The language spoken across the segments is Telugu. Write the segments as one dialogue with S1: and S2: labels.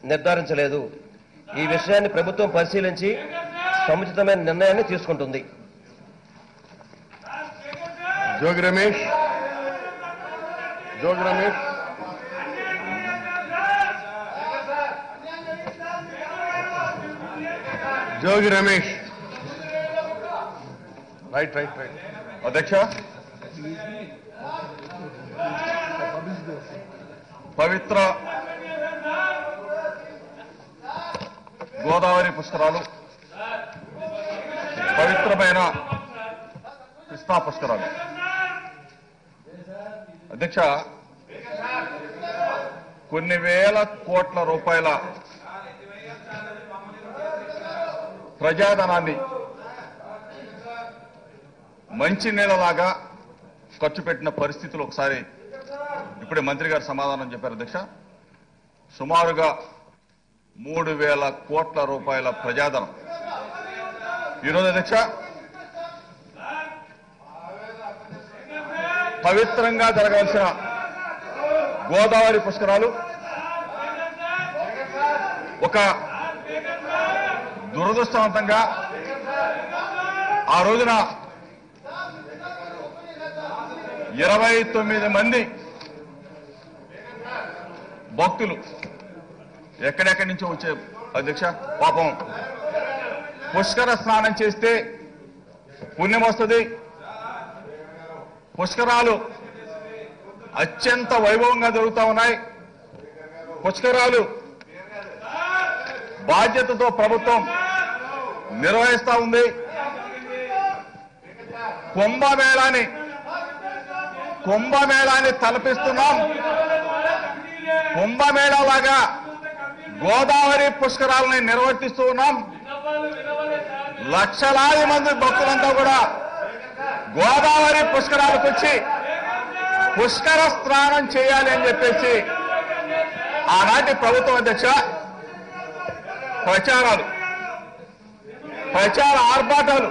S1: నిర్ధారించలేదు ఈ విషయాన్ని ప్రభుత్వం పరిశీలించి సముచితమైన నిర్ణయాన్ని తీసుకుంటుంది
S2: Jogi Ramesh Jogi Ramesh Jogi Ramesh right right right
S3: అధ్యక్ష పవిత్ర గోదావరి పుష్కరాలు పవిత్రమైన కృష్ణా పుష్కరాలు అధ్యక్ష కొన్ని వేల కోట్ల రూపాయల ప్రజాధనాన్ని మంచి నీళ్ళలాగా ఖర్చు పెట్టిన పరిస్థితులు ఒకసారి ఇప్పుడే మంత్రి గారు సమాధానం చెప్పారు అధ్యక్ష సుమారుగా మూడు వేల కోట్ల రూపాయల ప్రజాధనం ఈరోజు అధ్యక్ష పవిత్రంగా జరగవలసిన గోదావరి పుష్కరాలు ఒక దురదృష్టవంతంగా ఆ రోజున ఇరవై తొమ్మిది మంది భక్తులు ఎక్కడెక్కడి నుంచో వచ్చే అధ్యక్ష పాపం పుష్కర స్నానం చేస్తే పుణ్యం వస్తుంది పుష్కరాలు అత్యంత వైభవంగా జరుగుతూ ఉన్నాయి పుష్కరాలు బాధ్యతతో ప్రభుత్వం నిర్వహిస్తా ఉంది కుంభమేళాని కుంభమేళాన్ని తలపిస్తున్నాం కుంభమేళాలాగా గోదావరి పుష్కరాలని నిర్వర్తిస్తూ ఉన్నాం లక్షలాది మంది భక్తులంతా కూడా గోదావరి పుష్కరాలకు వచ్చి పుష్కర స్నానం చేయాలి అని చెప్పేసి ఆనాటి ప్రభుత్వం అధ్యక్ష ప్రచారాలు ప్రచార ఆర్భాటాలు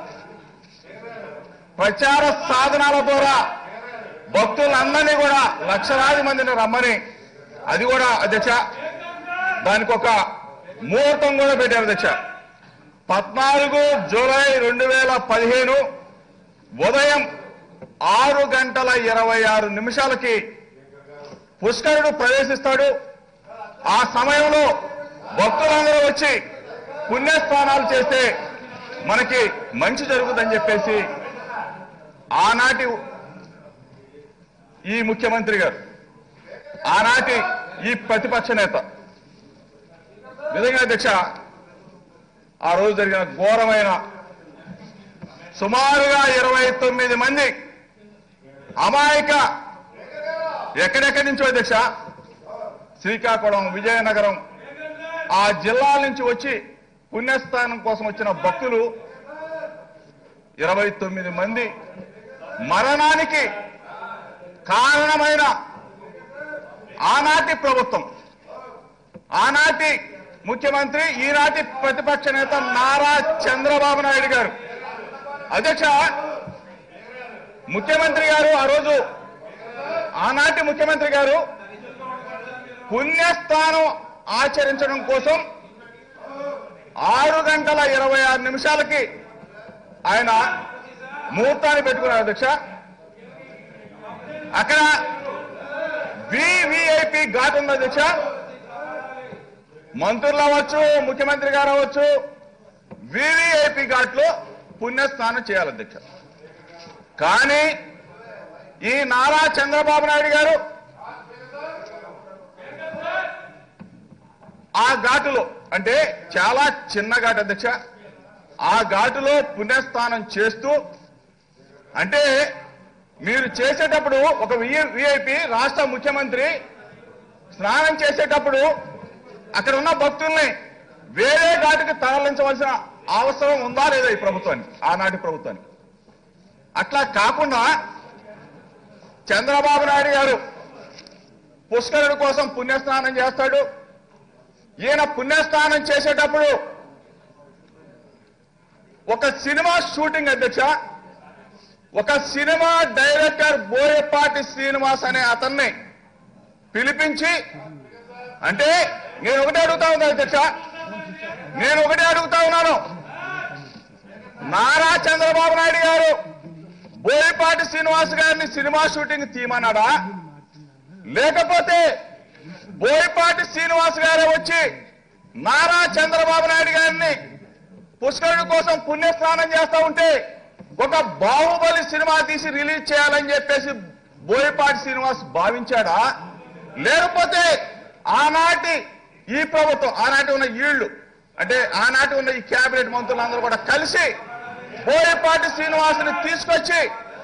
S3: ప్రచార సాధనాల ద్వారా భక్తులందరినీ కూడా లక్షలాది మందిని రమ్మని అది కూడా అధ్యక్ష దానికి ఒక ముహూర్తం కూడా పెట్టారు అధ్యక్ష పద్నాలుగు జూలై రెండు వేల పదిహేను ఉదయం ఆరు గంటల ఇరవై ఆరు నిమిషాలకి పుష్కరుడు ప్రవేశిస్తాడు ఆ సమయంలో భక్తులందరూ వచ్చి పుణ్యస్నానాలు చేస్తే మనకి మంచి జరుగుతుందని చెప్పేసి ఆనాటి ఈ ముఖ్యమంత్రి గారు ఆనాటి ఈ ప్రతిపక్ష నేత నిజంగా అధ్యక్ష ఆ రోజు జరిగిన ఘోరమైన సుమారుగా ఇరవై తొమ్మిది మంది అమాయక ఎక్కడెక్కడి నుంచో అధ్యక్ష శ్రీకాకుళం విజయనగరం ఆ జిల్లాల నుంచి వచ్చి పుణ్యస్థానం కోసం వచ్చిన భక్తులు ఇరవై తొమ్మిది మంది మరణానికి కారణమైన ఆనాటి ప్రభుత్వం ఆనాటి ముఖ్యమంత్రి ఈనాటి ప్రతిపక్ష నేత నారా చంద్రబాబు నాయుడు గారు అధ్యక్ష ముఖ్యమంత్రి గారు ఆ రోజు ఆనాటి ముఖ్యమంత్రి గారు పుణ్యస్థానం ఆచరించడం కోసం ఆరు గంటల ఇరవై ఆరు నిమిషాలకి ఆయన ముహూర్తాన్ని పెట్టుకున్నారు అధ్యక్ష అక్కడ వివిఐపి ఘాట్ ఉంది అధ్యక్ష మంత్రులు అవ్వచ్చు ముఖ్యమంత్రి గారు అవ్వచ్చు వివిఐపి ఘాట్ లో పుణ్యస్నానం చేయాలి అధ్యక్ష కానీ ఈ నారా చంద్రబాబు నాయుడు గారు ఆ ఘాటులో అంటే చాలా చిన్న ఘాటు అధ్యక్ష ఆ ఘాటులో పుణ్యస్నానం చేస్తూ అంటే మీరు చేసేటప్పుడు ఒక విఐపి రాష్ట్ర ముఖ్యమంత్రి స్నానం చేసేటప్పుడు అక్కడ ఉన్న భక్తుల్ని వేరే ఘాటుకి తరలించవలసిన అవసరం ఉందా లేదా ఈ ప్రభుత్వానికి ఆనాటి ప్రభుత్వానికి అట్లా కాకుండా చంద్రబాబు నాయుడు గారు పుష్కరుడి కోసం పుణ్యస్నానం చేస్తాడు ఈయన పుణ్యస్నానం చేసేటప్పుడు ఒక సినిమా షూటింగ్ అధ్యక్ష ఒక సినిమా డైరెక్టర్ బోయపాటి శ్రీనివాస్ అనే అతన్ని పిలిపించి అంటే నేను ఒకటే అడుగుతా ఉన్నాను అధ్యక్ష నేను ఒకటే అడుగుతా ఉన్నాను నారా చంద్రబాబు నాయుడు గారు బోయపాటి శ్రీనివాస్ గారిని సినిమా షూటింగ్ తీయమన్నాడా లేకపోతే బోయపాటి శ్రీనివాస్ గారే వచ్చి నారా చంద్రబాబు నాయుడు గారిని పుష్కరుడి కోసం పుణ్యస్నానం చేస్తా ఉంటే ఒక బాహుబలి సినిమా తీసి రిలీజ్ చేయాలని చెప్పేసి బోయపాటి శ్రీనివాస్ భావించాడా లేకపోతే ఆనాటి ఈ ప్రభుత్వం ఆనాటి ఉన్న ఈళ్లు అంటే ఆనాటి ఉన్న ఈ కేబినెట్ మంత్రులందరూ కూడా కలిసి బోయపాటి శ్రీనివాసుని తీసుకొచ్చి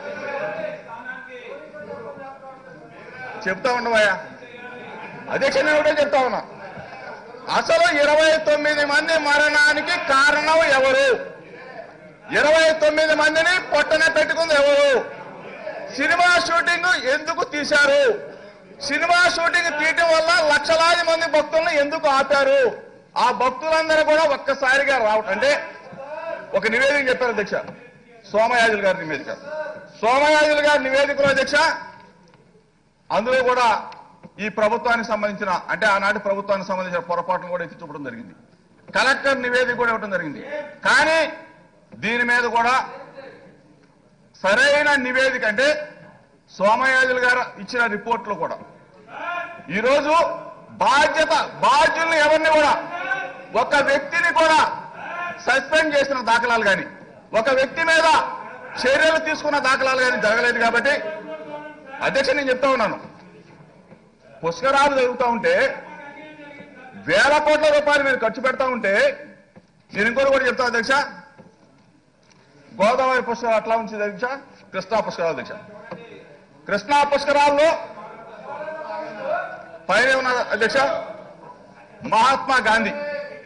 S3: చెప్తా ఉండవయ్యా అధ్యక్ష నేను ఒకటే చెప్తా ఉన్నా అసలు ఇరవై తొమ్మిది మంది మరణానికి కారణం ఎవరు ఇరవై తొమ్మిది మందిని పొట్టన పెట్టుకుంది ఎవరు సినిమా షూటింగ్ ఎందుకు తీశారు సినిమా షూటింగ్ తీయటం వల్ల లక్షలాది మంది భక్తులను ఎందుకు ఆపారు ఆ భక్తులందరూ కూడా ఒక్కసారిగా రావటం అంటే ఒక నివేదిక చెప్పారు అధ్యక్ష సోమయాజులు గారి నివేదిక సోమయాజులు గారి నివేదికలో అధ్యక్ష అందులో కూడా ఈ ప్రభుత్వానికి సంబంధించిన అంటే ఆనాటి ప్రభుత్వానికి సంబంధించిన పొరపాట్లు కూడా ఎత్తి చూపడం జరిగింది కలెక్టర్ నివేదిక కూడా ఇవ్వడం జరిగింది కానీ దీని మీద కూడా సరైన నివేదిక అంటే సోమయాజులు గారు ఇచ్చిన రిపోర్ట్లు కూడా ఈరోజు బాధ్యత బాధ్యుల్ని ఎవరిని కూడా ఒక వ్యక్తిని కూడా సస్పెండ్ చేసిన దాఖలాలు కానీ ఒక వ్యక్తి మీద చర్యలు తీసుకున్న దాఖలాలు కానీ జరగలేదు కాబట్టి అధ్యక్ష నేను చెప్తా ఉన్నాను పుష్కరాలు జరుగుతూ ఉంటే వేల కోట్ల రూపాయలు మీరు ఖర్చు పెడతా ఉంటే నేను ఇంకోటి కూడా చెప్తా అధ్యక్ష గోదావరి పుష్కరాలు అట్లా ఉంచింది అధ్యక్ష కృష్ణా పుష్కరాలు అధ్యక్ష కృష్ణా పుష్కరాల్లో పైన ఉన్న అధ్యక్ష మహాత్మా గాంధీ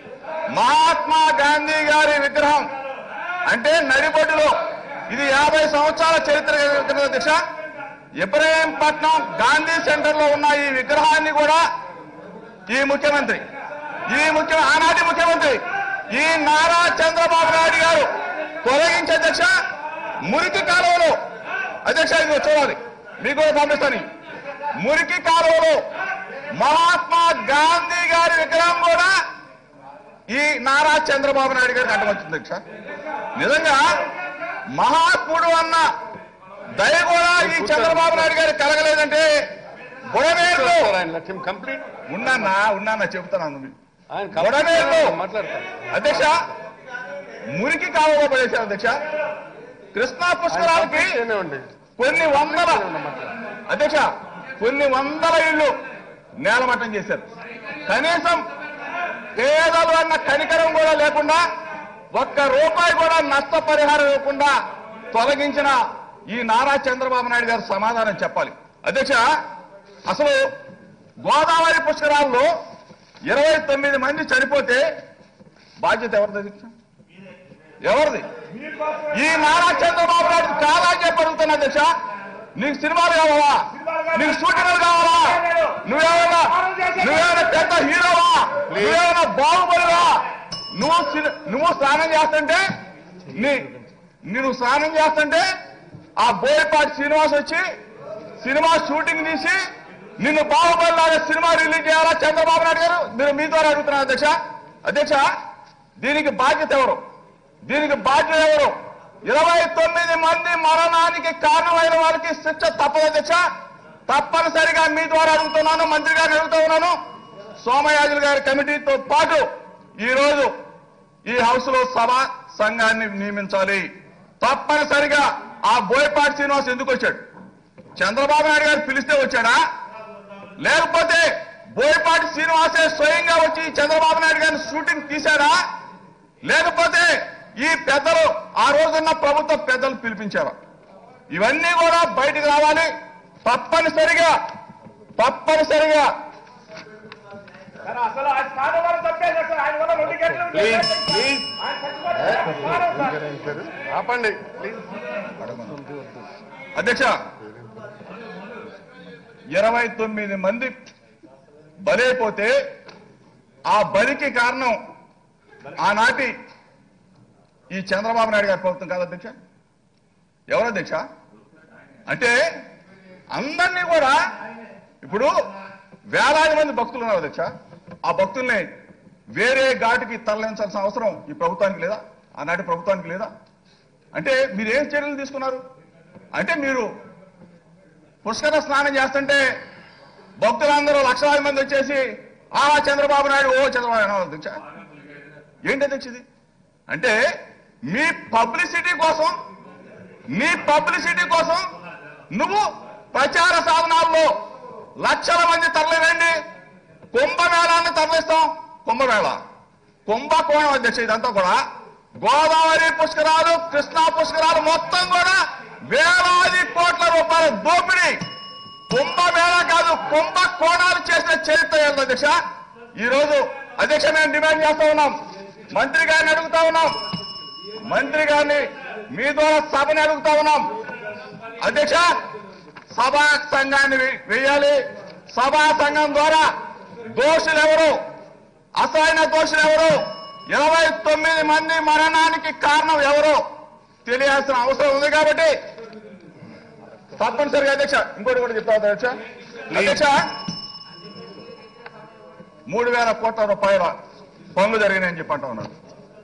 S3: మహాత్మా గాంధీ గారి విగ్రహం అంటే నడిబొడ్డులో ఇది యాభై సంవత్సరాల చరిత్ర కలిగిన అధ్యక్ష ఇబ్రహీంపట్నం గాంధీ సెంటర్ లో ఉన్న ఈ విగ్రహాన్ని కూడా ఈ ముఖ్యమంత్రి ఈ ముఖ్య ఆనాటి ముఖ్యమంత్రి ఈ నారా చంద్రబాబు నాయుడు గారు తొలగించే అధ్యక్ష మురికి కాలువలో అధ్యక్ష ఇది చూడాలి మీకు కూడా పంపిస్తాను మురికి కాలువలో మహాత్మా గాంధీ గారి విగ్రహం కూడా ఈ నారా చంద్రబాబు నాయుడు గారికి అడ్డమవుతుంది అధ్యక్ష నిజంగా మహాత్ముడు అన్న దయ కూడా ఈ చంద్రబాబు నాయుడు గారికి కలగలేదంటే బుడమేరులో
S2: ఆయన లక్ష్యం కంప్లీట్
S3: ఉన్నానా ఉన్నానా చెబుతున్నాను మీకు.
S2: ఆయన
S3: బుడమేరులో
S2: మాట్లాడతారు
S3: అధ్యక్ష మురికి కాలువలో పడేశారు అధ్యక్ష కృష్ణా పుష్కరాలకి
S2: ఉండి
S3: కొన్ని వందల అధ్యక్ష కొన్ని వందల ఇళ్ళు నేలమట్టం చేశారు కనీసం పేదలు అన్న కనికరం కూడా లేకుండా ఒక్క రూపాయి కూడా నష్టపరిహారం ఇవ్వకుండా తొలగించిన ఈ నారా చంద్రబాబు నాయుడు గారు సమాధానం చెప్పాలి అధ్యక్ష అసలు గోదావరి పుష్కరాల్లో ఇరవై తొమ్మిది మంది చనిపోతే బాధ్యత ఎవరిది అధ్యక్ష ఎవరిది ఈ నారా చంద్రబాబు నాయుడు చాలా చెప్పగలుగుతున్నా అధ్యక్ష నీకు సినిమాలు కావాలా నీకు షూటింగ్లు కావాలా నువ్వేమైనా నువ్వేమైనా పెద్ద హీరోవా నువ్వేమైనా బాహుబలివా నువ్వు సిని- నువ్వు స్నానం చేస్తుంటే నీ నువ్వు స్నానం చేస్తుంటే ఆ బోయపాటి శ్రీనివాస్ వచ్చి సినిమా షూటింగ్ తీసి నిన్ను బాహుబలి లాగా సినిమా రిలీజ్ చేయాలా చంద్రబాబు నాయుడు గారు మీరు మీ ద్వారా అడుగుతున్నారు అధ్యక్ష అధ్యక్ష దీనికి బాధ్యత ఎవరు దీనికి బాధ్యత ఎవరు ఇరవై తొమ్మిది మంది మరణానికి కారణమైన వారికి శిక్ష తప్పదు అధ్యక్ష తప్పనిసరిగా మీ ద్వారా అడుగుతున్నాను మంత్రి గారిని అడుగుతూ ఉన్నాను సోమయాజులు గారి కమిటీతో పాటు ఈ రోజు ఈ హౌస్ లో సభ సంఘాన్ని నియమించాలి తప్పనిసరిగా ఆ బోయపాటి శ్రీనివాస్ ఎందుకు వచ్చాడు చంద్రబాబు నాయుడు గారు పిలిస్తే వచ్చాడా లేకపోతే బోయపాటి శ్రీనివాసే స్వయంగా వచ్చి చంద్రబాబు నాయుడు గారిని షూటింగ్ తీశాడా లేకపోతే ఈ పెద్దలు ఆ రోజున్న ప్రభుత్వ పెద్దలు పిలిపించారు ఇవన్నీ కూడా బయటకు రావాలి తప్పనిసరిగా తప్పనిసరిగా
S4: అసలు ఆయన స్థానం వల్ల తప్పేశారు సార్. ఆయన వల్ల రెండు గంటలు ఉంటే
S2: ప్లీజ్ ప్లీజ్
S4: ఆయన చచ్చిపోతే స్థానం సార్.
S2: ఆపండి ప్లీజ్
S3: అధ్యక్ష ఇరవై తొమ్మిది మంది బలైపోతే ఆ బలికి కారణం ఆనాటి ఈ చంద్రబాబు నాయుడు గారి ప్రభుత్వం కాదు అధ్యక్ష ఎవరు అధ్యక్ష అంటే అందరినీ కూడా ఇప్పుడు వేలాది మంది భక్తులు ఉన్నారు అధ్యక్ష ఆ భక్తుల్ని వేరే ఘాటుకి తరలించాల్సిన అవసరం ఈ ప్రభుత్వానికి లేదా ఆనాటి ప్రభుత్వానికి లేదా అంటే మీరు ఏం చర్యలు తీసుకున్నారు అంటే మీరు పుష్కర స్నానం చేస్తుంటే భక్తులందరూ లక్షలాది మంది వచ్చేసి ఆ చంద్రబాబు నాయుడు ఓ చంద్రబాబు నాయుడు అధ్యక్ష ఏంటి అధ్యక్ష ఇది అంటే మీ పబ్లిసిటీ కోసం నీ పబ్లిసిటీ కోసం నువ్వు ప్రచార సాధనాల్లో లక్షల మంది తరలిరండి కుంభమేళాన్ని తరలిస్తాం కుంభమేళ కుంభకోణం అధ్యక్ష ఇదంతా కూడా గోదావరి పుష్కరాలు కృష్ణా పుష్కరాలు మొత్తం కూడా వేలాది కోట్ల రూపాయల దోపిడీ కుంభమేళ కాదు కుంభకోణాలు చేసిన చరిత్ర ఏంటి అధ్యక్ష ఈ రోజు అధ్యక్ష మేము డిమాండ్ చేస్తా ఉన్నాం మంత్రి గారిని అడుగుతా ఉన్నాం మంత్రి గారిని మీ ద్వారా సభని అడుగుతా ఉన్నాం అధ్యక్ష సభా సంఘాన్ని వే- వేయాలి సభా సంఘం ద్వారా దోషులు ఎవరు అసలైన దోషులు ఎవరు ఇరవై తొమ్మిది మంది మరణానికి కారణం ఎవరు తెలియాల్సిన అవసరం ఉంది కాబట్టి తప్పనిసరిగా అధ్యక్ష ఇంకోటి కూడా చెప్తా అధ్యక్ష అధ్యక్ష మూడు వేల కోట్ల రూపాయల పనులు జరిగినాయని చెప్పి అంటా ఉన్నారు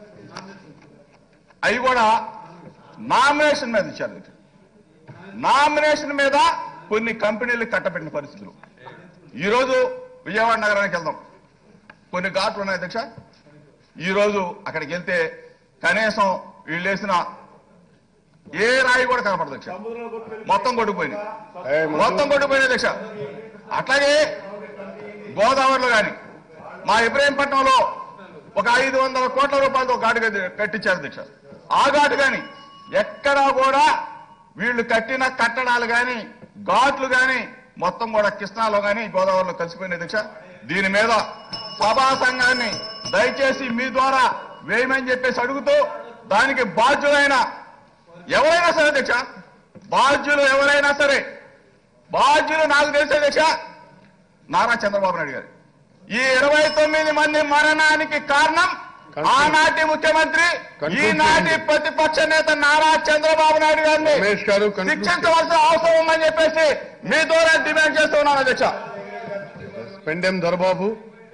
S3: అవి కూడా నామినేషన్ మీద ఇచ్చారు అధ్యక్ష. నామినేషన్ మీద కొన్ని కంపెనీలు కట్టబెట్టిన పరిస్థితులు ఈరోజు విజయవాడ నగరానికి వెళ్దాం కొన్ని ఘాట్లు ఉన్నాయి అధ్యక్ష ఈరోజు అక్కడికి వెళ్తే కనీసం వీళ్ళు వేసిన ఏ రాయి కూడా కనపడదు అధ్యక్ష మొత్తం కొట్టుకుపోయింది
S2: ఏ, మధు.
S3: మొత్తం కొట్టుకుపోయింది అధ్యక్ష అట్లాగే గోదావరిలో కానీ మా ఇబ్రహీంపట్నంలో ఒక ఐదు వందల కోట్ల రూపాయలతో ఘాటు కట్టి- కట్టించారు అధ్యక్ష ఆ ఘాటు కానీ ఎక్కడా కూడా వీళ్ళు కట్టిన కట్టడాలు కానీ ఘాట్లు కానీ మొత్తం కూడా కృష్ణాలో కానీ గోదావరిలో కలిసిపోయిన అధ్యక్ష దీని మీద సభా సంఘాన్ని దయచేసి మీ ద్వారా వేయమని చెప్పేసి అడుగుతూ దానికి బాధ్యులైన ఎవరైనా సరే అధ్యక్ష బాధ్యులు ఎవరైనా సరే బాధ్యులు నాకు తెలిసే అధ్యక్ష నారా చంద్రబాబు నాయుడు గారు ఈ ఇరవై తొమ్మిది మంది మరణానికి కారణం ఆనాటి ముఖ్యమంత్రి
S2: Conclude
S3: ఈనాటి
S2: చేయండి.
S3: ప్రతిపక్ష నేత నారా చంద్రబాబు నాయుడు గారిని
S2: రమేష్ గారు conclude
S3: శిక్షించవలసిన అవసరం ఉందని చెప్పేసి మీ ద్వారా డిమాండ్ చేస్తూ ఉన్నాను అధ్యక్ష
S2: పెండెం దొరబాబు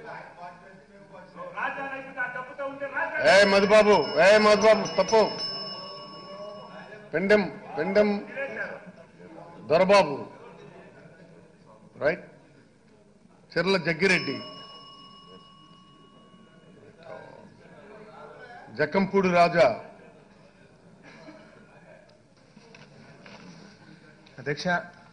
S4: రాజ్యాంగ డబ్బుతో ఉంటే
S2: ఏ మధుబాబు ఏ మధుబాబు తప్పు పెండెం పెండెం దొరబాబు రైట్ చెర్ల జగ్గిరెడ్డి జక్కంపూడి రాజా
S5: అధ్యక్ష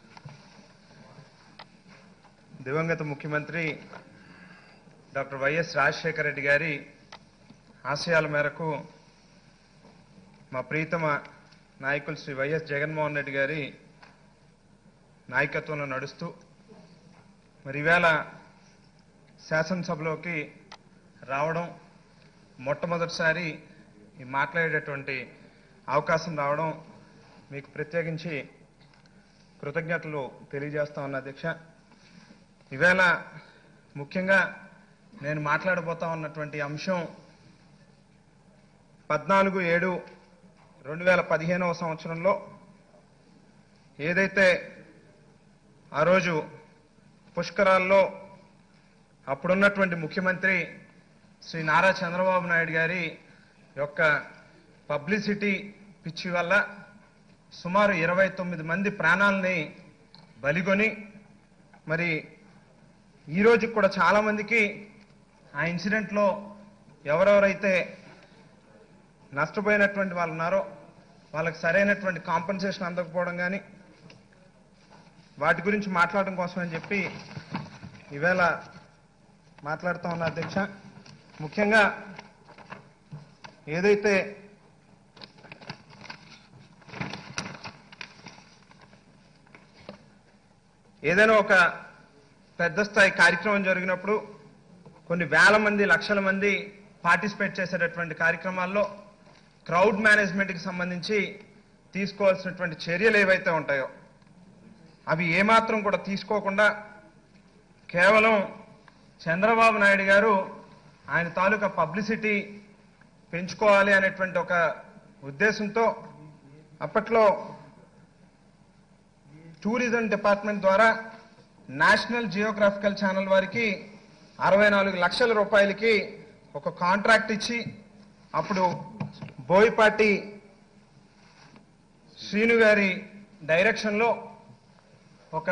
S5: దివంగత ముఖ్యమంత్రి డాక్టర్ వైఎస్ రాజశేఖర రెడ్డి గారి ఆశయాల మేరకు మా ప్రీతమ నాయకులు శ్రీ వైఎస్ జగన్మోహన్ రెడ్డి గారి నాయకత్వంలో నడుస్తూ మరి ఈవేళ శాసనసభలోకి రావడం మొట్టమొదటిసారి ఈ మాట్లాడేటటువంటి అవకాశం రావడం మీకు ప్రత్యేకించి కృతజ్ఞతలు తెలియజేస్తా ఉన్నా అధ్యక్ష ఈవేళ ముఖ్యంగా నేను మాట్లాడబోతా ఉన్నటువంటి అంశం పద్నాలుగు ఏడు రెండు వేల పదిహేనవ సంవత్సరంలో ఏదైతే ఆ రోజు పుష్కరాల్లో అప్పుడున్నటువంటి ముఖ్యమంత్రి శ్రీ నారా చంద్రబాబు నాయుడు గారి యొక్క పబ్లిసిటీ పిచ్చి వల్ల సుమారు ఇరవై తొమ్మిది మంది ప్రాణాలని బలిగొని మరి ఈ రోజు కూడా చాలా మందికి ఆ ఇన్సిడెంట్లో ఎవరెవరైతే నష్టపోయినటువంటి వాళ్ళు ఉన్నారో వాళ్ళకి సరైనటువంటి కాంపన్సేషన్ అందకపోవడం కానీ వాటి గురించి మాట్లాడడం కోసం అని చెప్పి ఈవేళ మాట్లాడుతూ ఉన్న అధ్యక్ష ముఖ్యంగా ఏదైతే ఏదైనా ఒక పెద్ద స్థాయి కార్యక్రమం జరిగినప్పుడు కొన్ని వేల మంది లక్షల మంది పార్టిసిపేట్ చేసేటటువంటి కార్యక్రమాల్లో క్రౌడ్ మేనేజ్మెంట్కి సంబంధించి తీసుకోవాల్సినటువంటి చర్యలు ఏవైతే ఉంటాయో అవి ఏమాత్రం కూడా తీసుకోకుండా కేవలం చంద్రబాబు నాయుడు గారు ఆయన తాలూకా పబ్లిసిటీ పెంచుకోవాలి అనేటువంటి ఒక ఉద్దేశంతో అప్పట్లో టూరిజం డిపార్ట్మెంట్ ద్వారా నేషనల్ జియోగ్రాఫికల్ ఛానల్ వారికి అరవై నాలుగు లక్షల రూపాయలకి ఒక కాంట్రాక్ట్ ఇచ్చి అప్పుడు బోయపాటి శ్రీను గారి డైరెక్షన్లో ఒక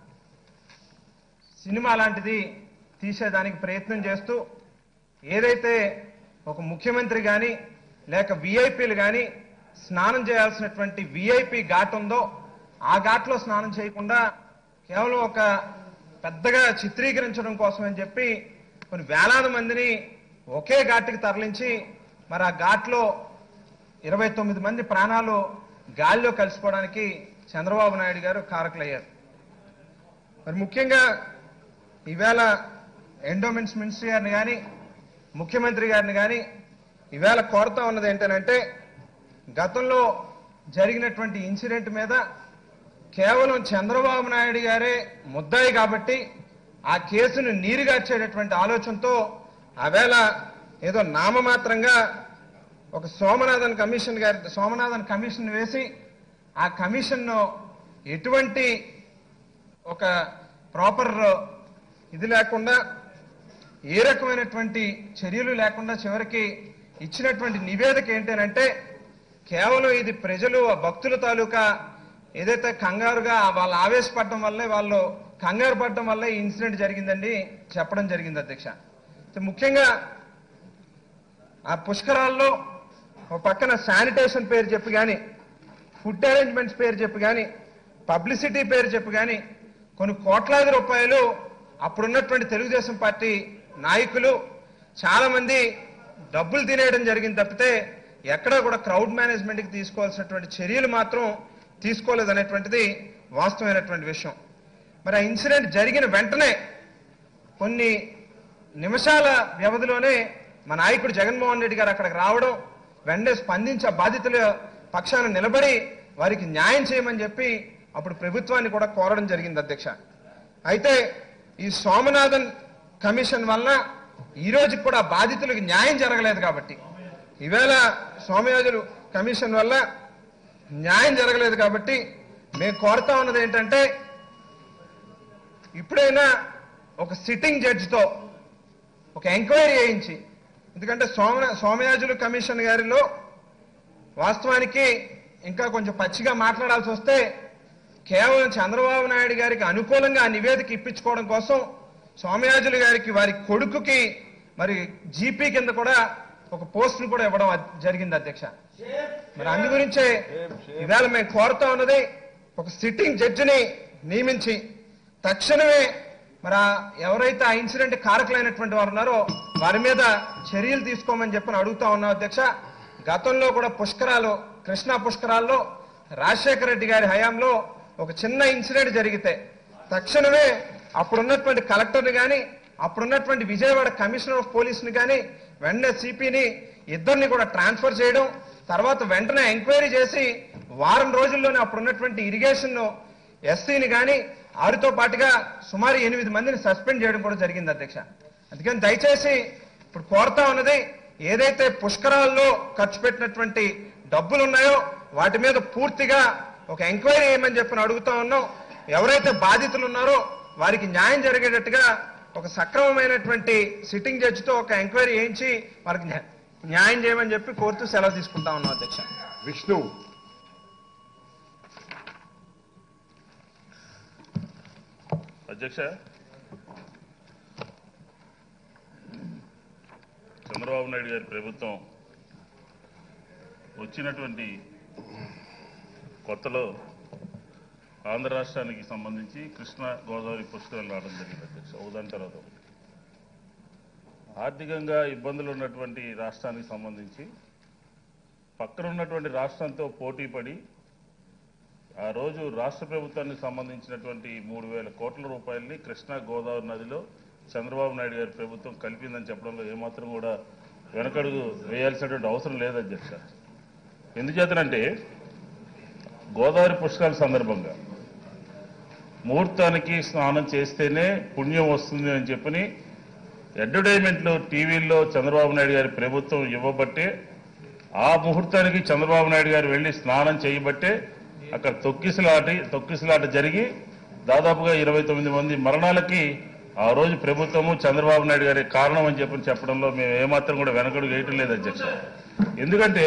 S5: సినిమా లాంటిది తీసేదానికి ప్రయత్నం చేస్తూ ఏదైతే ఒక ముఖ్యమంత్రి కానీ లేక విఐపీలు కానీ స్నానం చేయాల్సినటువంటి విఐపి ఘాట్ ఉందో ఆ ఘాట్లో స్నానం చేయకుండా కేవలం ఒక పెద్దగా చిత్రీకరించడం కోసం అని చెప్పి కొన్ని వేలాది మందిని ఒకే ఘాట్కి తరలించి మరి ఆ ఘాట్లో ఇరవై తొమ్మిది మంది ప్రాణాలు గాలిలో కలిసిపోవడానికి చంద్రబాబు నాయుడు గారు కారకులయ్యారు మరి ముఖ్యంగా ఈవేళ ఎండోమెంట్స్ మినిస్ట్రీ గారిని కానీ ముఖ్యమంత్రి గారిని కానీ ఈవేళ కోరుతా ఉన్నది ఏంటంటే గతంలో జరిగినటువంటి ఇన్సిడెంట్ మీద కేవలం చంద్రబాబు నాయుడు గారే ముద్దాయి కాబట్టి ఆ కేసును నీరుగార్చేటటువంటి ఆలోచనతో ఆవేళ ఏదో నామమాత్రంగా ఒక సోమనాథన్ కమిషన్ గారి సోమనాథన్ కమిషన్ వేసి ఆ కమిషన్ను ఎటువంటి ఒక ప్రాపర్ ఇది లేకుండా ఏ రకమైనటువంటి చర్యలు లేకుండా చివరికి ఇచ్చినటువంటి నివేదిక ఏంటంటే కేవలం ఇది ప్రజలు ఆ భక్తుల తాలూకా ఏదైతే కంగారుగా వాళ్ళు ఆవేశపడడం వల్లే వాళ్ళు కంగారు పడడం వల్లే ఈ ఇన్సిడెంట్ జరిగిందండి చెప్పడం జరిగింది అధ్యక్ష అయితే ముఖ్యంగా ఆ పుష్కరాల్లో ఒక పక్కన శానిటేషన్ పేరు చెప్పి కానీ ఫుడ్ అరేంజ్మెంట్స్ పేరు చెప్పి కానీ పబ్లిసిటీ పేరు చెప్పి కానీ కొన్ని కోట్లాది రూపాయలు అప్పుడున్నటువంటి తెలుగుదేశం పార్టీ నాయకులు చాలా మంది డబ్బులు తినేయడం జరిగింది తప్పితే ఎక్కడా కూడా క్రౌడ్ మేనేజ్మెంట్కి తీసుకోవాల్సినటువంటి చర్యలు మాత్రం తీసుకోలేదనేటువంటిది వాస్తవమైనటువంటి విషయం మరి ఆ ఇన్సిడెంట్ జరిగిన వెంటనే కొన్ని నిమిషాల వ్యవధిలోనే మా నాయకుడు జగన్మోహన్ రెడ్డి గారు అక్కడికి రావడం వెంటనే స్పందించి ఆ బాధితుల పక్షాన నిలబడి వారికి న్యాయం చేయమని చెప్పి అప్పుడు ప్రభుత్వాన్ని కూడా కోరడం జరిగింది అధ్యక్ష అయితే ఈ సోమనాథన్ కమిషన్ వలన ఈ రోజు కూడా బాధితులకు న్యాయం జరగలేదు కాబట్టి ఈవేళ సోమయాజులు కమిషన్ వల్ల న్యాయం జరగలేదు కాబట్టి మేము కోరుతా ఉన్నది ఏంటంటే ఇప్పుడైనా ఒక సిట్టింగ్ జడ్జితో ఒక ఎంక్వైరీ చేయించి ఎందుకంటే సోమ సోమయాజులు కమిషన్ గారిలో వాస్తవానికి ఇంకా కొంచెం పచ్చిగా మాట్లాడాల్సి వస్తే కేవలం చంద్రబాబు నాయుడు గారికి అనుకూలంగా ఆ నివేదిక ఇప్పించుకోవడం కోసం సోమయాజులు గారికి వారి కొడుకుకి మరి జీపీ కింద కూడా ఒక పోస్టును కూడా ఇవ్వడం అద్- జరిగింది అధ్యక్ష మరి అందు గురించే ఈవేళ మేము కోరుతా ఉన్నది ఒక సిట్టింగ్ జడ్జిని నియమించి తక్షణమే మరి ఆ ఎవరైతే ఆ ఇన్సిడెంట్ కారకులైనటువంటి వారు ఉన్నారో వారి మీద చర్యలు తీసుకోమని చెప్పని అడుగుతా ఉన్నాం అధ్యక్ష గతంలో కూడా పుష్కరాలు కృష్ణా పుష్కరాల్లో రాజశేఖర రెడ్డి గారి హయాంలో ఒక చిన్న ఇన్సిడెంట్ జరిగితే తక్షణమే అప్పుడున్నటువంటి కలెక్టర్ని కానీ అప్పుడున్నటువంటి విజయవాడ కమిషనర్ ఆఫ్ పోలీస్ని కానీ వెంటనే సిపిని ఇద్దరిని కూడా ట్రాన్స్ఫర్ చేయడం తర్వాత వెంటనే ఎంక్వైరీ చేసి వారం రోజుల్లోనే అప్పుడున్నటువంటి ఇరిగేషన్ ఎస్సీని కానీ వారితో పాటుగా సుమారు ఎనిమిది మందిని సస్పెండ్ చేయడం కూడా జరిగింది అధ్యక్ష అందుకని దయచేసి ఇప్పుడు కోరుతా ఉన్నది ఏదైతే పుష్కరాల్లో ఖర్చు పెట్టినటువంటి డబ్బులు ఉన్నాయో వాటి మీద పూర్తిగా ఒక ఎంక్వైరీ చేయమని చెప్పి అడుగుతా ఉన్నాం ఎవరైతే బాధితులు ఉన్నారో వారికి న్యాయం జరిగేటట్టుగా ఒక సక్రమమైనటువంటి సిట్టింగ్ జడ్జితో ఒక ఎంక్వైరీ చేయించి వారికి న్యా- న్యాయం చేయమని చెప్పి కోరుతూ సెలవు తీసుకుంటా ఉన్నాం అధ్యక్ష
S2: విష్ణు
S6: అధ్యక్ష చంద్రబాబు నాయుడు గారి ప్రభుత్వం వచ్చినటువంటి కొత్తలో ఆంధ్ర రాష్ట్రానికి సంబంధించి కృష్ణా గోదావరి పుష్కరాలు రావడం జరిగింది అధ్యక్ష ఒకదాని తర్వాత ఒకటి ఆర్థికంగా ఇబ్బందులు ఉన్నటువంటి రాష్ట్రానికి సంబంధించి పక్కన ఉన్నటువంటి రాష్ట్రంతో పోటీ పడి ఆ రోజు రాష్ట్ర ప్రభుత్వానికి సంబంధించినటువంటి మూడు వేల కోట్ల రూపాయలని కృష్ణా గోదావరి నదిలో చంద్రబాబు నాయుడు గారి ప్రభుత్వం కలిపిందని చెప్పడంలో ఏమాత్రం కూడా వెనకడుగు వేయాల్సినటువంటి అవసరం లేదు అధ్యక్ష ఎందుచేతనంటే గోదావరి పుష్కరాల సందర్భంగా ముహూర్తానికి స్నానం చేస్తేనే పుణ్యం వస్తుంది అని చెప్పని అడ్వర్టైజ్మెంట్లు టీవీల్లో చంద్రబాబు నాయుడు గారి ప్రభుత్వం ఇవ్వబట్టే ఆ ముహూర్తానికి చంద్రబాబు నాయుడు గారు వెళ్లి స్నానం చేయబట్టే అక్కడ తొక్కిసలాట తొక్కిసలాట జరిగి దాదాపుగా ఇరవై తొమ్మిది మంది మరణాలకి ఆ రోజు ప్రభుత్వము చంద్రబాబు నాయుడు గారి కారణం అని చెప్పి చెప్పడంలో మేము ఏమాత్రం కూడా వెనకడుగు వేయటం లేదు అధ్యక్ష ఎందుకంటే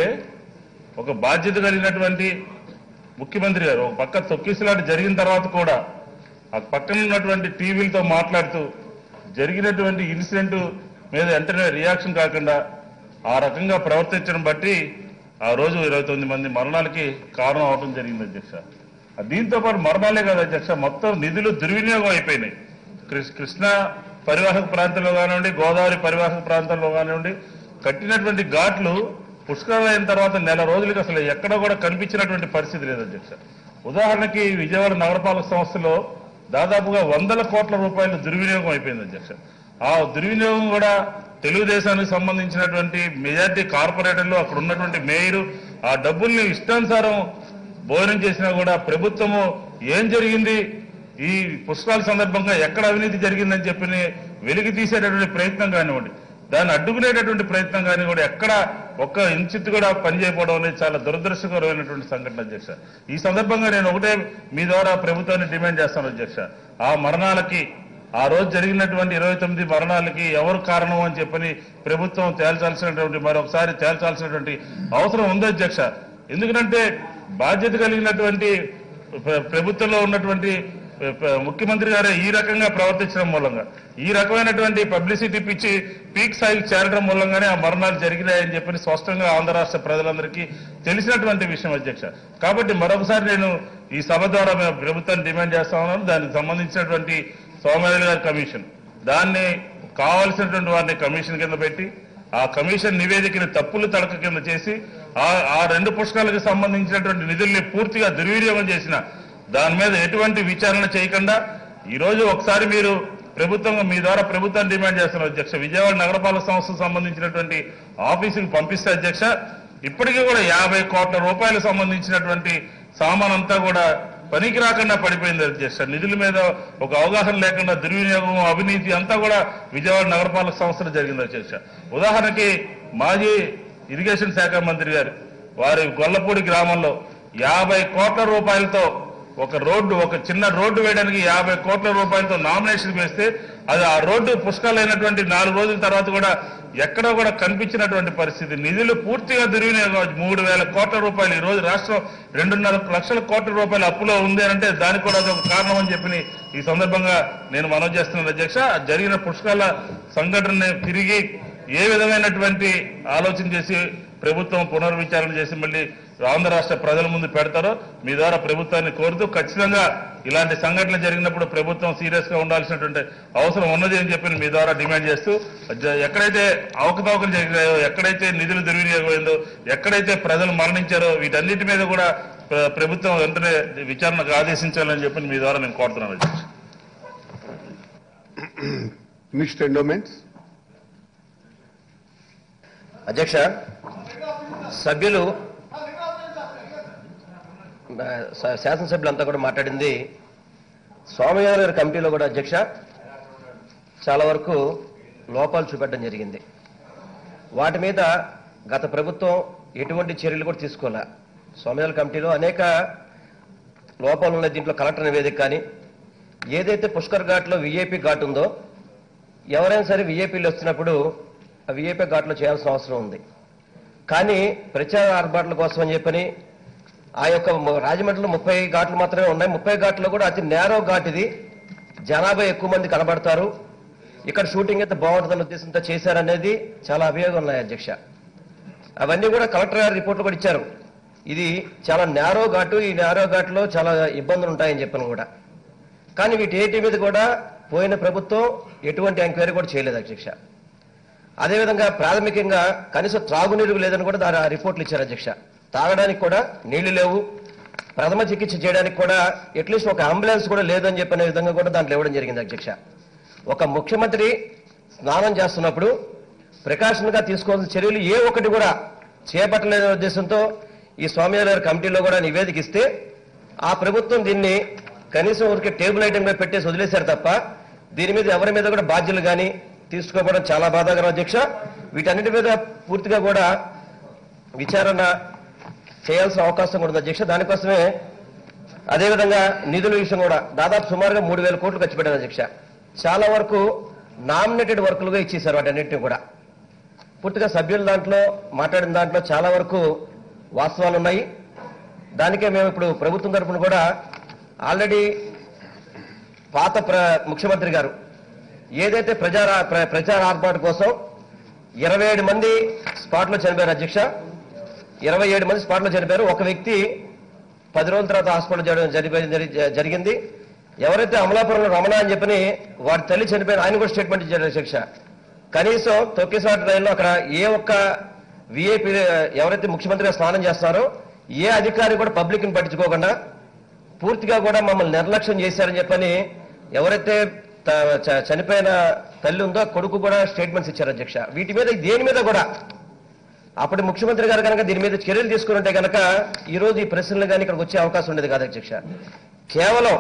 S6: ఒక బాధ్యత కలిగినటువంటి ముఖ్యమంత్రి గారు ఒక పక్క తొక్కిసలాట జరిగిన తర్వాత కూడా ఆ పక్కన ఉన్నటువంటి టీవీలతో మాట్లాడుతూ జరిగినటువంటి ఇన్సిడెంట్ మీద వెంటనే రియాక్షన్ కాకుండా ఆ రకంగా ప్రవర్తించడం బట్టి ఆ రోజు ఇరవై తొమ్మిది మంది మరణాలకి కారణం అవడం జరిగింది అధ్యక్ష ఆ దీంతో పాటు మరణాలే కాదు అధ్యక్ష మొత్తం నిధులు దుర్వినియోగం అయిపోయినాయి కృ- కృష్ణా పరివాహక ప్రాంతంలో కానివ్వండి గోదావరి పరివాహక ప్రాంతంలో కానివ్వండి కట్టినటువంటి ఘాట్లు పుష్కరాలైన తర్వాత నెల రోజులకి అసలు ఎక్కడ కూడా కనిపించినటువంటి పరిస్థితి లేదు అధ్యక్ష ఉదాహరణకి విజయవాడ నగరపాలక సంస్థలో దాదాపుగా వందల కోట్ల రూపాయలు దుర్వినియోగం అయిపోయింది అధ్యక్ష ఆ దుర్వినియోగం కూడా తెలుగుదేశానికి సంబంధించినటువంటి మెజార్టీ కార్పొరేటర్లు అక్కడ ఉన్నటువంటి మేయరు ఆ డబ్బుల్ని ఇష్టానుసారం భోజనం చేసినా కూడా ప్రభుత్వము ఏం జరిగింది ఈ పుష్పాల సందర్భంగా ఎక్కడ అవినీతి జరిగిందని చెప్పి వెలికి తీసేటటువంటి ప్రయత్నం కానివ్వండి దాన్ని అడ్డుకునేటటువంటి ప్రయత్నం కానీ కూడా ఎక్కడ ఒక్క ఇంచిత్ కూడా పనిచేయకపోవడం అనేది చాలా దురదృష్టకరమైనటువంటి సంఘటన అధ్యక్ష ఈ సందర్భంగా నేను ఒకటే మీ ద్వారా ప్రభుత్వాన్ని డిమాండ్ చేస్తాను అధ్యక్ష ఆ మరణాలకి ఆ రోజు జరిగినటువంటి ఇరవై తొమ్మిది మరణాలకి ఎవరు కారణం అని చెప్పని ప్రభుత్వం తేల్చాల్సినటువంటి మరొకసారి తేల్చాల్సినటువంటి అవసరం ఉంది అధ్యక్ష ఎందుకంటే బాధ్యత కలిగినటువంటి ప్ర- ప్రభుత్వంలో ఉన్నటువంటి ప్ర- ప్ర- ముఖ్యమంత్రి గారే ఈ రకంగా ప్రవర్తించడం మూలంగా ఈ రకమైనటువంటి పబ్లిసిటీ పిచ్చి పీక్ స్థాయికి చేరడం మూలంగానే ఆ మరణాలు జరిగినాయని చెప్పి స్పష్టంగా ఆంధ్ర రాష్ట్ర ప్రజలందరికీ తెలిసినటువంటి విషయం అధ్యక్ష కాబట్టి మరొకసారి నేను ఈ సభ ద్వారా మేము ప్రభుత్వాన్ని డిమాండ్ చేస్తా ఉన్నాను దానికి సంబంధించినటువంటి సోమయాజులు గారి కమిషన్ దాన్ని కావలసినటువంటి వారిని కమిషన్ కింద పెట్టి ఆ కమిషన్ నివేదికని తప్పులు తడక కింద చేసి ఆ ఆ రెండు పుష్కరాలకు సంబంధించినటువంటి నిధుల్ని పూర్తిగా దుర్వినియోగం చేసిన దాని మీద ఎటువంటి విచారణ చేయకుండా ఈ రోజు ఒకసారి మీరు ప్రభుత్వం మీ ద్వారా ప్రభుత్వాన్ని డిమాండ్ చేస్తున్నారు అధ్యక్ష విజయవాడ నగరపాలక సంస్థకు సంబంధించినటువంటి ఆఫీసుకి పంపిస్తే అధ్యక్ష ఇప్పటికీ కూడా యాభై కోట్ల రూపాయలకు సంబంధించినటువంటి సామాన్ అంతా కూడా పనికి రాకుండా పడిపోయింది అధ్యక్ష నిధుల మీద ఒక అవగాహన లేకుండా దుర్వినియోగం అవినీతి అంతా కూడా విజయవాడ నగరపాలక సంస్థలో జరిగింది అధ్యక్ష ఉదాహరణకి మాజీ ఇరిగేషన్ శాఖ మంత్రి గారు వారి గొల్లపూడి గ్రామంలో యాభై కోట్ల రూపాయలతో ఒక రోడ్డు ఒక చిన్న రోడ్డు వేయడానికి యాభై కోట్ల రూపాయలతో నామినేషన్ వేస్తే అది ఆ రోడ్డు పుష్కలైనటువంటి నాలుగు రోజుల తర్వాత కూడా ఎక్కడ కూడా కనిపించినటువంటి పరిస్థితి నిధులు పూర్తిగా దుర్వినియోగం మూడు వేల కోట్ల రూపాయలు ఈ రోజు రాష్ట్రం రెండున్నర లక్షల కోట్ల రూపాయల అప్పులో ఉంది అంటే దానికి కూడా అది ఒక కారణం అని చెప్పి ఈ సందర్భంగా నేను మనవి చేస్తున్నాను అధ్యక్ష జరిగిన పుష్కల సంఘటనని తిరిగి ఏ విధమైనటువంటి ఆలోచన చేసి ప్రభుత్వం పునర్విచారణ చేసి మళ్ళీ ఆంధ్ర రాష్ట్ర ప్రజల ముందు పెడతారో మీ ద్వారా ప్రభుత్వాన్ని కోరుతూ ఖచ్చితంగా ఇలాంటి సంఘటనలు జరిగినప్పుడు ప్రభుత్వం సీరియస్ గా ఉండాల్సినటువంటి అవసరం ఉన్నది అని చెప్పి మీ ద్వారా డిమాండ్ చేస్తూ జ- ఎక్కడైతే అవకతవకలు జరిగాయో ఎక్కడైతే నిధులు దుర్వినియోగమైందో ఎక్కడైతే ప్రజలు మరణించారో వీటన్నిటి మీద కూడా ప్ర- ప్రభుత్వం వెంటనే విచారణకు ఆదేశించాలని చెప్పి మీ ద్వారా నేను కోరుతున్నాను అధ్యక్ష
S2: మినిస్టర్ ఎండోమెంట్స్
S1: అధ్యక్ష సభ్యులు ఆ, శా- శాసనసభ్యులంతా కూడా మాట్లాడింది స్వామివారి గారి కమిటీలో కూడా అధ్యక్ష చాలా వరకు లోపాలు చూపెట్టడం జరిగింది వాటి మీద గత ప్రభుత్వం ఎటువంటి చర్యలు కూడా తీసుకోలే స్వామివారి కమిటీలో అనేక లోపాలు ఉన్నాయి దీంట్లో కలెక్టర్ నివేదిక కానీ ఏదైతే పుష్కర్ ఘాట్లో విఐపి ఘాట్ ఉందో ఎవరైనా సరే విఐపీలు వచ్చినప్పుడు ఆ విఐపీ ఘాట్లో చేయాల్సిన అవసరం ఉంది కానీ ప్రచార ఆర్భాట్ల కోసం అని చెప్పని ఆ యొక్క మ- రాజమండ్రిలో ముప్పై ఘాట్లు మాత్రమే ఉన్నాయి ముప్పై ఘాట్లో కూడా అతి నేరో ఘాట్ ఇది జనాభా ఎక్కువ మంది కనబడతారు ఇక్కడ షూటింగ్ అయితే బాగుంటుందన్న ఉద్దేశంతో చేశారనేది చాలా అభియోగం ఉన్నాయి అధ్యక్ష అవన్నీ కూడా కలెక్టర్ గారు రిపోర్ట్లు కూడా ఇచ్చారు ఇది చాలా నేరో ఘాటు ఈ నేరో ఘాట్లో చాలా ఇబ్బందులు ఉంటాయని చెప్పని కూడా కానీ వీటి మీద కూడా పోయిన ప్రభుత్వం ఎటువంటి ఎంక్వైరీ కూడా చేయలేదు అధ్యక్ష అదేవిధంగా ప్రాథమికంగా కనీసం త్రాగునీరు లేదని కూడా దాని ఆ రిపోర్ట్లు ఇచ్చారు అధ్యక్ష తాగడానికి కూడా నీళ్లు లేవు ప్రథమ చికిత్స చేయడానికి కూడా అట్లీస్ట్ ఒక అంబులెన్స్ కూడా లేదని చెప్పిన విధంగా కూడా దాంట్లో ఇవ్వడం జరిగింది అధ్యక్ష ఒక ముఖ్యమంత్రి స్నానం చేస్తున్నప్పుడు ప్రికాషన్ గా తీసుకోవాల్సిన చర్యలు ఏ ఒక్కటి కూడా చేపట్టలేని ఉద్దేశంతో ఈ స్వామివారి గారి కమిటీలో కూడా నివేదిక ఇస్తే ఆ ప్రభుత్వం దీన్ని కనీసం ఊరికే టేబుల్ ఐటమ్ మీద పెట్టేసి వదిలేశారు తప్ప దీని మీద ఎవరి మీద కూడా బాధ్యులు కానీ తీసుకోవడం చాలా బాధాకరం అధ్యక్ష వీటన్నిటి మీద పూర్తిగా కూడా విచారణ చేయాల్సిన అవకాశం కూడా ఉంది అధ్యక్ష దానికోసమే అదేవిధంగా నిధుల విషయం కూడా దాదాపు సుమారుగా మూడు వేల కోట్లు ఖర్చు పెట్టారు అధ్యక్ష చాలా వరకు నామినేటెడ్ వర్కులుగా ఇచ్చేశారు వాటన్నిటిని కూడా పూర్తిగా సభ్యుల దాంట్లో మాట్లాడిన దాంట్లో చాలా వరకు వాస్తవాలు ఉన్నాయి దానికే మేము ఇప్పుడు ప్రభుత్వం తరఫున కూడా ఆల్రెడీ పాత ప్ర ముఖ్యమంత్రి గారు ఏదైతే ప్రజా ప్ర- ప్రచార ఆర్పాటు కోసం ఇరవై ఏడు మంది స్పాట్లో చనిపోయారు అధ్యక్ష ఇరవై ఏడు మంది స్పాట్లో చనిపోయారు ఒక వ్యక్తి పది రోజుల తర్వాత హాస్పిటల్ చేయడం జరిపి- జరి- జరిగింది ఎవరైతే అమలాపురంలో రమణ అని చెప్పని వాడి తల్లి చనిపోయిన ఆయన కూడా స్టేట్మెంట్ ఇచ్చారు అధ్యక్ష కనీసం తొక్కిసాటి రైల్లో అక్కడ ఏ ఒక్క విఐపి ఎవరైతే ముఖ్యమంత్రిగా స్నానం చేస్తున్నారో ఏ అధికారి కూడా పబ్లిక్ని పట్టించుకోకుండా పూర్తిగా కూడా మమ్మల్ని నిర్లక్ష్యం చేశారని చెప్పని ఎవరైతే త- చ- చనిపోయిన తల్లి ఉందో కొడుకు కూడా స్టేట్మెంట్స్ ఇచ్చారు అధ్యక్ష వీటి మీద దేని మీద కూడా అప్పటి ముఖ్యమంత్రి గారు కనుక దీని మీద చర్యలు తీసుకుని ఉంటే కనుక ఈ రోజు ఈ ప్రశ్నలు కానీ ఇక్కడికి వచ్చే అవకాశం ఉండేది కాదు అధ్యక్ష కేవలం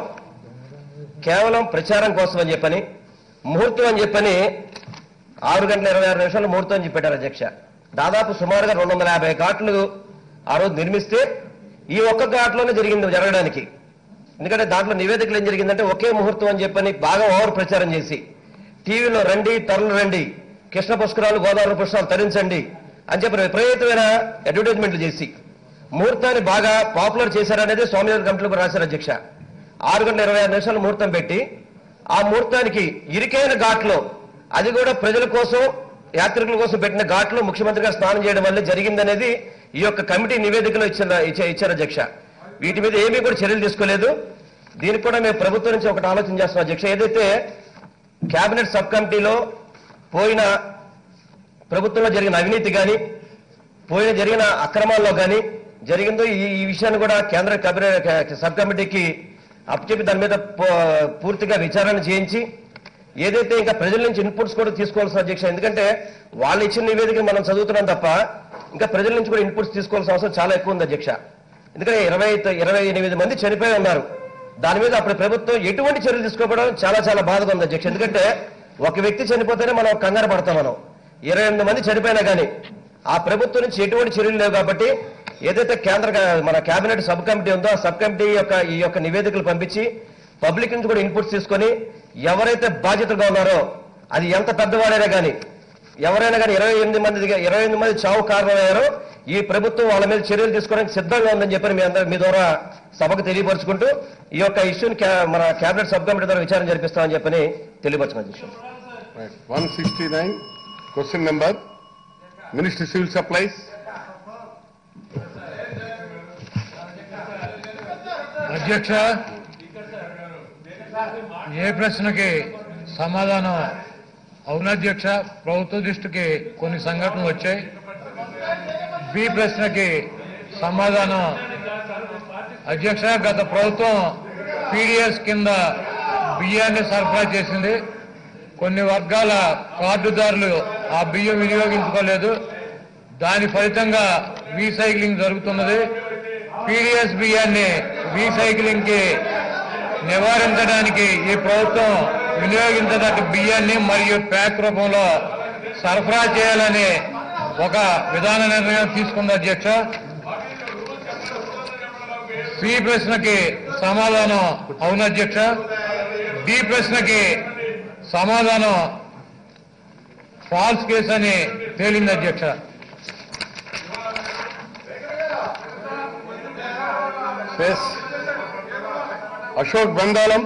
S1: కేవలం ప్రచారం కోసం అని చెప్పని ముహూర్తం అని చెప్పని ఆరు గంటల ఇరవై ఆరు నిమిషాలు ముహూర్తం అని చెప్పారు అధ్యక్ష దాదాపు సుమారుగా రెండు వందల యాభై ఘాట్లు ఆ రోజు నిర్మిస్తే ఈ ఒక్క ఘాట్లోనే జరిగింది జరగడానికి ఎందుకంటే దాంట్లో నివేదికలు ఏం జరిగిందంటే ఒకే ముహూర్తం అని చెప్పని బాగా ఓవర్ ప్రచారం చేసి టీవీలో రండి తరలు రండి కృష్ణ పుష్కరాలు గోదావరి పుష్కరాలు తరించండి అని చెప్పి విపరీతమైన అడ్వర్టైజ్మెంట్లు చేసి ముహూర్తాన్ని బాగా పాపులర్ చేశారనేది స్వామివారి కమిటీలో కూడా రాశారు అధ్యక్ష ఆరు గంటల ఇరవై ఆరు నిమిషాలు ముహూర్తం పెట్టి ఆ ముహూర్తానికి ఇరికైన ఘాట్లో అది కూడా ప్రజల కోసం యాత్రికుల కోసం పెట్టిన ఘాట్లో ముఖ్యమంత్రి గారు స్నానం చేయడం వల్ల జరిగిందనేది ఈ యొక్క కమిటీ నివేదికలో ఇచ్చిన ఇచ్చా- ఇచ్చారు అధ్యక్ష వీటి మీద ఏమీ కూడా చర్యలు తీసుకోలేదు దీనికి కూడా మేము ప్రభుత్వం నుంచి ఒకటి ఆలోచన చేస్తున్నాం అధ్యక్ష ఏదైతే కేబినెట్ సబ్ కమిటీలో పోయిన ప్రభుత్వంలో జరిగిన అవినీతి కానీ పోయిన జరిగిన అక్రమాల్లో కానీ జరిగిందో ఈ ఈ విషయాన్ని కూడా కేంద్ర కేబినెట్ సబ్ కమిటీకి అప్పచెప్పి దాని మీద పూ- పూర్తిగా విచారణ చేయించి ఏదైతే ఇంకా ప్రజల నుంచి ఇన్పుట్స్ కూడా తీసుకోవాల్సిన అధ్యక్ష ఎందుకంటే వాళ్ళు ఇచ్చిన నివేదిక మనం చదువుతున్నాం తప్ప ఇంకా ప్రజల నుంచి కూడా ఇన్పుట్స్ తీసుకోవాల్సిన అవసరం చాలా ఎక్కువ ఉంది అధ్యక్ష ఎందుకంటే ఇరవై ఇరవై ఎనిమిది మంది చనిపోయి ఉన్నారు దాని మీద అప్పుడు ప్రభుత్వం ఎటువంటి చర్యలు తీసుకోవడం చాలా చాలా బాధగా ఉంది అధ్యక్ష ఎందుకంటే ఒక వ్యక్తి చనిపోతేనే మనం కంగారు పడతాం మనం ఇరవై ఎనిమిది మంది చనిపోయినా కానీ ఆ ప్రభుత్వం నుంచి ఎటువంటి చర్యలు లేవు కాబట్టి ఏదైతే కేంద్ర మన కేబినెట్ సబ్ కమిటీ ఉందో ఆ సబ్ కమిటీ యొక్క ఈ యొక్క నివేదికలు పంపించి పబ్లిక్ నుంచి కూడా ఇన్పుట్స్ తీసుకొని ఎవరైతే బాధ్యతగా ఉన్నారో అది ఎంత పెద్దవాడైనా కానీ ఎవరైనా కానీ ఇరవై ఎనిమిది మంది ఇరవై ఎనిమిది మంది చావు కారణమయ్యారో ఈ ప్రభుత్వం వాళ్ళ మీద చర్యలు తీసుకోవడానికి సిద్ధంగా ఉందని చెప్పని మీ అందరూ మీ ద్వారా సభకు తెలియపరుచుకుంటూ ఈ యొక్క ఇష్యూని కా- మన కేబినెట్ సబ్ కమిటీ ద్వారా విచారణ జరిపిస్తామని చెప్పని తెలియపరచుకున్నాను అధ్యక్షుడు
S2: Right. 169, question number, Ministry Civil Supplies.
S7: అధ్యక్ష ఏ ప్రశ్నకి సమాధానం అవునధ్యక్ష ప్రభుత్వ దృష్టికి కొన్ని సంఘటనలు వచ్చాయి బి ప్రశ్నకి సమాధానం అధ్యక్ష గత ప్రభుత్వం పీడిఎస్ కింద బియ్యాన్ని సరఫరా చేసింది కొన్ని వర్గాల కార్డుదారులు ఆ బియ్యం వినియోగించుకోలేదు దాని ఫలితంగా రీసైక్లింగ్ జరుగుతున్నది పీడిఎస్ బియ్యాన్ని రీసైక్లింగ్ కి నివారించడానికి ఈ ప్రభుత్వం వినియోగించదగ్గ బియ్యాన్ని మరియు ప్యాక్ రూపంలో సరఫరా చేయాలని ఒక విధాన నిర్ణయం తీసుకుంది అధ్యక్ష సి ప్రశ్నకి సమాధానం అవును అధ్యక్ష డి ప్రశ్నకి సమాధానం ఫాల్స్ కేసు అని తేలింది అధ్యక్ష
S2: Yes. Ashok Bendalam.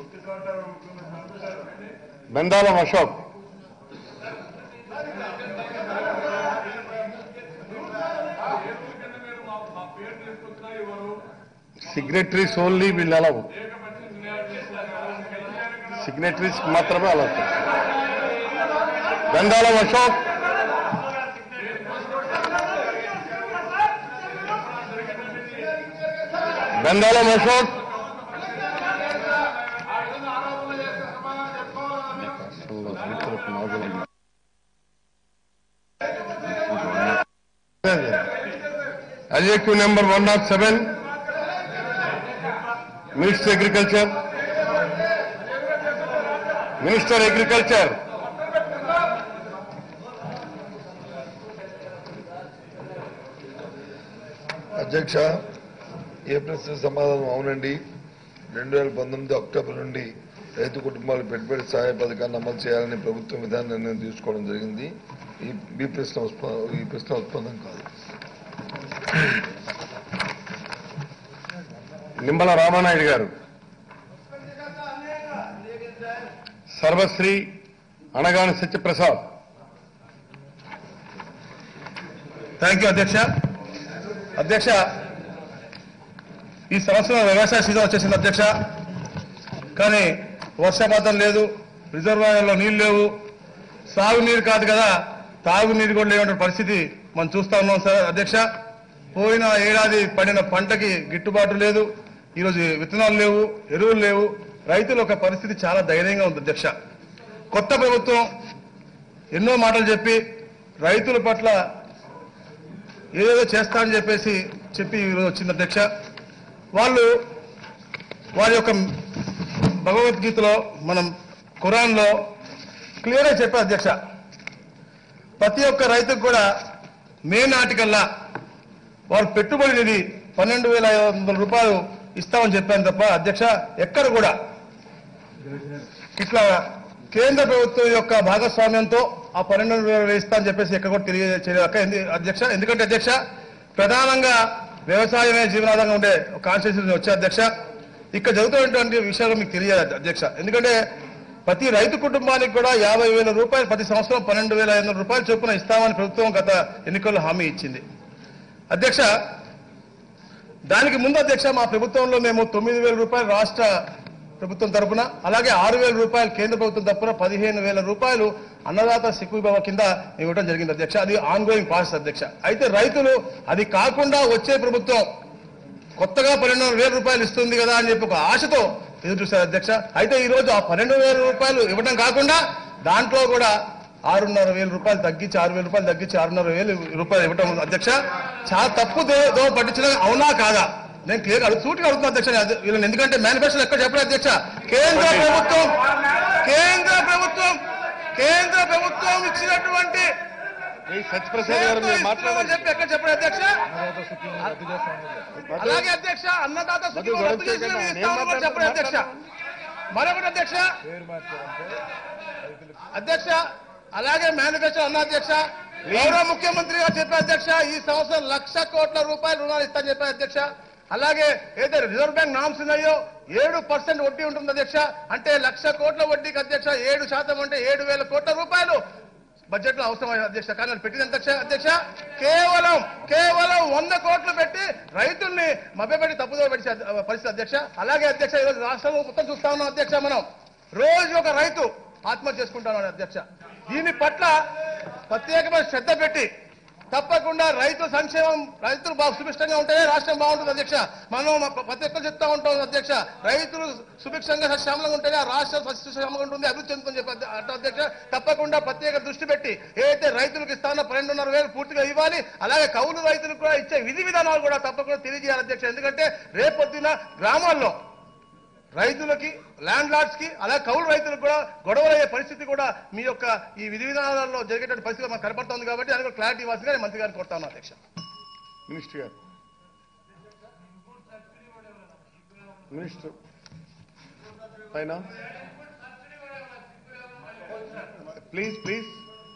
S2: Bendalam Ashok. Signatories only will allow. Signatories మాత్రమే allow. బెందాలం Ashok బెందాలం Ashok Adjective number one not seven. Minister Agriculture. Minister Agriculture.
S8: అధ్యక్ష ఏ ప్రశ్న సమాధానం అవునండి రెండు వేల పంతొమ్మిది అక్టోబర్ నుండి
S2: రైతు కుటుంబాలకు పెట్టుబడి సహాయ పథకాన్ని అమలు చేయాలని ప్రభుత్వం విధాన నిర్ణయం తీసుకోవడం జరిగింది ఈ ఈ ప్రశ్న ఉత్ప- ఈ ప్రశ్న ఉత్పన్నం కాదు
S8: నిమ్మల రామానాయుడు గారు సర్వశ్రీ అనగాని సత్యప్రసాద్
S3: థ్యాంక్ యూ అధ్యక్ష అధ్యక్ష ఈ సంవత్సరం వ్యవసాయ సీజన్ వచ్చేసింది అధ్యక్ష కానీ వర్షపాతం లేదు రిజర్వాయర్లో నీళ్లు లేవు సాగునీరు కాదు కదా తాగునీరు కూడా లేనటువంటి పరిస్థితి మనం చూస్తా ఉన్నాం సార్ అధ్యక్ష పోయిన ఏడాది పండిన పంటకి గిట్టుబాటు లేదు ఈరోజు విత్తనాలు లేవు ఎరువులు లేవు రైతుల యొక్క పరిస్థితి చాలా దయనీయంగా ఉంది అధ్యక్ష కొత్త ప్రభుత్వం ఎన్నో మాటలు చెప్పి రైతుల పట్ల ఏదేదో చేస్తా అని చెప్పేసి చెప్పి ఈరోజు వచ్చింది అధ్యక్ష వాళ్ళు వారి యొక్క భగవద్గీతలో మనం ఖురాన్లో క్లియర్గా చెప్పారు అధ్యక్ష ప్రతి ఒక్క రైతుకు కూడా మే నాటికల్లా వారు పెట్టుబడి నిధి పన్నెండు వేల ఐదు వందల రూపాయలు ఇస్తామని చెప్పాను తప్ప అధ్యక్ష ఎక్కడ కూడా ఇట్లా కేంద్ర ప్రభుత్వం యొక్క భాగస్వామ్యంతో ఆ పన్నెండు వేలు ఇస్తా అని చెప్పేసి ఎక్కడ కూడా తెలియజేయలేక ఎందు- అధ్యక్ష ఎందుకంటే అధ్యక్ష ప్రధానంగా వ్యవసాయమే జీవనాధారంగా ఉండే కాన్స్టిట్యూషన్ వచ్చే అధ్యక్ష ఇక్కడ జరుగుతున్నటువంటి విషయాలు మీకు తెలియాలి అధ్యక్ష ఎందుకంటే ప్రతి రైతు కుటుంబానికి కూడా యాభై వేల రూపాయలు ప్రతి సంవత్సరం పన్నెండు వేల ఐదు వందల రూపాయలు చొప్పున ఇస్తామని ప్రభుత్వం గత ఎన్నికల్లో హామీ ఇచ్చింది అధ్యక్ష దానికి ముందు అధ్యక్ష మా ప్రభుత్వంలో మేము తొమ్మిది వేల రూపాయలు రాష్ట్ర ప్రభుత్వం తరపున అలాగే ఆరు వేల రూపాయలు కేంద్ర ప్రభుత్వం తరపున పదిహేను వేల రూపాయలు అన్నదాత సిక్కుబాబ కింద ఇవ్వడం జరిగింది అధ్యక్ష అది ఆన్ గోయింగ్ ప్రాసెస్ అధ్యక్ష అయితే రైతులు అది కాకుండా వచ్చే ప్రభుత్వం కొత్తగా పన్నెండు వేల రూపాయలు ఇస్తుంది కదా అని చెప్పి ఒక ఆశతో ఎదురు చూశారు అధ్యక్ష అయితే ఈ రోజు ఆ పన్నెండు వేల రూపాయలు ఇవ్వడం కాకుండా దాంట్లో కూడా ఆరున్నర వేల రూపాయలు తగ్గించి ఆరు వేల రూపాయలు తగ్గించి ఆరున్నర వేలు రూపాయలు ఇవ్వడం అధ్యక్ష చాలా తప్పు దో- దో పట్టించడం అవునా కాదా నేను క్లియర్ అడుగు సూటిగా అడుగుతున్నా అధ్యక్ష నేను అదే- వీళ్ళని ఎందుకంటే మేనిఫెస్టో ఎక్కడ చెప్పలేదు అధ్యక్ష కేంద్ర ప్రభుత్వం కేంద్ర ప్రభుత్వం కేంద్ర ప్రభుత్వం ఇచ్చినటువంటి
S8: సత్యప్రసాద్ గారు మీరు మాట్లాడారు
S3: చెప్పి ఎక్కడ చెప్పలేదు అధ్యక్ష అలాగే అధ్యక్ష అన్నదాత సుఖీభవ రద్దు చేసి ఇస్తామని కూడా చెప్పలేదు అధ్యక్ష మరొకటి అధ్యక్ష అధ్యక్ష అలాగే మేనిఫెస్టో అన్న అధ్యక్ష గౌరవ ముఖ్యమంత్రి గారు చెప్పారు అధ్యక్ష ఈ సంవత్సరం లక్ష కోట్ల రూపాయలు రుణాలు ఇస్తామని చెప్పారు అధ్యక్ష అలాగే ఏదైతే రిజర్వ్ బ్యాంక్ నామ్స్ ఉన్నాయో ఏడు పర్సెంట్ వడ్డీ ఉంటుంది అధ్యక్ష అంటే లక్ష కోట్ల వడ్డీకి అధ్యక్ష ఏడు శాతం అంటే ఏడు వేల కోట్ల రూపాయలు బడ్జెట్ లో అవసరం అధ్యక్ష కానీ వాళ్ళు పెట్టింది ఎంత అధ్యక్ష అధ్యక్ష కేవలం కేవలం వంద కోట్లు పెట్టి రైతుల్ని మభ్యపెట్టి తప్పుదో పెట్టి పరిస్థితి అధ్యక్ష అలాగే అధ్యక్ష ఈరోజు రాష్ట్రంలో మొత్తం చూస్తా ఉన్నాం అధ్యక్ష మనం రోజు ఒక రైతు ఆత్మహత్య చేసుకుంటాను అధ్యక్ష దీని పట్ల ప్రత్యేకమైన శ్రద్ధ పెట్టి తప్పకుండా రైతు సంక్షేమం రైతులు బాగా సుభిక్షంగా ఉంటేనే రాష్ట్రం బాగుంటుంది అధ్యక్ష మనం మ- ప్రతి ఒక్కరు చెప్తా ఉంటాం అధ్యక్ష రైతులు సుభిక్షంగా సశ్యామలంగా ఉంటేనే ఆ రాష్ట్రం సస్యశ్యామలంగా ఉంటుంది అభివృద్ధి చెందుతుంది చెప్పి అధ్య- అంటాం అధ్యక్ష తప్పకుండా ప్రత్యేక దృష్టి పెట్టి ఏదైతే రైతులకు ఇస్తానో పన్నెండున్నర వేలు పూర్తిగా ఇవ్వాలి అలాగే కౌలు రైతులకు కూడా ఇచ్చే విధి విధానాలు కూడా తప్పకుండా తెలియజేయాలి అధ్యక్ష ఎందుకంటే రేపొద్దున గ్రామాల్లో రైతులకి ల్యాండ్ లార్డ్స్ కి అలాగే కౌలు రైతులకు కూడా గొడవలు అయ్యే పరిస్థితి కూడా మీ యొక్క ఈ విధి విధానాలలో జరిగేటువంటి పరిస్థితి మనకు కనపడుతుంది కాబట్టి దానికి క్లారిటీ ఇవ్వాల్సిందిగా నేను మంత్రి గారిని కోరుతాను అధ్యక్ష
S8: మినిస్టర్ గారు మినిస్టర్ పైన ప్లీజ్ ప్లీజ్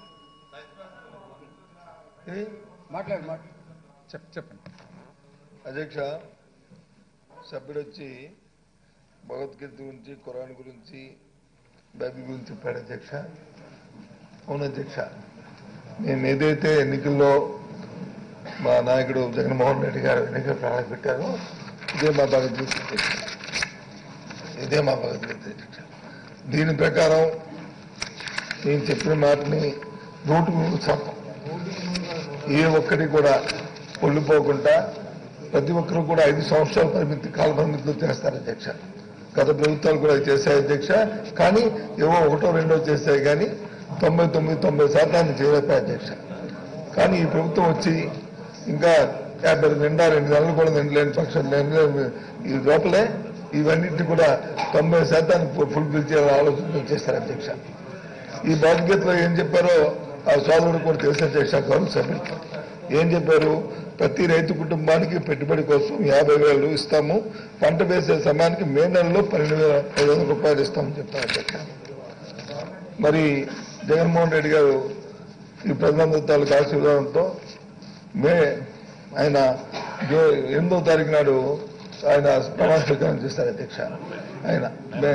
S8: మాట్లాడు మాట్లాడు
S3: చెప్ చెప్పండి
S2: అధ్యక్ష సభ్యుడు వచ్చి భగవద్గీత గురించి ఖురాన్ గురించి బైబిల్ గురించి చెప్పాడు అధ్యక్ష అవును అధ్యక్ష నేను ఏదైతే ఎన్నికల్లో మా నాయకుడు జగన్మోహన్ రెడ్డి గారు ఎన్నికలు ప్రవేశపెట్టారో ఇదే మా భగవద్గీత అధ్యక్ష. ఇదే మా భగవద్గీత అధ్యక్ష దీని ప్రకారం నేను చెప్పిన మాటని నూటికి నూరు శాతం ఏ ఒక్కటి కూడా పొల్లిపోకుండా ప్రతి ఒక్కరు కూడా ఐదు సంవత్సరాల పరిమితి కాల పరిమితిలో చేస్తారు అధ్యక్ష గత ప్రభుత్వాలు కూడా అది చేశాయి అధ్యక్ష కానీ ఏవో ఒకటో రెండో చేస్తాయి కానీ తొంభై తొమ్మిది తొంభై శాతాన్ని చేయలేపాయి అధ్యక్ష కానీ ఈ ప్రభుత్వం వచ్చి ఇంకా యాభై నిండా రెండు నెలలు కూడా నిండలేని పక్షం నిండలేని ఈ లోపలే ఇవన్నింటినీ కూడా తొంభై శాతాన్ని ఫుల్ఫిల్ చేయాలని ఆలోచన చేస్తారు అధ్యక్ష ఈ భగవద్గీతలో ఏం చెప్పారో ఆ సోదరుడు కూడా తెలుసు అధ్యక్ష గౌరవ సభ్యులు ఏం చెప్పారు ప్రతి రైతు కుటుంబానికి పెట్టుబడి కోసం యాభై వేలు ఇస్తాము పంట వేసే సమయానికి మే నెలలో పన్నెండు వేల ఐదు వందల రూపాయలు ఇస్తామని చెప్పారు అధ్యక్ష మరి జగన్మోహన్ రెడ్డి గారు ఈ ప్రధాన తాలూకు ఆశీర్వాదంతో మే ఆయన జో ఎనిమిదో తారీఖు నాడు ఆయన ప్రమాణ స్వీకారం చేస్తారు అధ్యక్ష ఆయన మే-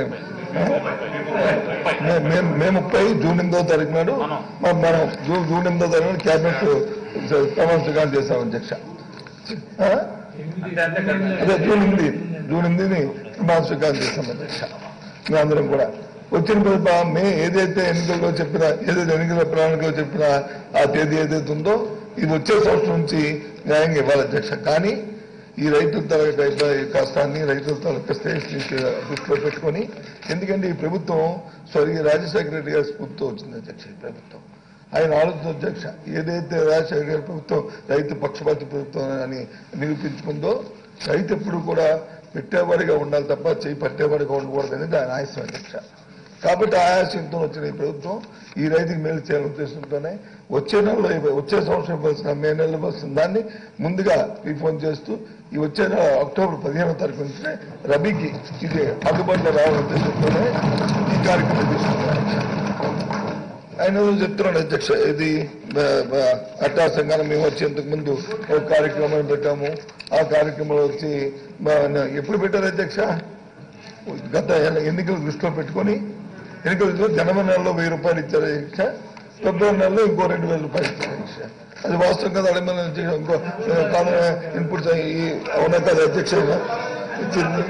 S2: మే- మే- మే ముప్పై జూన్ ఎనిమిదో తారీఖు నాడు మ- మనం జూన్ జూన్ ఎనిమిదో తారీఖు నాడు క్యాబినెట్ ప్రమాణ స్వీకారం చేస్తాం అధ్యక్ష ఆ? అదే జూన్ ఎనిమిది జూన్ ఎనిమిదిని ప్రమాణ స్వీకారం చేస్తాం అధ్యక్ష మేమందరం కూడా వచ్చిన పిదప మే ఏదైతే ఎన్నికల్లో చెప్పినా ఏదైతే ఎన్నికల ప్రణాళికలో చెప్పినా ఆ తేదీ ఏదైతే ఉందో ఇది వచ్చే సంవత్సరం నుంచి న్యాయంగా ఇవ్వాలి అధ్యక్ష కానీ ఈ రైతుల తాలూకా ఈ కష్టాన్ని రైతుల తాలూకా శ్రేయస్ని దృష్టిలో పెట్టుకొని ఎందుకంటే ఈ ప్రభుత్వం స్వర్గీయ రాజశేఖర రెడ్డి గారి స్ఫూర్తితో వచ్చింది అధ్యక్ష ఈ ప్రభుత్వం ఆయన ఆలోచన అధ్యక్ష ఏదైతే రాజశేఖర గారి ప్రభుత్వం రైతు పక్షపాతి ప్రభుత్వం అని నిరూపించుకుందో రైతు ఎప్పుడు కూడా పెట్టేవాడిగా ఉండాలి తప్ప చేయి పట్టేవాడిగా ఉండకూడదు అనేది ఆయన ఆశయం అధ్యక్ష కాబట్టి ఆయాసంతో వచ్చిన ఈ ప్రభుత్వం ఈ రైతుకి మేలు చేయాలని ఉద్దేశంతోనే వచ్చే నెలలో ఇవ్వ- వచ్చే సంవత్సరం ఇవ్వాల్సిన మే నెలలో ఇవ్వాల్సిన దాన్ని ముందుగా రీఫోన్ చేస్తూ ఈ వచ్చే నెల అక్టోబర్ పదిహేనో తారీఖు నుంచి రబీకి ఇది అందుబాటులో రావాలని ఉద్దేశంతోనే ఈ కార్యక్రమం తీసుకున్నాం ఆయన ఏదో చెప్తున్నాడు అధ్యక్ష ఇది బ- బ- అట్టా సంఘాన్ని మేము వచ్చి ఇంతకు ముందు ఒక కార్యక్రమం పెట్టాము ఆ కార్యక్రమంలో వచ్చి బ- ఎప్పుడు పెట్టారు అధ్యక్ష గత ఎన్ని- ఎన్నికలు దృష్టిలో పెట్టుకొని ఎన్నికల దృష్టిలో జనవరి నెలలో వెయ్యి రూపాయలు ఇచ్చారు అధ్యక్ష ఫిబ్రవరి నెలలో ఇంకో రెండు వేల రూపాయలు ఇచ్చారు అధ్యక్ష అది వాస్తవం కదా అడగమని అధ్యక్ష ఇంకో ఇన్పుట్స్ ఈ అవునా కదా అధ్యక్ష ఇచ్చింది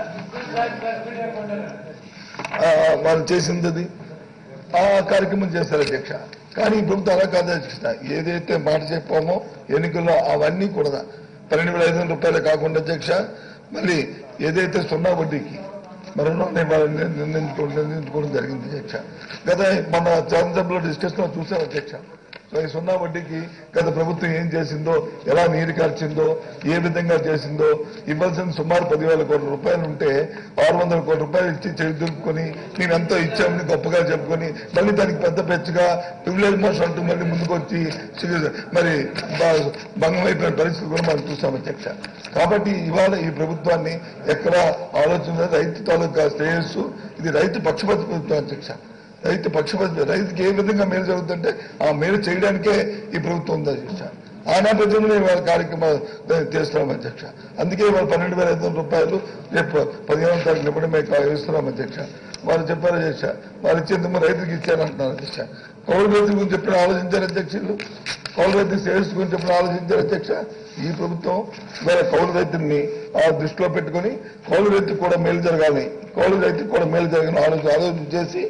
S2: ఆ, వాళ్ళు చేసింది అది ఆ కార్యక్రమం చేశారు అధ్యక్ష కానీ ఈ ప్రభుత్వం అలా కాదు అధ్యక్ష ఏదైతే మాట చెప్పామో ఎన్నికల్లో అవన్నీ కూడా పన్నెండు వేల ఐదు వందల రూపాయలు కాకుండా అధ్యక్ష మళ్ళీ ఏదైతే సున్నా వడ్డీకి మరో నిర్ణయించుకోవడం నిర్ణయించుకోవడం జరిగింది అధ్యక్ష గత మన శాసనసభలో డిస్కషన్ చూసాం అధ్యక్ష సో ఈ సున్నా వడ్డీకి గత ప్రభుత్వం ఏం చేసిందో ఎలా నీరు కార్చిందో ఏ విధంగా చేసిందో ఇవ్వాల్సిన సుమారు పదివేల కోట్ల రూపాయలు ఉంటే ఆరు వందల కోట్ల రూపాయలు ఇచ్చి చెవి దులుపుకొని మేము ఎంతో ఇచ్చామని గొప్పగా చెప్పుకొని మళ్ళీ దానికి పెద్ద పెచ్చగా ప్రివిలేజ్ మోషన్ అంటూ మళ్ళీ ముందుకు వచ్చి సి- మరి బ- భంగం అయిపోయిన పరిస్థితి కూడా మనం చూసాం అధ్యక్ష కాబట్టి ఇవాళ ఈ ప్రభుత్వాన్ని ఎక్కడ ఆలోచన రైతు తాలూకా శ్రేయస్సు ఇది రైతు పక్షపాత ప్రభుత్వం అధ్యక్ష రైతు పక్షపాత రైతుకి ఏ విధంగా మేలు జరుగుతుంటే ఆ మేలు చేయడానికే ఈ ప్రభుత్వం ఉంది అధ్యక్ష ఆ నేపథ్యంలో ఇవాళ కార్యక్రమాలు చేస్తున్నాం అధ్యక్ష అందుకే ఇవాళ పన్నెండు వేల ఐదు వందల రూపాయలు రేపు పదిహేను తారీఖు ఇవ్వడం మేము ఇస్తున్నాం అధ్యక్ష వారు చెప్పారు అధ్యక్ష వారు ఇచ్చేందుకు రైతుకి ఇచ్చారంటున్నారు అధ్యక్ష కౌలు రైతుల గురించి చెప్పిన ఆలోచించారు అధ్యక్షులు కౌలు రైతు సేల్స్ గురించి చెప్పిన ఆలోచించారు అధ్యక్ష ఈ ప్రభుత్వం ఇవాళ కౌలు రైతుల్ని ఆ దృష్టిలో పెట్టుకొని కౌలు రైతుకు కూడా మేలు జరగాలి కౌలు రైతుకు కూడా మేలు జరగాలని ఆలోచన ఆలోచన చేసి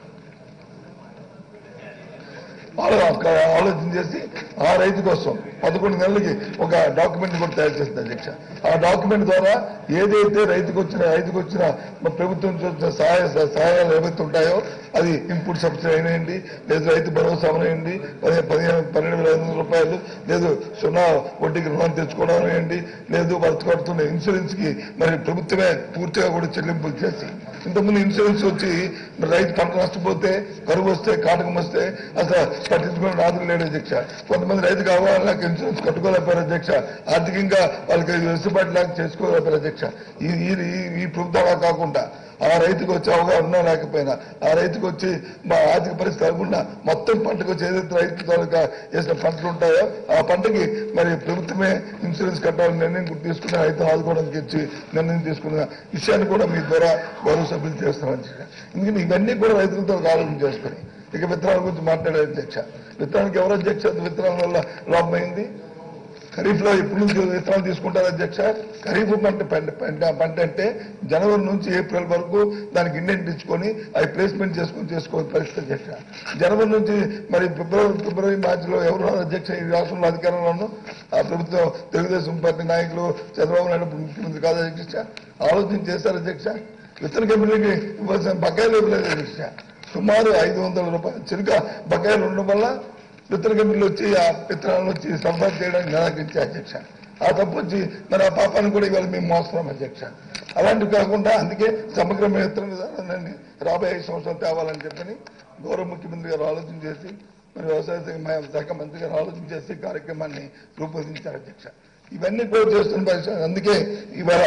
S2: ఆలో- ఆలోచన చేసి ఆ రైతు కోసం పదకొండు నెలలకి ఒక డాక్యుమెంట్ కూడా తయారు చేస్తుంది అధ్యక్ష ఆ డాక్యుమెంట్ ద్వారా ఏదైతే రైతుకు వచ్చిన రైతుకు వచ్చిన మన ప్రభుత్వం నుంచి వచ్చిన సహాయ సహాయాలు ఏవైతే ఉంటాయో అది ఇన్పుట్ సబ్సిడీ అయినాయండి లేదు రైతు భరోసా అవనాయండి పదిహేను పదిహేను పన్నెండు వేల ఐదు వందల రూపాయలు లేదు సున్నా వడ్డీకి రుణం తెచ్చుకోవడం అనేయండి లేదు వాళ్ళు కడుతున్న ఇన్సూరెన్స్ కి మరి ప్రభుత్వమే పూర్తిగా కూడా చెల్లింపులు చేసి ఇంతకుముందు ఇన్సూరెన్స్ వచ్చి మరి రైతు పంట నష్టపోతే కరువు వస్తే కాటకం వస్తే అసలు పట్టించుకునే రాదులు లేడు అధ్యక్ష కొంతమంది రైతు కావాలన్నా ఇన్సూరెన్స్ కట్టుకోలేకపోయారు అధ్యక్ష ఆర్థికంగా వాళ్ళకి వెసులుబాటు లేక చేసుకోలేకపోయారు అధ్యక్ష ఈ ఈ- ఈ- ఈ ప్రభుత్వం అలా కాకుండా ఆ రైతుకు వచ్చే అవగాహన ఉన్నా లేకపోయినా ఆ రైతుకు వచ్చి మా ఆర్థిక పరిస్థితి కాకుండా మొత్తం పంటకు వచ్చి ఏదైతే రైతు తాలూకా వేసిన పంటలు ఉంటాయో ఆ పంటకి మరి ప్రభుత్వమే ఇన్సూరెన్స్ కట్టాలని నిర్ణయం కూడా తీసుకుని రైతు ఆదుకోవడానికి ఇచ్చి నిర్ణయం తీసుకున్న విషయాన్ని కూడా మీ ద్వారా గౌరవ సభ్యులు చేస్తున్నారు అధ్యక్ష ఎందుకంటే ఇవన్నీ కూడా రైతులతో ఆలోచన చేసుకుని ఇక విత్తనాల గురించి మాట్లాడే అధ్యక్ష విత్తనానికి ఎవరు అధ్యక్ష విత్తనాల వల్ల లాభమైంది ఖరీఫ్ లో ఎప్పుడు నుంచి విత్తనాలు తీసుకుంటారు అధ్యక్ష ఖరీఫ్ పంట పంట పంట పంట అంటే జనవరి నుంచి ఏప్రిల్ వరకు దానికి ఇండెంట్ ఇచ్చుకొని అవి ప్లేస్మెంట్ చేసుకొని చేసుకోవాలి పరిస్థితి అధ్యక్ష జనవరి నుంచి మరి ఫిబ్రవరి ఫిబ్రవరి మార్చిలో ఎవరు ఉన్నారు అధ్యక్ష ఈ రాష్ట్రంలో అధికారంలోనూ ఆ ప్రభుత్వం తెలుగుదేశం పార్టీ నాయకులు చంద్రబాబు నాయుడు ముఖ్యమంత్రి కాదు అధ్యక్ష ఆలోచన చేశారు అధ్యక్ష విత్తన కంపెనీకి ఇవ్వాల్సిన బకాయిలు ఇవ్వలేదు అధ్యక్ష సుమారు ఐదు వందల రూపాయలు చిరుక బకాయిలు ఉండడం వల్ల విత్తన కంపెనీలు వచ్చి ఆ విత్తనాలను వచ్చి సరఫరా చేయడానికి నిరాకరించే అధ్యక్ష ఆ తప్పు వచ్చి మరి ఆ పాపాన్ని కూడా ఇవాళ మేము మోస్తున్నాం అధ్యక్ష అలాంటివి కాకుండా అందుకే సమగ్రమైన విత్తన విధానాన్ని రాబోయే ఐదు సంవత్సరాలు తేవాలని చెప్పని గౌరవ ముఖ్యమంత్రి గారు ఆలోచన చేసి మరి వ్యవసాయ శాఖ శాఖ మంత్రి గారు ఆలోచన చేసి కార్యక్రమాన్ని రూపొందించారు అధ్యక్ష ఇవన్నీ కూడా చేస్తున్న పరిస్థితి అందుకే ఇవాళ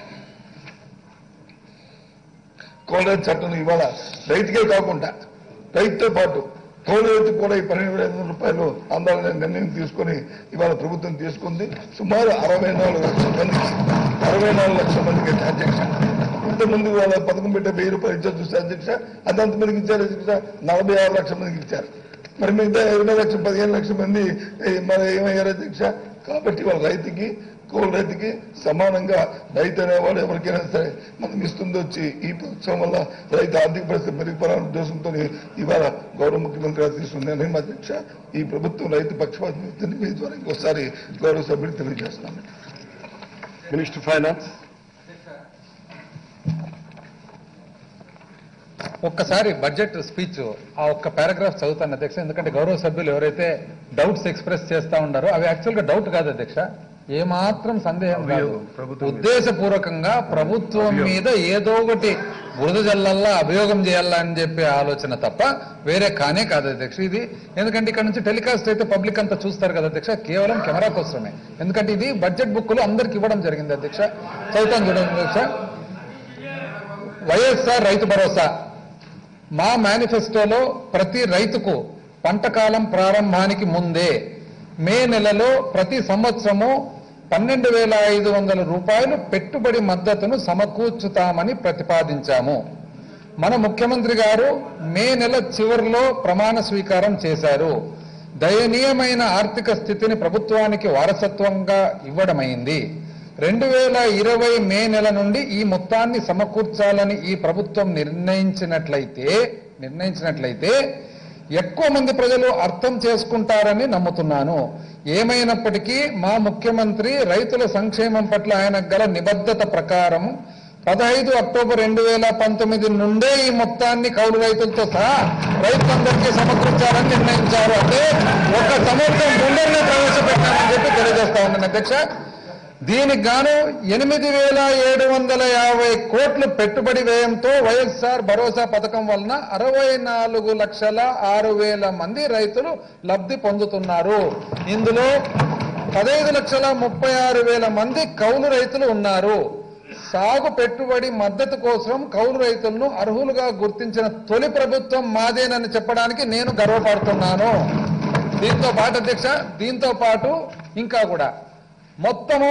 S2: కోల్డ్ చట్టం ఇవాళ రైతుకే కాకుండా రైతుతో పాటు కౌలు రైతు కూడా ఈ పన్నెండు వేల ఐదు వందల రూపాయలు అందాలనే నిర్ణయం తీసుకొని ఇవాళ ప్రభుత్వం తీసుకుంది సుమారు అరవై నాలుగు లక్షల మందికి అరవై నాలుగు లక్షల మందికి అయితే అధ్యక్ష ఇంతకుముందు వాళ్ళ పథకం పెట్టే వెయ్యి రూపాయలు ఇచ్చారు చూస్తే అధ్యక్ష అది అంతమందికి ఇచ్చారు అధ్యక్ష నలభై ఆరు లక్షల మందికి ఇచ్చారు మరి మిగతా ఇరవై లక్షల పదిహేను లక్షల మంది ఏ, మరి ఏమయ్యారు అధ్యక్ష కాబట్టి వాళ్ళ రైతుకి కోల్ రైతుకి సమానంగా రైతు అనేవాడు ఎవరికైనా సరే మనం ఇస్తుంది వచ్చి ఈ ప్రభుత్వం వల్ల రైతు ఆర్థిక పరిస్థితి మెరుగుపడాలనే ఉద్దేశంతో ఇవాళ గౌరవ ముఖ్యమంత్రి గారు తీసుకున్న నిర్ణయం అధ్యక్ష ఈ ప్రభుత్వం రైతు పక్షపాతం మీ ద్వారా ఇంకోసారి గౌరవ సభ్యులు తెలియజేస్తున్నాను
S8: మినిస్టర్ ఫైనాన్స్
S7: ఒక్కసారి బడ్జెట్ స్పీచ్ ఆ ఒక్క పారాగ్రాఫ్ చదువుతాను అధ్యక్ష ఎందుకంటే గౌరవ సభ్యులు ఎవరైతే డౌట్స్ ఎక్స్ప్రెస్ చేస్తా ఉన్నారో అవి యాక్చువల్ గా డౌట్ కాదు అధ్యక్ష ఏమాత్రం సందేహం కాదు ఉద్దేశపూర్వకంగా ప్రభుత్వం మీద ఏదో ఒకటి బురద జల్లల్లా అభియోగం చేయాలా అని చెప్పే ఆలోచన తప్ప వేరే కానే కాదు అధ్యక్ష ఇది ఎందుకంటే ఇక్కడ నుంచి టెలికాస్ట్ అయితే పబ్లిక్ అంతా చూస్తారు కదా అధ్యక్ష కేవలం కెమెరా కోసమే ఎందుకంటే ఇది బడ్జెట్ బుక్లు అందరికి ఇవ్వడం జరిగింది అధ్యక్ష చదువుతాను చూడండి అధ్యక్ష వైఎస్ఆర్ రైతు భరోసా మా మేనిఫెస్టోలో ప్రతి రైతుకు పంట కాలం ప్రారంభానికి ముందే మే నెలలో ప్రతి సంవత్సరము పన్నెండు వేల ఐదు వందల రూపాయలు పెట్టుబడి మద్దతును సమకూర్చుతామని ప్రతిపాదించాము మన ముఖ్యమంత్రి గారు మే నెల చివరిలో ప్రమాణ స్వీకారం చేశారు దయనీయమైన ఆర్థిక స్థితిని ప్రభుత్వానికి వారసత్వంగా ఇవ్వడమైంది రెండు వేల ఇరవై మే నెల నుండి ఈ మొత్తాన్ని సమకూర్చాలని ఈ ప్రభుత్వం నిర్ణయించినట్లయితే నిర్ణయించినట్లయితే ఎక్కువ మంది ప్రజలు అర్థం చేసుకుంటారని నమ్ముతున్నాను ఏమైనప్పటికీ మా ముఖ్యమంత్రి రైతుల సంక్షేమం పట్ల ఆయనకు గల నిబద్ధత ప్రకారం పదహైదు అక్టోబర్ రెండు వేల పంతొమ్మిది నుండే ఈ మొత్తాన్ని కౌలు రైతులతో సహా రైతులందరికీ సమకూర్చాలని నిర్ణయించారు అంటే ఒక సంవత్సరం ముందరనే ప్రవేశపెట్టామని చెప్పి తెలియజేస్తా ఉన్నాను అధ్యక్ష దీనికి గాను ఎనిమిది వేల ఏడు వందల యాభై కోట్ల పెట్టుబడి వ్యయంతో వైఎస్ఆర్ భరోసా పథకం వలన అరవై నాలుగు లక్షల ఆరు వేల మంది రైతులు లబ్ధి పొందుతున్నారు ఇందులో పదహైదు లక్షల ముప్పై ఆరు వేల మంది కౌలు రైతులు ఉన్నారు సాగు పెట్టుబడి మద్దతు కోసం కౌలు రైతులను అర్హులుగా గుర్తించిన తొలి ప్రభుత్వం మాదేనని చెప్పడానికి నేను గర్వపడుతున్నాను దీంతో పాటు అధ్యక్ష దీంతో పాటు ఇంకా కూడా మొత్తము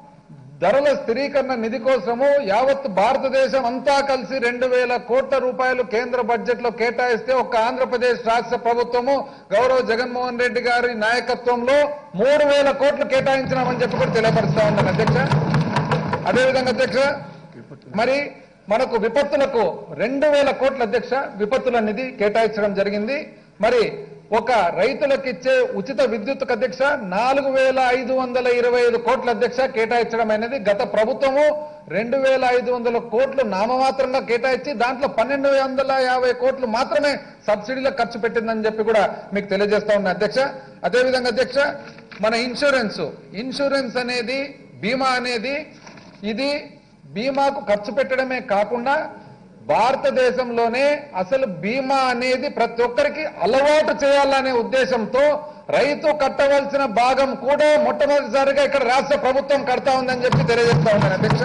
S7: ధరల స్థిరీకరణ నిధి కోసము యావత్ భారతదేశం అంతా కలిసి రెండు వేల కోట్ల రూపాయలు కేంద్ర బడ్జెట్ లో కేటాయిస్తే ఒక్క ఆంధ్రప్రదేశ్ రాష్ట్ర ప్రభుత్వము గౌరవ జగన్మోహన్ రెడ్డి గారి నాయకత్వంలో మూడు వేల కోట్లు కేటాయించినామని చెప్పి కూడా తెలియపరుస్తా ఉన్నాను అధ్యక్ష అదేవిధంగా అధ్యక్ష మరి మనకు విపత్తులకు రెండు వేల కోట్ల అధ్యక్ష విపత్తుల నిధి కేటాయించడం జరిగింది మరి ఒక రైతులకు ఇచ్చే ఉచిత విద్యుత్కు అధ్యక్ష నాలుగు వేల ఐదు వందల ఇరవై ఐదు కోట్ల అధ్యక్ష కేటాయించడం అనేది గత ప్రభుత్వము రెండు వేల ఐదు వందల కోట్లు నామమాత్రంగా కేటాయించి దాంట్లో పన్నెండు వందల యాభై కోట్లు మాత్రమే సబ్సిడీలో ఖర్చు పెట్టిందని చెప్పి కూడా మీకు తెలియజేస్తా ఉన్నా అధ్యక్ష అదేవిధంగా అధ్యక్ష మన ఇన్సూరెన్స్ ఇన్సూరెన్స్ అనేది బీమా అనేది ఇది బీమాకు ఖర్చు పెట్టడమే కాకుండా భారతదేశంలోనే అసలు బీమా అనేది ప్రతి ఒక్కరికి అలవాటు చేయాలనే ఉద్దేశంతో రైతు కట్టవలసిన భాగం కూడా మొట్టమొదటిసారిగా ఇక్కడ రాష్ట్ర ప్రభుత్వం కడతా ఉందని చెప్పి తెలియజేస్తా ఉన్నాను అధ్యక్ష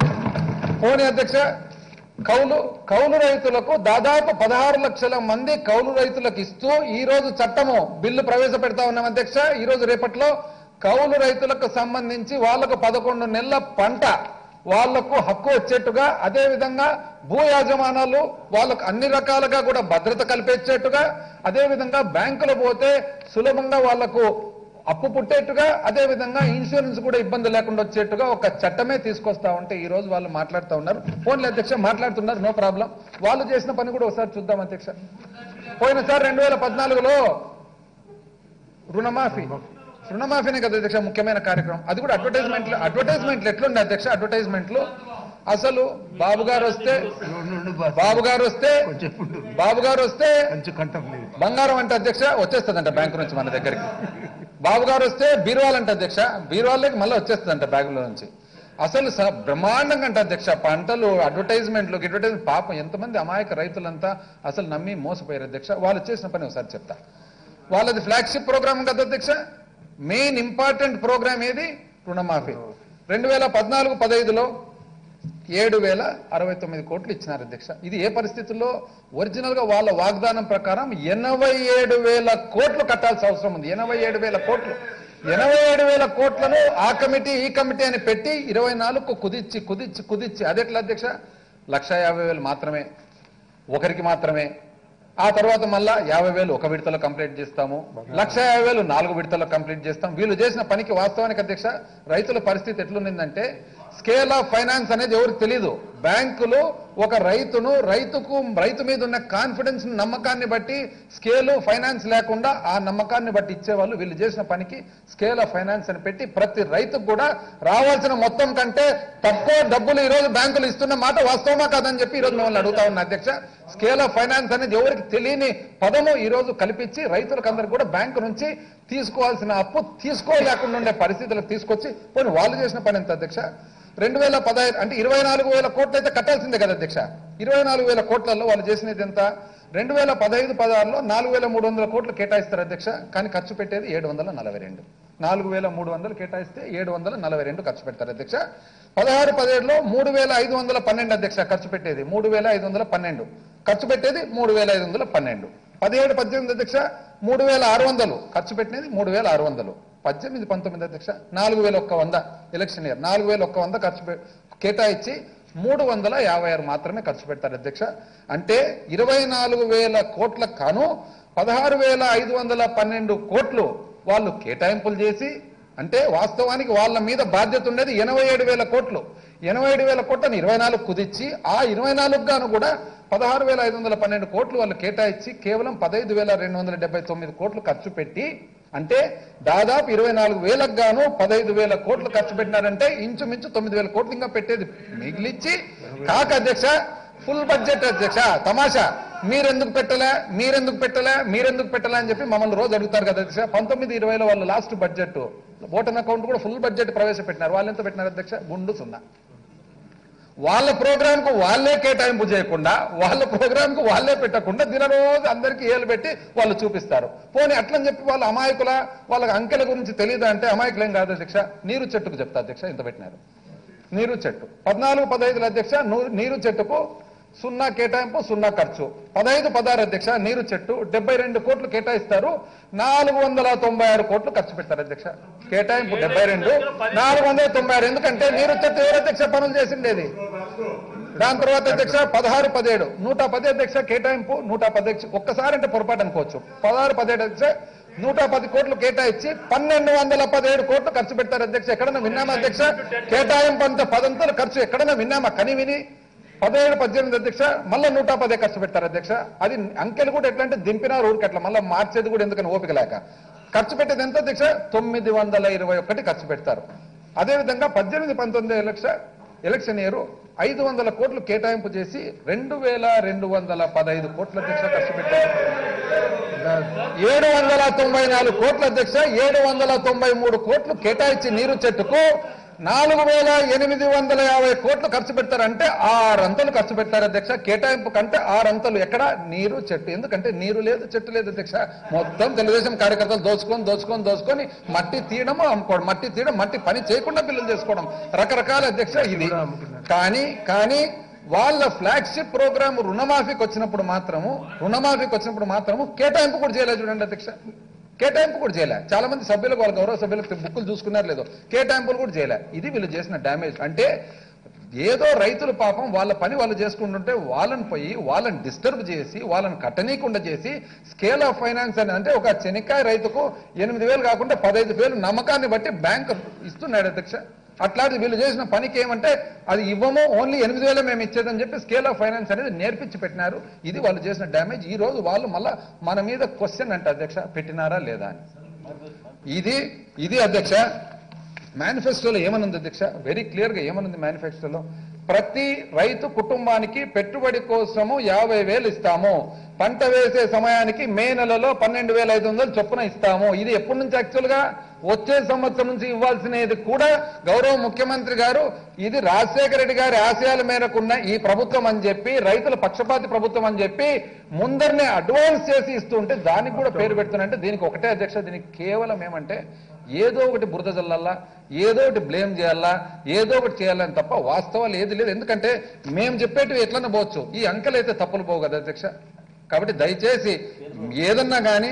S7: పోనీ అధ్యక్ష కౌలు కౌలు రైతులకు దాదాపు పదహారు లక్షల మంది కౌలు రైతులకు ఇస్తూ ఈ రోజు చట్టము బిల్లు ప్రవేశపెడతా ఉన్నాం అధ్యక్ష ఈ రోజు రేపట్లో కౌలు రైతులకు సంబంధించి వాళ్లకు పదకొండు నెలల పంట వాళ్లకు హక్కు వచ్చేట్టుగా అదే విధంగా భూ యాజమానాలు వాళ్ళకు అన్ని రకాలుగా కూడా భద్రత కల్పించేట్టుగా అదే విధంగా బ్యాంకులు పోతే సులభంగా వాళ్లకు అప్పు పుట్టేట్టుగా అదే విధంగా ఇన్సూరెన్స్ కూడా ఇబ్బంది లేకుండా వచ్చేట్టుగా ఒక చట్టమే తీసుకొస్తా ఉంటే ఈ రోజు వాళ్ళు మాట్లాడుతూ ఉన్నారు ఫోన్లే అధ్యక్ష మాట్లాడుతున్నారు నో ప్రాబ్లం వాళ్ళు చేసిన పని కూడా ఒకసారి చూద్దాం అధ్యక్ష పోయినసారి రెండు వేల పద్నాలుగులో రుణమాఫీ రుణమాఫీనే కదా అధ్యక్ష ముఖ్యమైన కార్యక్రమం అది కూడా అడ్వర్టైజ్మెంట్లు అడ్వర్టైజ్మెంట్లు ఎట్లుండే అధ్యక్ష అడ్వర్టైజ్మెంట్లు అసలు బాబు గారు వస్తే బాబు గారు వస్తే బాబు గారు వస్తే బంగారం అంటే అధ్యక్ష వచ్చేస్తుందంట బ్యాంకు నుంచి మన దగ్గరికి బాబు గారు వస్తే బీరువాలు అంటే అధ్యక్ష బీరువాళ్ళకి మళ్ళీ వచ్చేస్తుందంట బ్యాంకులో నుంచి అసలు స- బ్రహ్మాండంగా అంటే అధ్యక్ష పంటలు అడ్వర్టైజ్మెంట్లు అడ్వర్టైజ్మెంట్ పాపం ఎంతమంది అమాయక రైతులంతా అసలు నమ్మి మోసపోయారు అధ్యక్ష వాళ్ళు చేసిన పని ఒకసారి చెప్తా వాళ్ళది ఫ్లాగ్షిప్ ప్రోగ్రామ్ కదా అధ్యక్ష మెయిన్ ఇంపార్టెంట్ ప్రోగ్రామ్ ఏది రుణమాఫీ రెండు వేల పద్నాలుగు పదహైదులో ఏడు వేల అరవై తొమ్మిది కోట్లు ఇచ్చినారు అధ్యక్ష ఇది ఏ పరిస్థితుల్లో ఒరిజినల్ గా వాళ్ళ వాగ్దానం ప్రకారం ఎనభై ఏడు వేల కోట్లు కట్టాల్సిన అవసరం ఉంది ఎనభై ఏడు వేల కోట్లు ఎనభై ఏడు వేల కోట్లను ఆ కమిటీ ఈ కమిటీ అని పెట్టి ఇరవై నాలుగుకు కుదిచ్చి కుదిచ్చి కుదిచ్చి అదెట్లా అధ్యక్ష లక్ష యాభై వేలు మాత్రమే ఒకరికి మాత్రమే ఆ తర్వాత మళ్ళా యాభై వేలు ఒక విడతలో కంప్లీట్ చేస్తాము లక్ష యాభై వేలు నాలుగు విడతలో కంప్లీట్ చేస్తాం వీళ్ళు చేసిన పనికి వాస్తవానికి అధ్యక్ష రైతుల పరిస్థితి ఎట్లుండిందంటే స్కేల్ ఆఫ్ ఫైనాన్స్ అనేది ఎవరికి తెలియదు బ్యాంకులు ఒక రైతును రైతుకు రైతు మీద ఉన్న కాన్ఫిడెన్స్ నమ్మకాన్ని బట్టి స్కేలు ఫైనాన్స్ లేకుండా ఆ నమ్మకాన్ని బట్టి ఇచ్చేవాళ్ళు వీళ్ళు చేసిన పనికి స్కేల్ ఆఫ్ ఫైనాన్స్ అని పెట్టి ప్రతి రైతుకు కూడా రావాల్సిన మొత్తం కంటే తక్కువ డబ్బులు ఈ రోజు బ్యాంకులు ఇస్తున్న మాట వాస్తవమా కాదని చెప్పి ఈ రోజు మిమ్మల్ని అడుగుతా ఉన్నా అధ్యక్ష స్కేల్ ఆఫ్ ఫైనాన్స్ అనేది ఎవరికి తెలియని పదము ఈ రోజు కల్పించి రైతులకందరూ కూడా బ్యాంకు నుంచి తీసుకోవాల్సిన అప్పు తీసుకోలేకుండా ఉండే పరిస్థితులకు తీసుకొచ్చి పోనీ వాళ్ళు చేసిన పని ఎంత అధ్యక్ష రెండు వేల పదహైదు అంటే ఇరవై నాలుగు వేల కోట్లు అయితే కట్టాల్సిందే కదా అధ్యక్ష ఇరవై నాలుగు వేల కోట్లలో వాళ్ళు చేసినది ఎంత రెండు వేల పదహైదు పదహారులో నాలుగు వేల మూడు వందల కోట్లు కేటాయిస్తారు అధ్యక్ష కానీ ఖర్చు పెట్టేది ఏడు వందల నలభై రెండు నాలుగు వేల మూడు వందలు కేటాయిస్తే ఏడు వందల నలభై రెండు ఖర్చు పెడతారు అధ్యక్ష పదహారు పదిహేడులో మూడు వేల ఐదు వందల పన్నెండు అధ్యక్ష ఖర్చు పెట్టేది మూడు వేల ఐదు వందల పన్నెండు ఖర్చు పెట్టేది మూడు వేల ఐదు వందల పన్నెండు పదిహేడు పద్దెనిమిది అధ్యక్ష మూడు వేల ఆరు వందలు ఖర్చు పెట్టినది మూడు వేల ఆరు వందలు పద్దెనిమిది పంతొమ్మిది అధ్యక్ష నాలుగు వేల ఒక్క వంద ఎలక్షన్ ఇయర్ నాలుగు వేల ఒక్క వంద ఖర్చు పె- కేటాయించి మూడు వందల యాభై ఆరు మాత్రమే ఖర్చు పెడతారు అధ్యక్ష అంటే ఇరవై నాలుగు వేల కోట్లకు కాను పదహారు వేల ఐదు వందల పన్నెండు కోట్లు వాళ్ళు కేటాయింపులు చేసి అంటే వాస్తవానికి వాళ్ళ మీద బాధ్యత ఉండేది ఎనభై ఏడు వేల కోట్లు ఎనభై ఏడు వేల కోట్లను ఇరవై నాలుగు కుదిచ్చి ఆ ఇరవై నాలుగు గాను కూడా పదహారు వేల ఐదు వందల పన్నెండు కోట్లు వాళ్ళు కేటాయించి కేవలం పదహైదు వేల రెండు వందల డెబ్బై తొమ్మిది కోట్లు ఖర్చు పెట్టి అంటే దాదాపు ఇరవై నాలుగు వేలకు గాను పదహైదు వేల కోట్లు ఖర్చు పెట్టినారంటే ఇంచుమించు తొమ్మిది వేల కోట్లు ఇంకా పెట్టేది మిగిలిచ్చి కాక అధ్యక్ష ఫుల్ బడ్జెట్ అధ్యక్ష తమాషా మీరెందుకు పెట్టలే మీరెందుకు పెట్టలే మీరెందుకు పెట్టలే అని చెప్పి మమ్మల్ని రోజు అడుగుతారు కదా అధ్యక్ష పంతొమ్మిది ఇరవైలో వాళ్ళు లాస్ట్ బడ్జెట్ ఓటన్ అకౌంట్ కూడా ఫుల్ బడ్జెట్ ప్రవేశపెట్టినారు వాళ్ళు ఎంత పెట్టినారు అధ్యక్ష గుండు సున్నా వాళ్ళ ప్రోగ్రామ్ కు వాళ్ళే కేటాయింపు చేయకుండా వాళ్ళ ప్రోగ్రామ్ కు వాళ్ళే పెట్టకుండా దినరోజు అందరికీ ఏలు పెట్టి వాళ్ళు చూపిస్తారు పోనీ అట్లని చెప్పి వాళ్ళ అమాయకుల వాళ్ళకి అంకెల గురించి తెలియదా అంటే అమాయకులేం కాదు అధ్యక్ష నీరు చెట్టుకు చెప్తా అధ్యక్ష ఇంత పెట్టినారు నీరు చెట్టు పద్నాలుగు పదహైదుల అధ్యక్ష నూ- నీరు చెట్టుకు సున్నా కేటాయింపు సున్నా ఖర్చు పదహైదు పదహారు అధ్యక్ష నీరు చెట్టు డెబ్బై రెండు కోట్లు కేటాయిస్తారు నాలుగు వందల తొంభై ఆరు కోట్లు ఖర్చు పెడతారు అధ్యక్ష కేటాయింపు డెబ్బై రెండు నాలుగు వందల తొంభై ఆరు ఎందుకంటే నీరు చెట్టు ఎవరు అధ్యక్ష పనులు చేసిండేది దాని తర్వాత అధ్యక్ష పదహారు పదిహేడు నూట పది అధ్యక్ష కేటాయింపు నూట పది అధ్యక్ష ఒక్కసారి అంటే పొరపాటు అనుకోవచ్చు పదహారు పదిహేడు అధ్యక్ష నూట పది కోట్లు కేటాయించి పన్నెండు వందల పదిహేడు కోట్లు ఖర్చు పెడతారు అధ్యక్ష ఎక్కడన్నా విన్నామా అధ్యక్ష కేటాయింపు అంత పదంతలు ఖర్చు ఎక్కడన్నా విన్నామా కని విని పదిహేడు పద్దెనిమిది అధ్యక్ష మళ్ళీ నూట పదే ఖర్చు పెడతారు అధ్యక్ష అది అంకెలు కూడా ఎట్లా అంటే దింపినారు ఊరికి అట్లా మళ్ళీ మార్చేది కూడా ఎందుకని ఓపిక లేక ఖర్చు పెట్టేది ఎంత అధ్యక్ష తొమ్మిది వందల ఇరవై ఒకటి ఖర్చు పెడతారు అదేవిధంగా పద్దెనిమిది పంతొమ్మిది లక్ష ఎలక్షన్ ఇయర్ ఐదు వందల కోట్లు కేటాయింపు చేసి రెండు వేల రెండు వందల పదహైదు కోట్ల అధ్యక్ష ఖర్చు పెట్టారు ఏడు వందల తొంభై నాలుగు కోట్ల అధ్యక్ష ఏడు వందల తొంభై మూడు కోట్లు కేటాయించి నీరు చెట్టుకు నాలుగు వేల ఎనిమిది వందల యాభై కోట్లు ఖర్చు పెడతారంటే ఆరంతలు ఖర్చు పెట్టారు అధ్యక్ష కేటాయింపు కంటే ఆరంతలు ఎక్కడ నీరు చెట్టు ఎందుకంటే నీరు లేదు చెట్టు లేదు అధ్యక్ష మొత్తం తెలుగుదేశం కార్యకర్తలు దోచుకొని దోచుకొని దోచుకొని మట్టి తీయడము అమ్ముకోవడం మట్టి తీయడం మట్టి పని చేయకుండా బిల్లులు చేసుకోవడం రకరకాల అధ్యక్ష ఇది కానీ కానీ వాళ్ళ ఫ్లాగ్షిప్ ప్రోగ్రామ్ రుణమాఫీకి వచ్చినప్పుడు మాత్రము రుణమాఫీకి వచ్చినప్పుడు మాత్రము కేటాయింపు కూడా చేయలేదు చూడండి అధ్యక్ష కేటాయింపు కూడా చేయలే చాలా మంది సభ్యులకు వాళ్ళ గౌరవ సభ్యులకు బుక్కులు చూసుకున్నారు లేదో కేటాయింపులు కూడా చేయలే ఇది వీళ్ళు చేసిన డ్యామేజ్ అంటే ఏదో రైతులు పాపం వాళ్ళ పని వాళ్ళు చేసుకుంటుంటే వాళ్ళని పోయి వాళ్ళని డిస్టర్బ్ చేసి వాళ్ళని కట్టనీయకుండా చేసి స్కేల్ ఆఫ్ ఫైనాన్స్ అని అంటే ఒక చెనిక్కాయ రైతుకు ఎనిమిది వేలు కాకుండా పదహైదు వేలు నమ్మకాన్ని బట్టి బ్యాంక్ ఇస్తున్నాడు అధ్యక్ష అట్లాంటి వీళ్ళు చేసిన పనికి ఏమంటే అది ఇవ్వము ఓన్లీ ఎనిమిది వేలే మేము ఇచ్చేదని చెప్పి స్కేల్ ఆఫ్ ఫైనాన్స్ అనేది నేర్పించి పెట్టినారు ఇది వాళ్ళు చేసిన డ్యామేజ్ ఈ రోజు వాళ్ళు మళ్ళా మన మీద క్వశ్చన్ అంటే అధ్యక్ష పెట్టినారా లేదా అని ఇది ఇది అధ్యక్ష మేనిఫెస్టోలో ఏమనుంది అధ్యక్ష వెరీ క్లియర్ గా ఏమనుంది మేనిఫెస్టోలో ప్రతి రైతు కుటుంబానికి పెట్టుబడి కోసము యాభై వేలు ఇస్తాము పంట వేసే సమయానికి మే నెలలో పన్నెండు వేల ఐదు వందలు చొప్పున ఇస్తాము ఇది ఎప్పటి నుంచి యాక్చువల్ గా వచ్చే సంవత్సరం నుంచి ఇవ్వాల్సినది కూడా గౌరవ ముఖ్యమంత్రి గారు ఇది రాజశేఖర రెడ్డి గారి ఆశయాల మేరకున్న ఈ ప్రభుత్వం అని చెప్పి రైతుల పక్షపాతి ప్రభుత్వం అని చెప్పి ముందరనే అడ్వాన్స్ చేసి ఇస్తుంటే దానికి కూడా పేరు పెడుతున్నారంటే దీనికి ఒకటే అధ్యక్ష దీనికి కేవలం ఏమంటే ఏదో ఒకటి బురద జల్లాలా ఏదో ఒకటి బ్లేమ్ చేయాలా ఏదో ఒకటి చేయాలని తప్ప వాస్తవాలు ఏది లేదు ఎందుకంటే మేము చెప్పేటివి ఎట్లన్నా పోవచ్చు ఈ అంకెలు అయితే తప్పులు పోవు కదా అధ్యక్ష కాబట్టి దయచేసి ఏదన్నా కానీ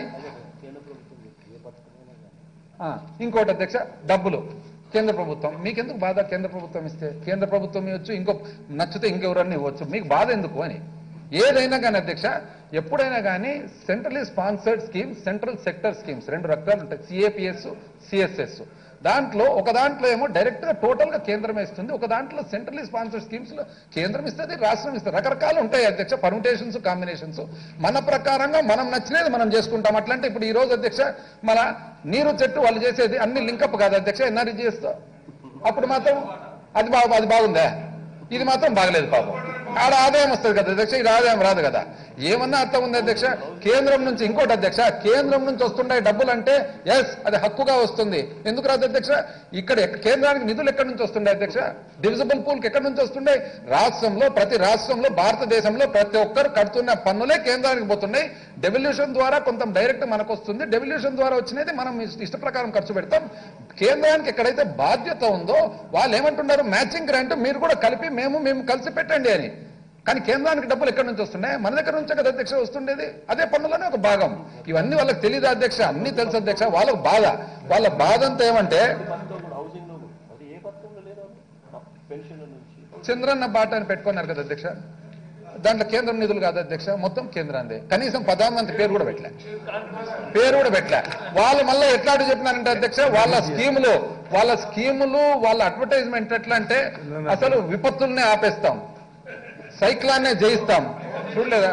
S7: ఆ, ఇంకోటి అధ్యక్ష డబ్బులు కేంద్ర ప్రభుత్వం మీకెందుకు బాధ కేంద్ర ప్రభుత్వం ఇస్తే కేంద్ర ప్రభుత్వం ఇవ్వచ్చు ఇంకో నచ్చితే ఇంకెవరన్నా ఇవ్వచ్చు మీకు బాధ ఎందుకు అని ఏదైనా కానీ అధ్యక్ష ఎప్పుడైనా కానీ centrally sponsored schemes central sector schemes రెండు రకాలు ఉంటాయి సిఏపిఎస్ సిఎస్ఎస్ దాంట్లో ఒక దాంట్లో ఏమో డైరెక్ట్ గా టోటల్ గా కేంద్రం ఇస్తుంది ఒక దాంట్లో సెంట్రలీ స్పాన్సర్డ్ స్కీమ్స్ లో కేంద్రం ఇస్తుంది రాష్ట్రం ఇస్తుంది రకరకాలు ఉంటాయి అధ్యక్ష పర్మిటేషన్స్ కాంబినేషన్స్ మన ప్రకారంగా మనం నచ్చినది మనం చేసుకుంటాం అట్లంటే ఇప్పుడు ఈ రోజు అధ్యక్ష మన నీరు చెట్టు వాళ్ళు చేసేది అన్ని లింకప్ కాదు అధ్యక్ష ఎన్ఆర్ఈ చేస్తా అప్పుడు మాత్రం అది బా అది బాగుందా ఇది మాత్రం బాగలేదు పాపం ఆడ ఆదాయం వస్తుంది కదా అధ్యక్ష ఇది ఆదాయం రాదు కదా ఏమన్నా అర్థం ఉంది అధ్యక్ష కేంద్రం నుంచి ఇంకోటి అధ్యక్ష కేంద్రం నుంచి వస్తుండే డబ్బులు అంటే ఎస్ అది హక్కుగా వస్తుంది ఎందుకు రాదు అధ్యక్ష ఇక్కడ ఎక్క- కేంద్రానికి నిధులు ఎక్కడి నుంచి వస్తుండే అధ్యక్ష డివిజిబుల్ పూల్కి ఎక్కడి నుంచి వస్తుండే రాష్ట్రంలో ప్రతి రాష్ట్రంలో భారతదేశంలో ప్రతి ఒక్కరు కడుతున్న పన్నులే కేంద్రానికి పోతున్నాయి డెవల్యూషన్ ద్వారా కొంత డైరెక్ట్ మనకు వస్తుంది డెవల్యూషన్ ద్వారా వచ్చినది మనం ఇష్ట ఇష్ట ప్రకారం ఖర్చు పెడతాం కేంద్రానికి ఎక్కడైతే బాధ్యత ఉందో వాళ్ళు ఏమంటున్నారు మ్యాచింగ్ గ్రాంట్ మీరు కూడా కలిపి మేము మేము కలిసి పెట్టండి అని కానీ కేంద్రానికి డబ్బులు ఎక్కడి నుంచి వస్తున్నాయి మన దగ్గర నుంచే కదా అధ్యక్ష వస్తుండేది అదే పన్నులోనే ఒక భాగం ఇవన్నీ వాళ్ళకి తెలియదు అధ్యక్ష అన్ని తెలుసు అధ్యక్ష వాళ్ళకు బాధ వాళ్ళ బాధ అంతా ఏమంటే చంద్రన్న బాట అని పెట్టుకున్నారు కదా అధ్యక్ష దాంట్లో కేంద్రం నిధులు కాదు అధ్యక్ష మొత్తం కేంద్రాందే కనీసం ప్రధానమంత్రి పేరు కూడా పెట్టలే పేరు కూడా పెట్టలే వాళ్ళు మళ్ళీ ఎట్లా అటు చెప్పినారంటే అధ్యక్ష వాళ్ళ స్కీములు వాళ్ళ స్కీములు వాళ్ళ అడ్వర్టైజ్మెంట్ ఎట్లా అంటే అసలు విపత్తుల్నే ఆపేస్తాం సైక్లాన్నే జయిస్తాం చూడలేదా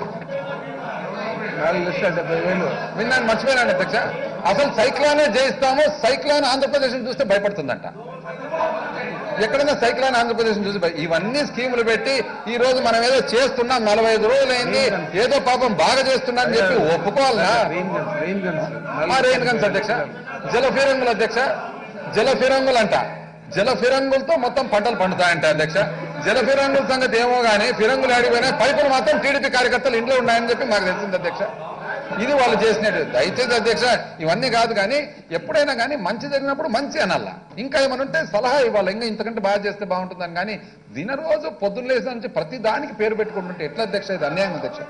S2: నాలుగు లక్షల డెబ్బై వేలు
S7: విన్నాను మర్చిపోయినాను అధ్యక్ష అసలు సైక్లానే జయిస్తాము సైక్లాన్ ఆంధ్రప్రదేశ్ చూస్తే భయపడుతుందంట ఎక్కడైనా సైక్లాన్ ఆంధ్రప్రదేశ్ చూసి భయ- ఇవన్నీ స్కీములు పెట్టి ఈ రోజు మనం ఏదో చేస్తున్నాం నలభై ఐదు రోజులైంది ఏదో పాపం బాగా చేస్తున్నా అని చెప్పి ఒప్పుకోవాలనా
S2: రెయిన్ గన్స్ రెయిన్ గన్స్
S7: ఆ రెయిన్ గన్స్ అధ్యక్ష జల ఫిరంగులు అధ్యక్ష జల ఫిరంగులు అంట జల ఫిరంగులతో మొత్తం పంటలు పండుతాయంట అధ్యక్ష జల ఫిరంగుల సంగతి ఏమో గానీ ఫిరంగులు ఆడిపోయినా పైపులు మాత్రం టీడీపీ కార్యకర్తలు ఇంట్లో ఉన్నాయని చెప్పి మాకు తెలిసింది అధ్యక్ష ఇది వాళ్ళు చేసినట్టు దయచేసి అధ్యక్ష ఇవన్నీ కాదు కానీ ఎప్పుడైనా కానీ మంచి జరిగినప్పుడు మంచి అనల్లా ఇంకా ఏమైనా ఉంటే సలహా ఇవ్వాలి ఇంకా ఇంతకంటే బాగా చేస్తే బాగుంటుందని కానీ దిన రోజు పొద్దున్న లేసిన నుంచి ప్రతి దానికి పేరు పెట్టుకుంటుంటే ఎట్లా అధ్యక్ష ఇది అన్యాయం అధ్యక్ష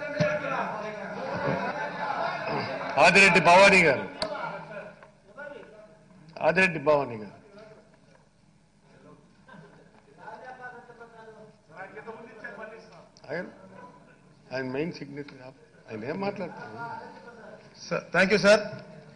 S8: ఆదిరెడ్డి భవానీ గారు ఆదిరెడ్డి భవానీ గారు ఆయన ఆయన మెయిన్ సిగ్నేచర్ ఆయన ఏం మాట్లాడతారు
S9: సార్ థ్యాంక్ యూ సార్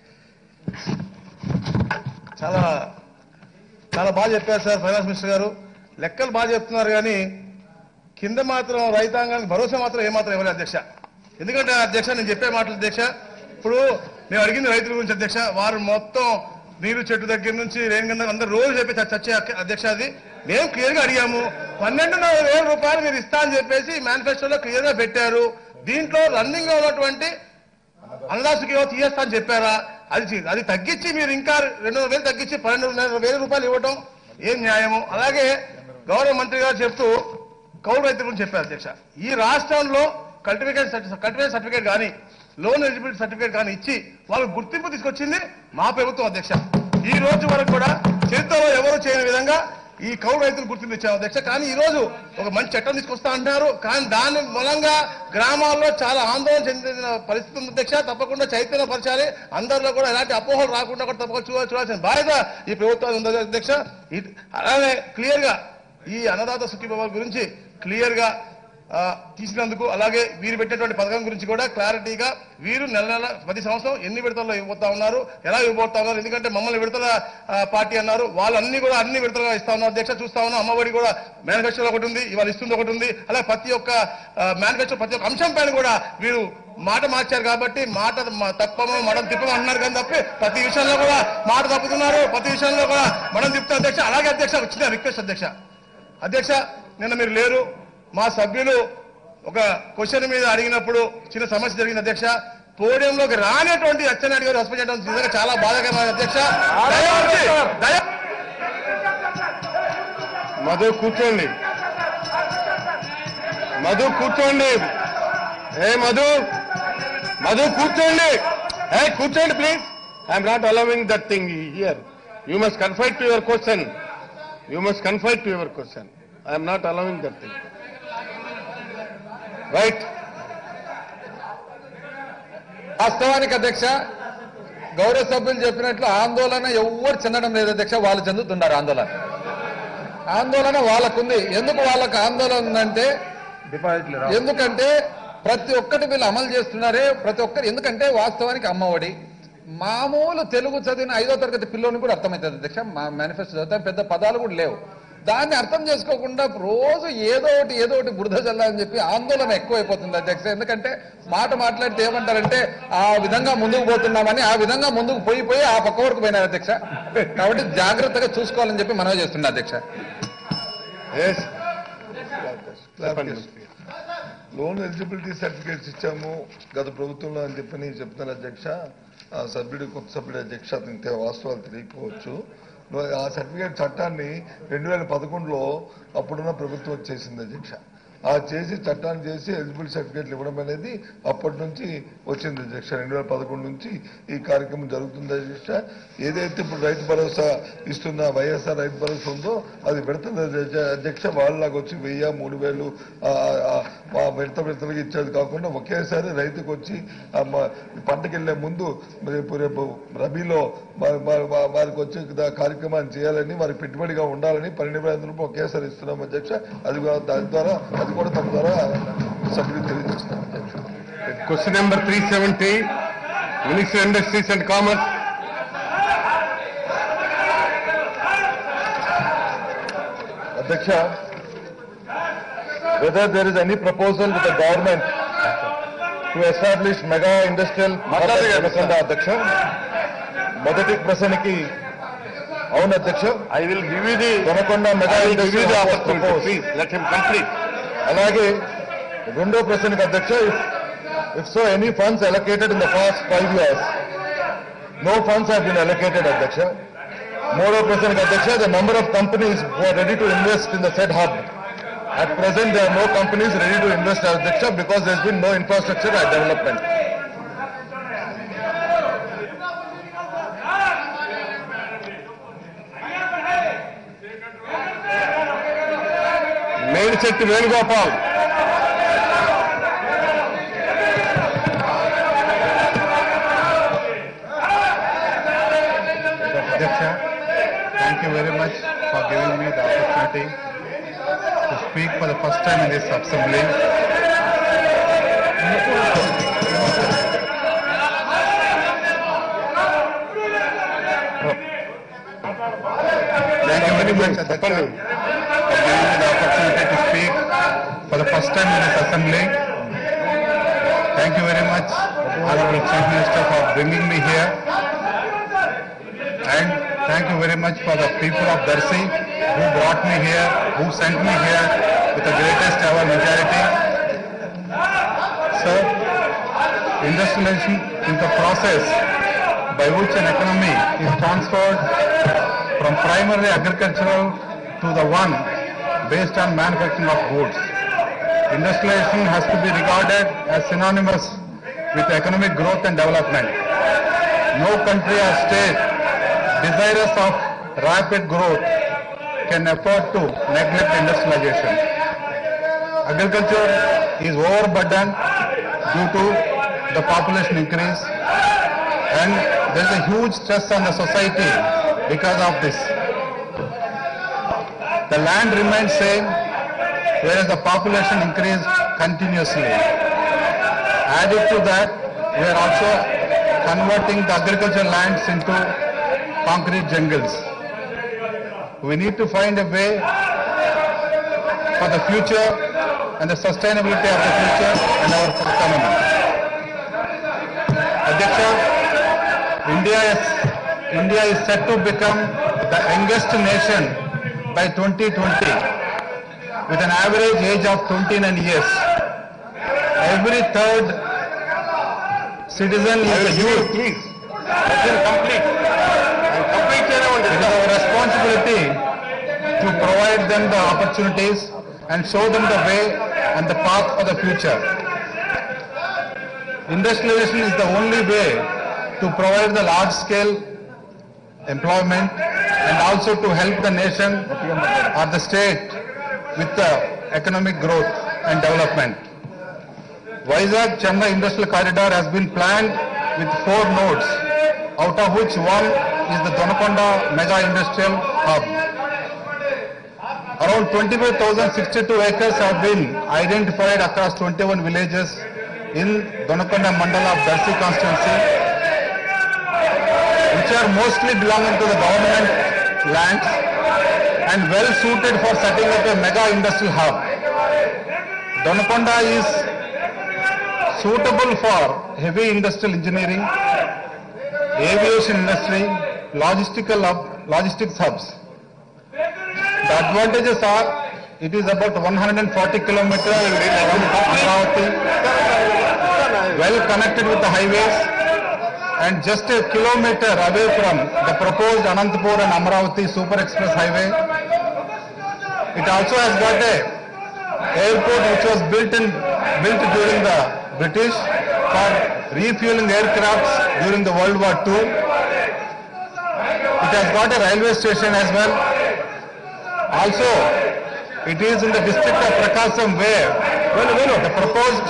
S9: చాలా చాలా బాగా చెప్పారు సార్ ఫైనాన్స్ మినిస్టర్ గారు లెక్కలు బాగా చెప్తున్నారు కానీ కింద మాత్రం రైతాంగానికి భరోసా మాత్రం ఏమాత్రం ఇవ్వలేదు అధ్యక్ష ఎందుకంటే అధ్యక్ష నేను చెప్పే మాటలు అధ్యక్ష ఇప్పుడు మేము అడిగింది రైతుల గురించి అధ్యక్ష వారు మొత్తం నీరు చెట్టు దగ్గర నుంచి రేణు కింద అందరు రోజు చెప్పి చ- చచ్చే అక్క- అధ్యక్ష అది మేము క్లియర్ గా అడిగాము పన్నెండున్నర వేల రూపాయలు మీరు ఇస్తా అని చెప్పేసి మేనిఫెస్టోలో క్లియర్ గా పెట్టారు దీంట్లో రన్నింగ్ లో ఉన్నటువంటి అన్నదాసుకి ఏవో తీయేస్తా అని చెప్పారా అది చే- అది తగ్గించి మీరు ఇంకా రెండు వందల వేలు తగ్గించి పన్నెండున్నర వేల రూపాయలు ఇవ్వడం ఏం న్యాయము అలాగే గౌరవ మంత్రి గారు చెప్తూ కౌలు రైతుల గురించి చెప్పారు అధ్యక్ష ఈ రాష్ట్రంలో కల్టివేషన్ కల్టివేషన్ సర్టిఫికేట్ కానీ లోన్ ఎలిజిబిలిటీ సర్టిఫికేట్ కానీ ఇచ్చి వాళ్ళకు గుర్తింపు తీసుకొచ్చింది మా ప్రభుత్వం అధ్యక్ష ఈ రోజు వరకు కూడా చరిత్రలో ఎవరు చేయని విధంగా ఈ కౌలు రైతులు గుర్తింపు ఇచ్చారు అధ్యక్ష కానీ ఈ రోజు ఒక మంచి చట్టం తీసుకొస్తా అంటున్నారు కానీ దాని మూలంగా గ్రామాల్లో చాలా ఆందోళన చెందిన పరిస్థితి ఉంది అధ్యక్ష తప్పకుండా చైతన్య పరచాలి అందరిలో కూడా ఎలాంటి అపోహలు రాకుండా కూడా తప్పకుండా చూడ చూడాల్సిన బాధ్యత ఈ ప్రభుత్వాలు ఉంది అధ్యక్ష ఇది- అలానే క్లియర్ గా ఈ అన్నదాత సుఖీభావ గురించి క్లియర్ గా ఆ, తీసినందుకు అలాగే వీరు పెట్టేటువంటి పథకం గురించి కూడా క్లారిటీగా వీరు నెల నెల ప్రతి సంవత్సరం ఎన్ని విడతల్లో ఇవ్వబోతా ఉన్నారు ఎలా ఇవ్వబోతా ఉన్నారు ఎందుకంటే మమ్మల్ని విడతల ఆ, పార్టీ అన్నారు వాళ్ళు అన్ని కూడా అన్ని విడతలుగా ఇస్తా ఉన్నారు అధ్యక్ష చూస్తా ఉన్నాం అమ్మఒడి కూడా మేనిఫెస్టో ఒకటి ఉంది ఇవాళ ఇస్తుంది ఒకటి ఉంది అలాగే ప్రతి ఒక్క మేనిఫెస్టో ప్రతి ఒక్క అంశం పైన కూడా వీరు మాట మార్చారు కాబట్టి మాట మ- తప్పము మడం తిప్పము అంటున్నారు కానీ తప్పి ప్రతి విషయంలో కూడా మాట తప్పుతున్నారు ప్రతి విషయంలో కూడా మడం తిప్పుతారు అధ్యక్ష అలాగే అధ్యక్ష చిన్న రిక్వెస్ట్ అధ్యక్ష అధ్యక్ష నిన్న మీరు లేరు మా సభ్యులు ఒక క్వశ్చన్ మీద అడిగినప్పుడు చిన్న సమస్య జరిగింది అధ్యక్ష పోడియంలోకి రానటువంటి అచ్చెన్నాయుడు గారు సస్పెండ్ చేయడం నిజంగా చాలా బాధాకరమైన అధ్యక్ష దయవుంచి దయ
S8: మధు కూర్చోండి మధు కూర్చోండి ఏ మధు మధు కూర్చోండి ఏ కూర్చోండి please I'm not allowing that thing here you must confine to your question you must confine to your question I'm not allowing that thing right
S7: వాస్తవానికి అధ్యక్ష గౌరవ సభ్యులు చెప్పినట్లు ఆందోళన ఎవ్వరు చెందడం లేదు అధ్యక్ష వాళ్ళు చెందుతున్నారు ఆందోళన ఆందోళన వాళ్ళకుంది ఎందుకు వాళ్ళకు ఆందోళన ఉందంటే ఎందుకంటే ప్రతి ఒక్కటి వీళ్ళు అమలు చేస్తున్నారే ప్రతి ఒక్కరు ఎందుకంటే వాస్తవానికి అమ్మఒడి మామూలు తెలుగు చదివిన ఐదో తరగతి పిల్లోని కూడా అర్థమవుతుంది అధ్యక్ష మా మేనిఫెస్టో చదువుతాం పెద్ద పదాలు కూడా లేవు దాన్ని అర్థం చేసుకోకుండా రోజు ఏదో ఒకటి ఏదో ఒకటి బురద చల్లాలని చెప్పి ఆందోళన ఎక్కువైపోతుంది అధ్యక్ష ఎందుకంటే మాట మాట్లాడితే ఏమంటారంటే ఆ విధంగా ముందుకు పోతున్నామని ఆ విధంగా ముందుకు పోయి పోయి ఆ పక్క వరకు పోయినారు అధ్యక్ష కాబట్టి జాగ్రత్తగా చూసుకోవాలని చెప్పి మనవి చేస్తున్నా అధ్యక్ష
S8: ఎస్ చెప్పండి
S2: లోన్ ఎలిజిబిలిటీ సర్టిఫికేట్స్ ఇచ్చాము గత ప్రభుత్వంలో అని చెప్పని చెప్తున్నారు అధ్యక్ష ఆ సభ్యుడు కొత్త సభ్యుడు అధ్యక్ష అతనికి వాస్తవాలు తెలియకపోవచ్చు నువ్వు ఆ సర్టిఫికేట్ చట్టాన్ని రెండు వేల పదకొండులో అప్పుడున్న ప్రభుత్వం చేసింది అధ్యక్ష ఆ చేసి చట్టాన్ని చేసి ఎలిజిబుల్ సర్టిఫికేట్లు ఇవ్వడం అనేది అప్పటి నుంచి వచ్చింది అధ్యక్ష రెండు వేల పదకొండు నుంచి ఈ కార్యక్రమం జరుగుతుంది అధ్యక్ష ఏదైతే ఇప్పుడు రైతు భరోసా ఇస్తున్న వైఎస్ఆర్ రైతు భరోసా ఉందో అది పెడుతుంది అధ్యక్ష- అధ్యక్ష వాళ్ళలాగా వచ్చి వెయ్యి మూడు వేలు ఆ, ఆ, ఆ విడత విడతలుగా ఇచ్చేది కాకుండా ఒకేసారి రైతుకు వచ్చి ఆ, మ- పంటకి వెళ్లే ముందు రేపు రేపు రబీలో వా- వా- వా- వారికి వచ్చే దా- కార్యక్రమాన్ని చేయాలని వారికి పెట్టుబడిగా ఉండాలని పన్నెండు వేల రూపాయలు ఒకేసారి ఇస్తున్నాం అధ్యక్ష అది కూడా దాని ద్వారా అది కూడా తమ ద్వారా సభ్యులు తెలియజేస్తున్నాం అధ్యక్ష
S8: question number three seventy minister industries and commerce
S2: అధ్యక్ష whether there is any proposal with the government to establish mega industrial
S8: మాట్లాడగలరు,
S2: అధ్యక్ష మొదటి ప్రశ్నకి అవును అధ్యక్ష
S8: I will give you the
S2: Konakonda mega
S8: I will give you the
S2: industrial
S8: opportunity. Please, let him complete.
S2: అలాగే రెండో ప్రశ్నకి అధ్యక్ష if so any funds allocated in the fast five years no funds have been allocated అధ్యక్ష మూడో ప్రశ్నకి అధ్యక్ష the number of companies ready to invest in the set hub At present, there are no companies ready to invest, Adhyaksha, because there's been no infrastructure and development.
S8: Medisetti Venugopal
S10: Adhyaksha, thank you very much for giving me the opportunity to speak for the first time in this assembly. Thank you very much, Adhyaksha, for giving me the opportunity to speak for the first time in this assembly. Thank you very much, Honorable Chief Minister, for bringing me here. And thank you very much for the people of Darsi who brought me here, who sent me here with the greatest ever majority. Sir, industrialization is the process by which an economy is transferred from primarily agricultural to the one based on manufacturing of goods. Industrialization has to be regarded as synonymous with economic growth and development. No country or state desirous of rapid growth can afford to neglect industrialization. Agriculture is overburdened due to the population increase and there is a huge stress on the society because of this. The land remains same whereas the population increased continuously. Added to that, we are also converting the agricultural lands into concrete jungles. We need to find a way for the future and the sustainability of the future and our economy. Adhyaksha, India is, India is set to become the youngest nation by 2020 with an average age of 29 years. Every third citizen
S8: I
S10: is
S8: will
S10: the
S8: give you,
S10: youth.
S8: please. Let him complete. And complete చేయనివ్వండి.
S10: It is our responsibility to provide them the opportunities and show them the way and the path for the future. Industrialization is the only way to provide the large-scale employment and also to help the nation or the state with the economic growth and development. Vizag Chennai Industrial Corridor has been planned with four nodes, out of which one is the Donakonda Mega Industrial Hub. Around 25,062 acres have been identified across 21 villages in Donakonda Mandala of Darsi constituency, which are mostly belonging to the government lands and well suited for setting up a mega industrial hub. Donakonda is suitable for heavy industrial engineering, aviation industry, logistical hub, logistics hubs. The advantages are, it is about 140 kilometers from Amravati, well connected with the highways, and just a kilometer away from the proposed Anantapur and Amravati Super Express Highway. It also has got a airport which was built in, built during the British for refueling aircrafts during the World War II. It has got a railway station as well. Also, it is in the district of Prakasam where the proposed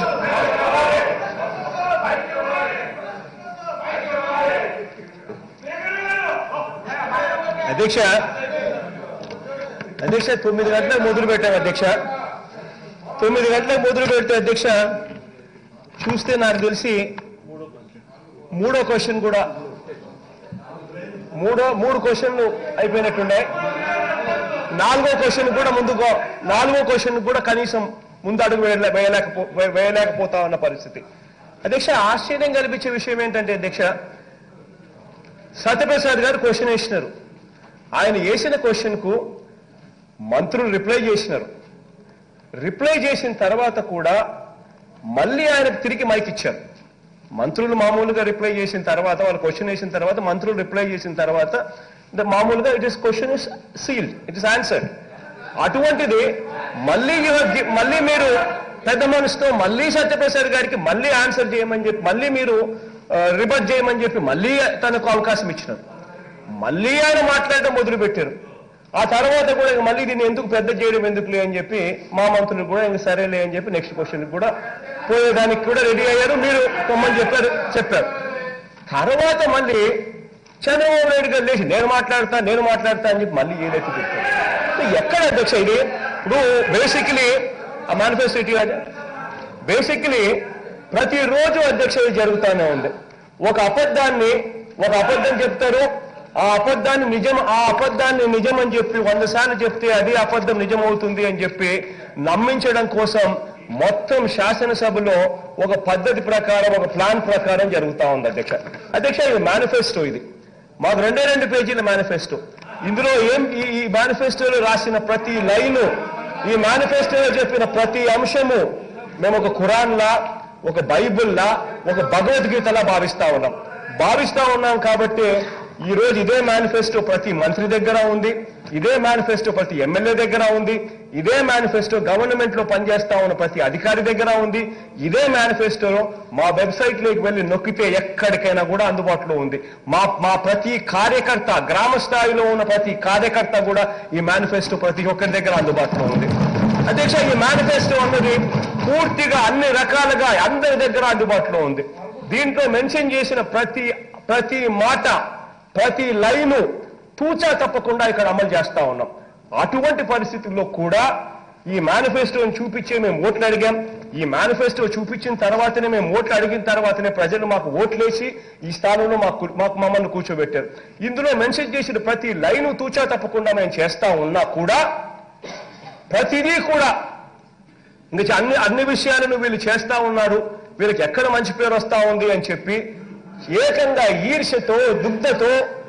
S1: అధ్యక్ష అధ్యక్ష తొమ్మిది గంటలకు మొదలు పెట్టాం అధ్యక్ష తొమ్మిది గంటలకు మొదలు పెడితే అధ్యక్ష చూస్తే నాకు తెలిసి మూడో క్వశ్చన్ కూడా మూడో మూడు క్వశ్చన్లు అయిపోయినట్టున్నాయి నాలుగో క్వశ్చన్ కూడా ముందుకో నాలుగో క్వశ్చన్ కూడా కనీసం ముందు అడుగు వేయలే వేయలేకపో వే- వేయలేకపోతా ఉన్న పరిస్థితి అధ్యక్ష ఆశ్చర్యం కల్పించే విషయం ఏంటంటే అధ్యక్ష సత్యప్రసాద్ గారు క్వశ్చన్ వేసినారు ఆయన వేసిన క్వశ్చన్కు మంత్రులు రిప్లై చేసినారు రిప్లై చేసిన తర్వాత కూడా మళ్ళీ ఆయనకు తిరిగి మైక్ ఇచ్చారు మంత్రులు మామూలుగా రిప్లై చేసిన తర్వాత వాళ్ళు క్వశ్చన్ వేసిన తర్వాత మంత్రులు రిప్లై చేసిన తర్వాత ద మామూలుగా it is question is sealed it is answered అటువంటిది మళ్ళీ you have gi- మళ్ళీ మీరు పెద్ద మనసుతో మళ్ళీ సత్యప్రసాద్ గారికి మళ్ళీ ఆన్సర్ చేయమని చెప్పి మళ్ళీ మీరు రిబట్ చేయమని చెప్పి మళ్ళీ తనకు అవకాశం ఇచ్చినారు మళ్ళీ ఆయన మాట్లాడడం మొదలు పెట్టారు ఆ తర్వాత కూడా ఇంక మళ్ళీ దీన్ని ఎందుకు పెద్ద చేయడం ఎందుకులే అని చెప్పి మా మంత్రులు కూడా ఇంక సరేలే అని చెప్పి నెక్స్ట్ క్వశ్చన్ కూడా పోయేదానికి కూడా రెడీ అయ్యారు మీరు పొమ్మని చెప్పారు చెప్పారు తర్వాత మళ్ళీ చంద్రబాబు నాయుడు గారు లేచి నేను మాట్లాడతా నేను మాట్లాడతా అని చెప్పి మళ్ళీ ఏదైతే చెప్పారు సో ఎక్కడ అధ్యక్ష ఇది ఇప్పుడు బేసిక్లీ ఆ మేనిఫెస్టో ఇటీ బేసిక్లీ ప్రతిరోజు అధ్యక్ష ఇది జరుగుతూనే ఉంది ఒక అబద్ధాన్ని ఒక అబద్ధం చెప్తారు ఆ అబద్ధాన్ని నిజం ఆ అబద్ధాన్ని నిజం అని చెప్పి వంద సార్లు చెప్తే అది అబద్ధం నిజం అవుతుంది అని చెప్పి నమ్మించడం కోసం మొత్తం శాసనసభలో ఒక పద్ధతి ప్రకారం ఒక ప్లాన్ ప్రకారం జరుగుతా ఉంది అధ్యక్ష అధ్యక్ష ఇది మేనిఫెస్టో ఇది మాకు రెండే రెండు పేజీల మేనిఫెస్టో ఇందులో ఏం ఈ ఈ మేనిఫెస్టోలో రాసిన ప్రతి లైను ఈ మేనిఫెస్టోలో చెప్పిన ప్రతి అంశము మేము ఒక ఖురాన్లా ఒక బైబిల్లా ఒక భగవద్గీతలా భావిస్తా ఉన్నాం భావిస్తా ఉన్నాం కాబట్టి ఈ రోజు ఇదే మేనిఫెస్టో ప్రతి మంత్రి దగ్గర ఉంది ఇదే మేనిఫెస్టో ప్రతి ఎమ్మెల్యే దగ్గర ఉంది ఇదే మేనిఫెస్టో గవర్నమెంట్ లో పనిచేస్తా ఉన్న ప్రతి అధికారి దగ్గర ఉంది ఇదే మేనిఫెస్టో మా వెబ్సైట్ లోకి వెళ్ళి నొక్కితే ఎక్కడికైనా కూడా అందుబాటులో ఉంది మా మా ప్రతి కార్యకర్త గ్రామ స్థాయిలో ఉన్న ప్రతి కార్యకర్త కూడా ఈ మేనిఫెస్టో ప్రతి ఒక్కరి దగ్గర అందుబాటులో ఉంది అధ్యక్ష ఈ మేనిఫెస్టో అన్నది పూర్తిగా అన్ని రకాలుగా అందరి దగ్గర అందుబాటులో ఉంది దీంట్లో మెన్షన్ చేసిన ప్రతి ప్రతి మాట ప్రతి లైను తూచా తప్పకుండా ఇక్కడ అమలు చేస్తా ఉన్నాం అటువంటి పరిస్థితుల్లో కూడా ఈ మేనిఫెస్టోని చూపించే మేము ఓట్లు అడిగాం ఈ మేనిఫెస్టో చూపించిన తర్వాతనే మేము ఓట్లు అడిగిన తర్వాతనే ప్రజలు మాకు ఓట్లేసి ఈ స్థానంలో మాకు మాకు మమ్మల్ని కూర్చోబెట్టారు ఇందులో మెన్షన్ చేసిన ప్రతి లైను తూచా తప్పకుండా మేము చేస్తా ఉన్నా కూడా ప్రతిదీ కూడా ఇంకా అన్ని అన్ని విషయాలను వీళ్ళు చేస్తా ఉన్నారు వీళ్ళకి ఎక్కడ మంచి పేరు వస్తా ఉంది అని చెప్పి ఏకంగా ఈర్ష్యతో దుగ్ధతో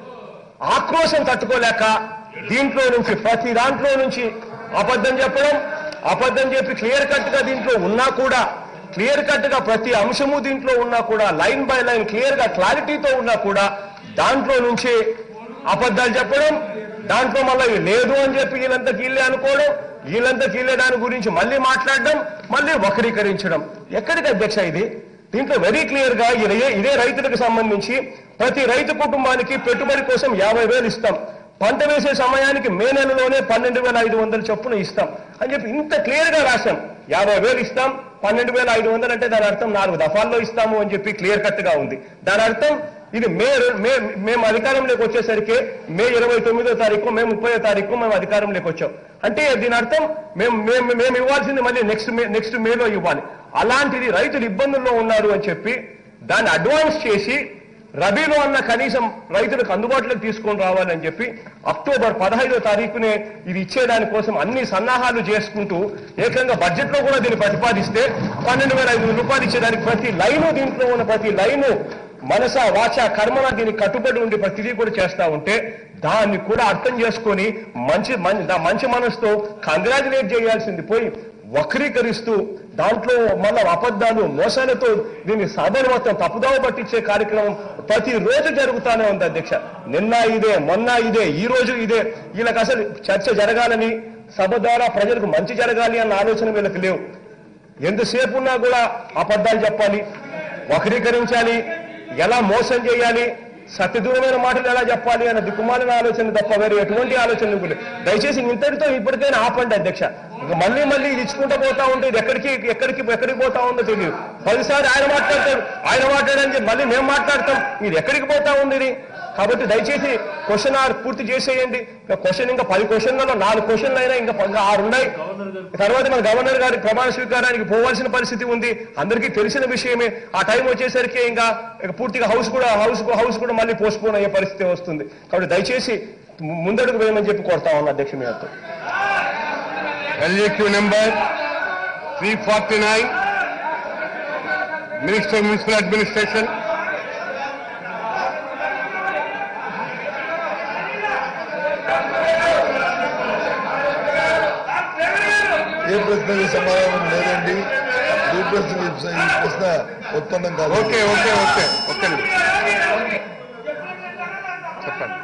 S1: ఆక్రోశం తట్టుకోలేక దీంట్లో నుంచి ప్రతి దాంట్లో నుంచి అబద్ధం చెప్పడం అబద్ధం చెప్పి క్లియర్ కట్ గా దీంట్లో ఉన్నా కూడా క్లియర్ కట్ గా ప్రతి అంశము దీంట్లో ఉన్నా కూడా లైన్ బై లైన్ క్లియర్ గా క్లారిటీతో ఉన్నా కూడా దాంట్లో నుంచి అబద్ధాలు చెప్పడం దాంట్లో మళ్ళీ లేదు అని చెప్పి వీళ్ళంతా కీళ్ళే అనుకోవడం వీళ్ళంతా కీళ్ళే దాని గురించి మళ్ళీ మాట్లాడడం మళ్ళీ వక్రీకరించడం ఎక్కడికి అధ్యక్ష ఇది దీంట్లో వెరీ క్లియర్ గా ఇదే ఇదే రైతులకు సంబంధించి ప్రతి రైతు కుటుంబానికి పెట్టుబడి కోసం యాభై వేలు ఇస్తాం పంట వేసే సమయానికి మే నెలలోనే పన్నెండు వేల ఐదు వందల చొప్పున ఇస్తాం అని చెప్పి ఇంత క్లియర్ గా రాశాం యాభై వేలు ఇస్తాం పన్నెండు వేల ఐదు వందలు అంటే దాని అర్థం నాలుగు దఫాల్లో ఇస్తాము అని చెప్పి క్లియర్ కట్ గా ఉంది దాని అర్థం ఇది మే మే మేము అధికారంలోకి వచ్చేసరికి మే ఇరవై తొమ్మిదో తారీఖు మే ముప్పై తారీఖు మేము అధికారంలోకి వచ్చాం అంటే దీని అర్థం మేము మేము మేము ఇవ్వాల్సింది మళ్ళీ నెక్స్ట్ మే నెక్స్ట్ మేలో ఇవ్వాలి అలాంటిది రైతులు ఇబ్బందుల్లో ఉన్నారు అని చెప్పి దాన్ని అడ్వాన్స్ చేసి రబీలో అన్న కనీసం రైతులకు అందుబాటులోకి తీసుకొని రావాలని చెప్పి అక్టోబర్ పదహైదో తారీఖునే ఇది ఇచ్చేదాని కోసం అన్ని సన్నాహాలు చేసుకుంటూ ఏకంగా బడ్జెట్ లో కూడా దీన్ని ప్రతిపాదిస్తే పన్నెండు వేల ఐదు వందల రూపాయలు ఇచ్చేదానికి ప్రతి లైను దీంట్లో ఉన్న ప్రతి లైను మనస వాచ కర్మన దీనికి కట్టుబడి ఉండి ప్రతిదీ కూడా చేస్తా ఉంటే దాన్ని కూడా అర్థం చేసుకొని మంచి మం- దా- మంచి మనసుతో కంగ్రాచులేట్ చేయాల్సింది పోయి వక్రీకరిస్తూ దాంట్లో మళ్ళా అబద్ధాలు మోసాలతో దీన్ని సభను మొత్తం తప్పుదావ పట్టించే కార్యక్రమం ప్రతిరోజు జరుగుతానే ఉంది అధ్యక్ష నిన్న ఇదే మొన్న ఇదే ఈ రోజు ఇదే వీళ్ళకి అసలు చర్చ జరగాలని సభ ద్వారా ప్రజలకు మంచి జరగాలి అన్న ఆలోచన వీళ్ళకి లేవు ఎంతసేపు ఉన్నా కూడా అబద్ధాలు చెప్పాలి వక్రీకరించాలి ఎలా మోసం చేయాలి సత్యదూరమైన మాటలు ఎలా చెప్పాలి అన్న దిక్కుమాలిన ఆలోచన తప్ప వేరే ఎటువంటి ఆలోచన కూడా దయచేసి ఇంతటితో ఇప్పటికైనా ఆపండి అధ్యక్ష ఇంకా మళ్ళీ మళ్ళీ ఇది ఇచ్చుకుంటూ పోతా ఉంటే ఇది ఎక్కడికి ఎక్కడికి ఎక్కడికి పోతా ఉందో తెలియదు పదిసారి ఆయన మాట్లాడతారు ఆయన మాట్లాడని చెప్పి మళ్ళీ మేము మాట్లాడతాం ఇది ఎక్కడికి పోతా ఉంది ఇది కాబట్టి దయచేసి క్వశ్చన్ ఆర్ పూర్తి చేసేయండి ఇంకా క్వశ్చన్ ఇంకా పది క్వశ్చన్లలో నాలుగు క్వశ్చన్లు అయినా ఇంకా ఇంకా ఆరు ఉన్నాయి తర్వాత మన గవర్నర్ గారి ప్రమాణ స్వీకారానికి పోవాల్సిన పరిస్థితి ఉంది అందరికీ తెలిసిన విషయమే ఆ టైం వచ్చేసరికి ఇంకా ఇక పూర్తిగా హౌస్ కూడా హౌస్ హౌస్ కూడా మళ్ళీ పోస్ట్పోన్ అయ్యే పరిస్థితి వస్తుంది కాబట్టి దయచేసి ము- ముందడుగు వేయమని చెప్పి కోరుతా ఉన్నా అధ్యక్ష మీతో
S8: LAQ number 349, Minister of Municipal Administration.
S2: ఏ ప్రశ్నకి సమాధానం లేదండి ఈ ప్రశ్న ఈ ప్రశ్న ఉత్పన్నం కాదు
S8: ఓకే ఓకే ఓకే ఓకే చెప్పండి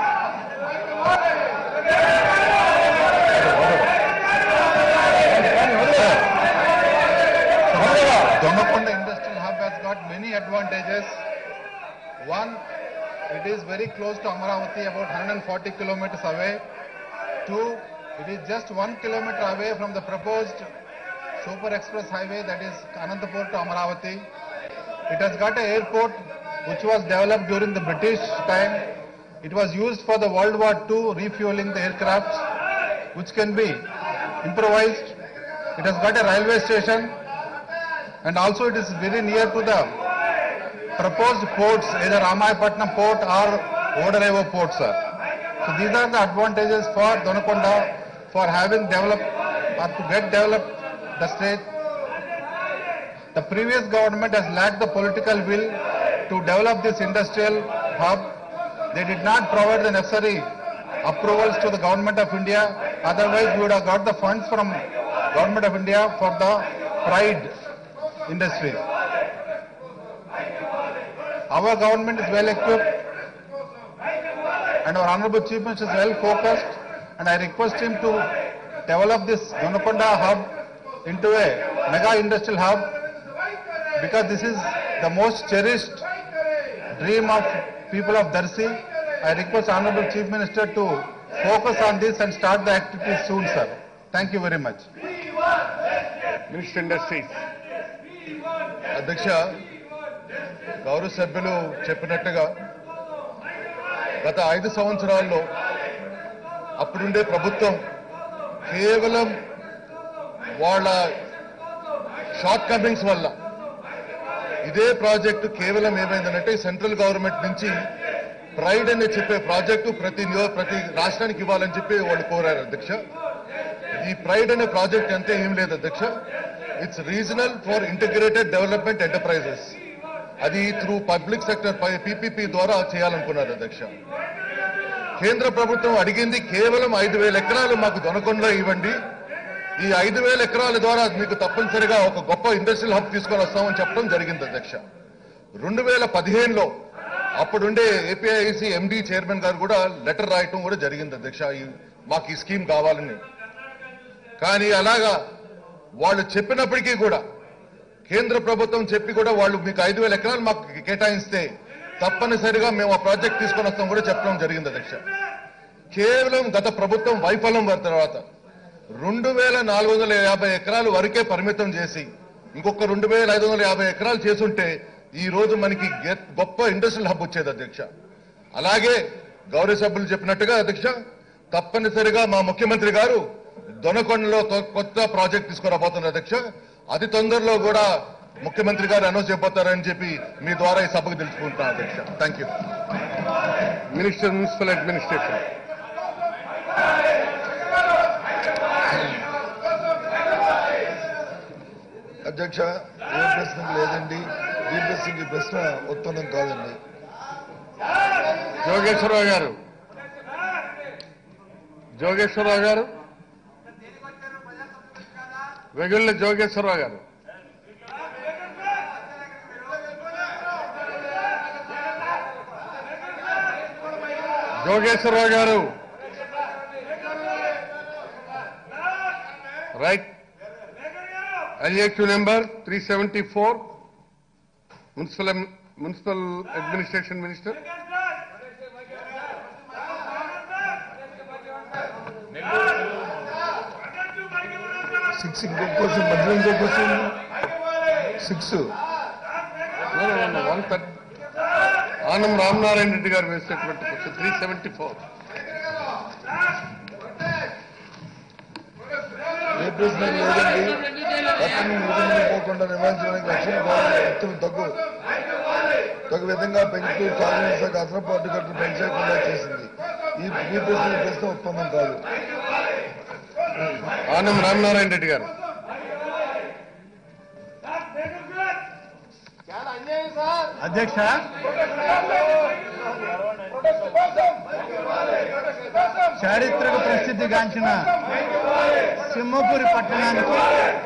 S10: Donakonda Industrial Hub has got many advantages. One, it is very close to Amaravati, about 140 kilometers away. Two, it is just one kilometer away from the proposed super express highway that is Anantapur to Amaravati. It has got an airport which was developed during the British time. It was used for the World War II refueling the aircrafts which can be improvised. It has got a railway station and also it is very near to the proposed ports, either Ramayapatnam port or Odarevo port, sir. So these are the advantages for Donakonda for having developed or to get developed the state. The previous government has lacked the political will to develop this industrial hub. They did not provide the necessary approvals to the government of India. Otherwise, we would have got the funds from government of India for the pride industry. Our government is well equipped and our Honorable Chief Minister is well focused and I request him to develop this Donakonda hub into a mega industrial hub because this is the most cherished dream of people of Darsi. I request Honorable Chief Minister to focus on this and start the activities soon, sir. Thank you very much.
S8: Minister Industries.
S2: అధ్యక్ష గౌరవ సభ్యులు చెప్పినట్టుగా గత ఐదు సంవత్సరాల్లో అప్పుడుండే ప్రభుత్వం కేవలం వాళ్ళ షార్ట్ కమింగ్స్ వల్ల ఇదే ప్రాజెక్టు కేవలం ఏమైందంటే సెంట్రల్ గవర్నమెంట్ నుంచి ప్రైడ్ అని చెప్పే ప్రాజెక్టు ప్రతి నియో ప్రతి రాష్ట్రానికి ఇవ్వాలని చెప్పి వాళ్ళు కోరారు అధ్యక్ష ఈ ప్రైడ్ అనే ప్రాజెక్ట్ అంతే ఏం లేదు అధ్యక్ష it's regional for integrated development enterprises అది త్రూ పబ్లిక్ సెక్టర్ పీపీపీ ద్వారా చేయాలనుకున్నారు అధ్యక్ష కేంద్ర ప్రభుత్వం అడిగింది కేవలం ఐదు వేల ఎకరాలు మాకు దొనకొండలో ఇవ్వండి
S8: ఈ ఐదు వేల ఎకరాల ద్వారా మీకు తప్పనిసరిగా ఒక గొప్ప ఇండస్ట్రియల్ హబ్ తీసుకొని వస్తామని చెప్పడం జరిగింది అధ్యక్ష రెండు వేల పదిహేనులో అప్పుడుండే ఏపీఐసి ఎండి చైర్మన్ గారు కూడా లెటర్ రాయటం కూడా జరిగింది అధ్యక్ష ఈ- మాకు ఈ స్కీమ్ కావాలని కానీ అలాగా వాళ్ళు చెప్పినప్పటికీ కూడా కేంద్ర ప్రభుత్వం చెప్పి కూడా వాళ్ళు మీకు ఐదు వేల ఎకరాలు మాకు కేటాయిస్తే తప్పనిసరిగా మేము ఆ ప్రాజెక్ట్ తీసుకొని వస్తాం కూడా చెప్పడం జరిగింది అధ్యక్ష కేవలం గత ప్రభుత్వం వైఫల్యం వారి తర్వాత రెండు వేల నాలుగు వందల యాభై ఎకరాలు వరకే పరిమితం చేసి ఇంకొక రెండు వేల ఐదు వందల యాభై ఎకరాలు చేసుంటే ఈ రోజు మనకి గె- గొప్ప ఇండస్ట్రియల్ హబ్ వచ్చేది అధ్యక్ష అలాగే గౌరవ సభ్యులు చెప్పినట్టుగా అధ్యక్ష తప్పనిసరిగా మా ముఖ్యమంత్రి గారు దొనకొండలో కొ- కొత్త ప్రాజెక్ట్ తీసుకురాబోతున్నారు అధ్యక్ష అతి తొందరలో కూడా ముఖ్యమంత్రి గారు అనౌన్స్ చేయబోతారని చెప్పి మీ ద్వారా ఈ సభకు తెలుసుకుంటున్నాను అధ్యక్ష thank you minister municipal administration
S2: అధ్యక్ష ఏ ప్రశ్నకు లేదండి ఈ ప్రశ్నకి ఈ ప్రశ్న ఉత్పన్నం కాదండి
S8: జోగేశ్వరరావు గారు జోగేశ్వరరావు గారు వెగుళ్ళ Jogeswara Rao garu Jogeswararao garu right LAQ number three seventy four municipal municipal administration minister
S2: six ఇంకో క్వశ్చన్ మధ్యలో ఇంకో question six
S8: one thirty Anam Ramanarayana Reddy garu వేసేటువంటి క్వశ్చన్ త్రీ సెవెంటీ ఫోర్
S2: ఏ ప్రశ్న లేదండి పక్కన విధంగా పోకుండా నివారించడానికి లక్ష్యం కోరాలి ఎత్తును తగ్గు తగు విధంగా పెంచుతూ సాగునీరు శాఖ అదనపు అడ్డుకట్టును పెంచకుండా చేసింది ఈ ఈ ప్రశ్న ఈ ప్రశ్న ఉత్పన్నం కాదు
S8: ఆనం రామనారాయణ రెడ్డి గారు
S9: అధ్యక్ష చారిత్రక ప్రసిద్ధిగాంచిన సింహపురి పట్టణానికి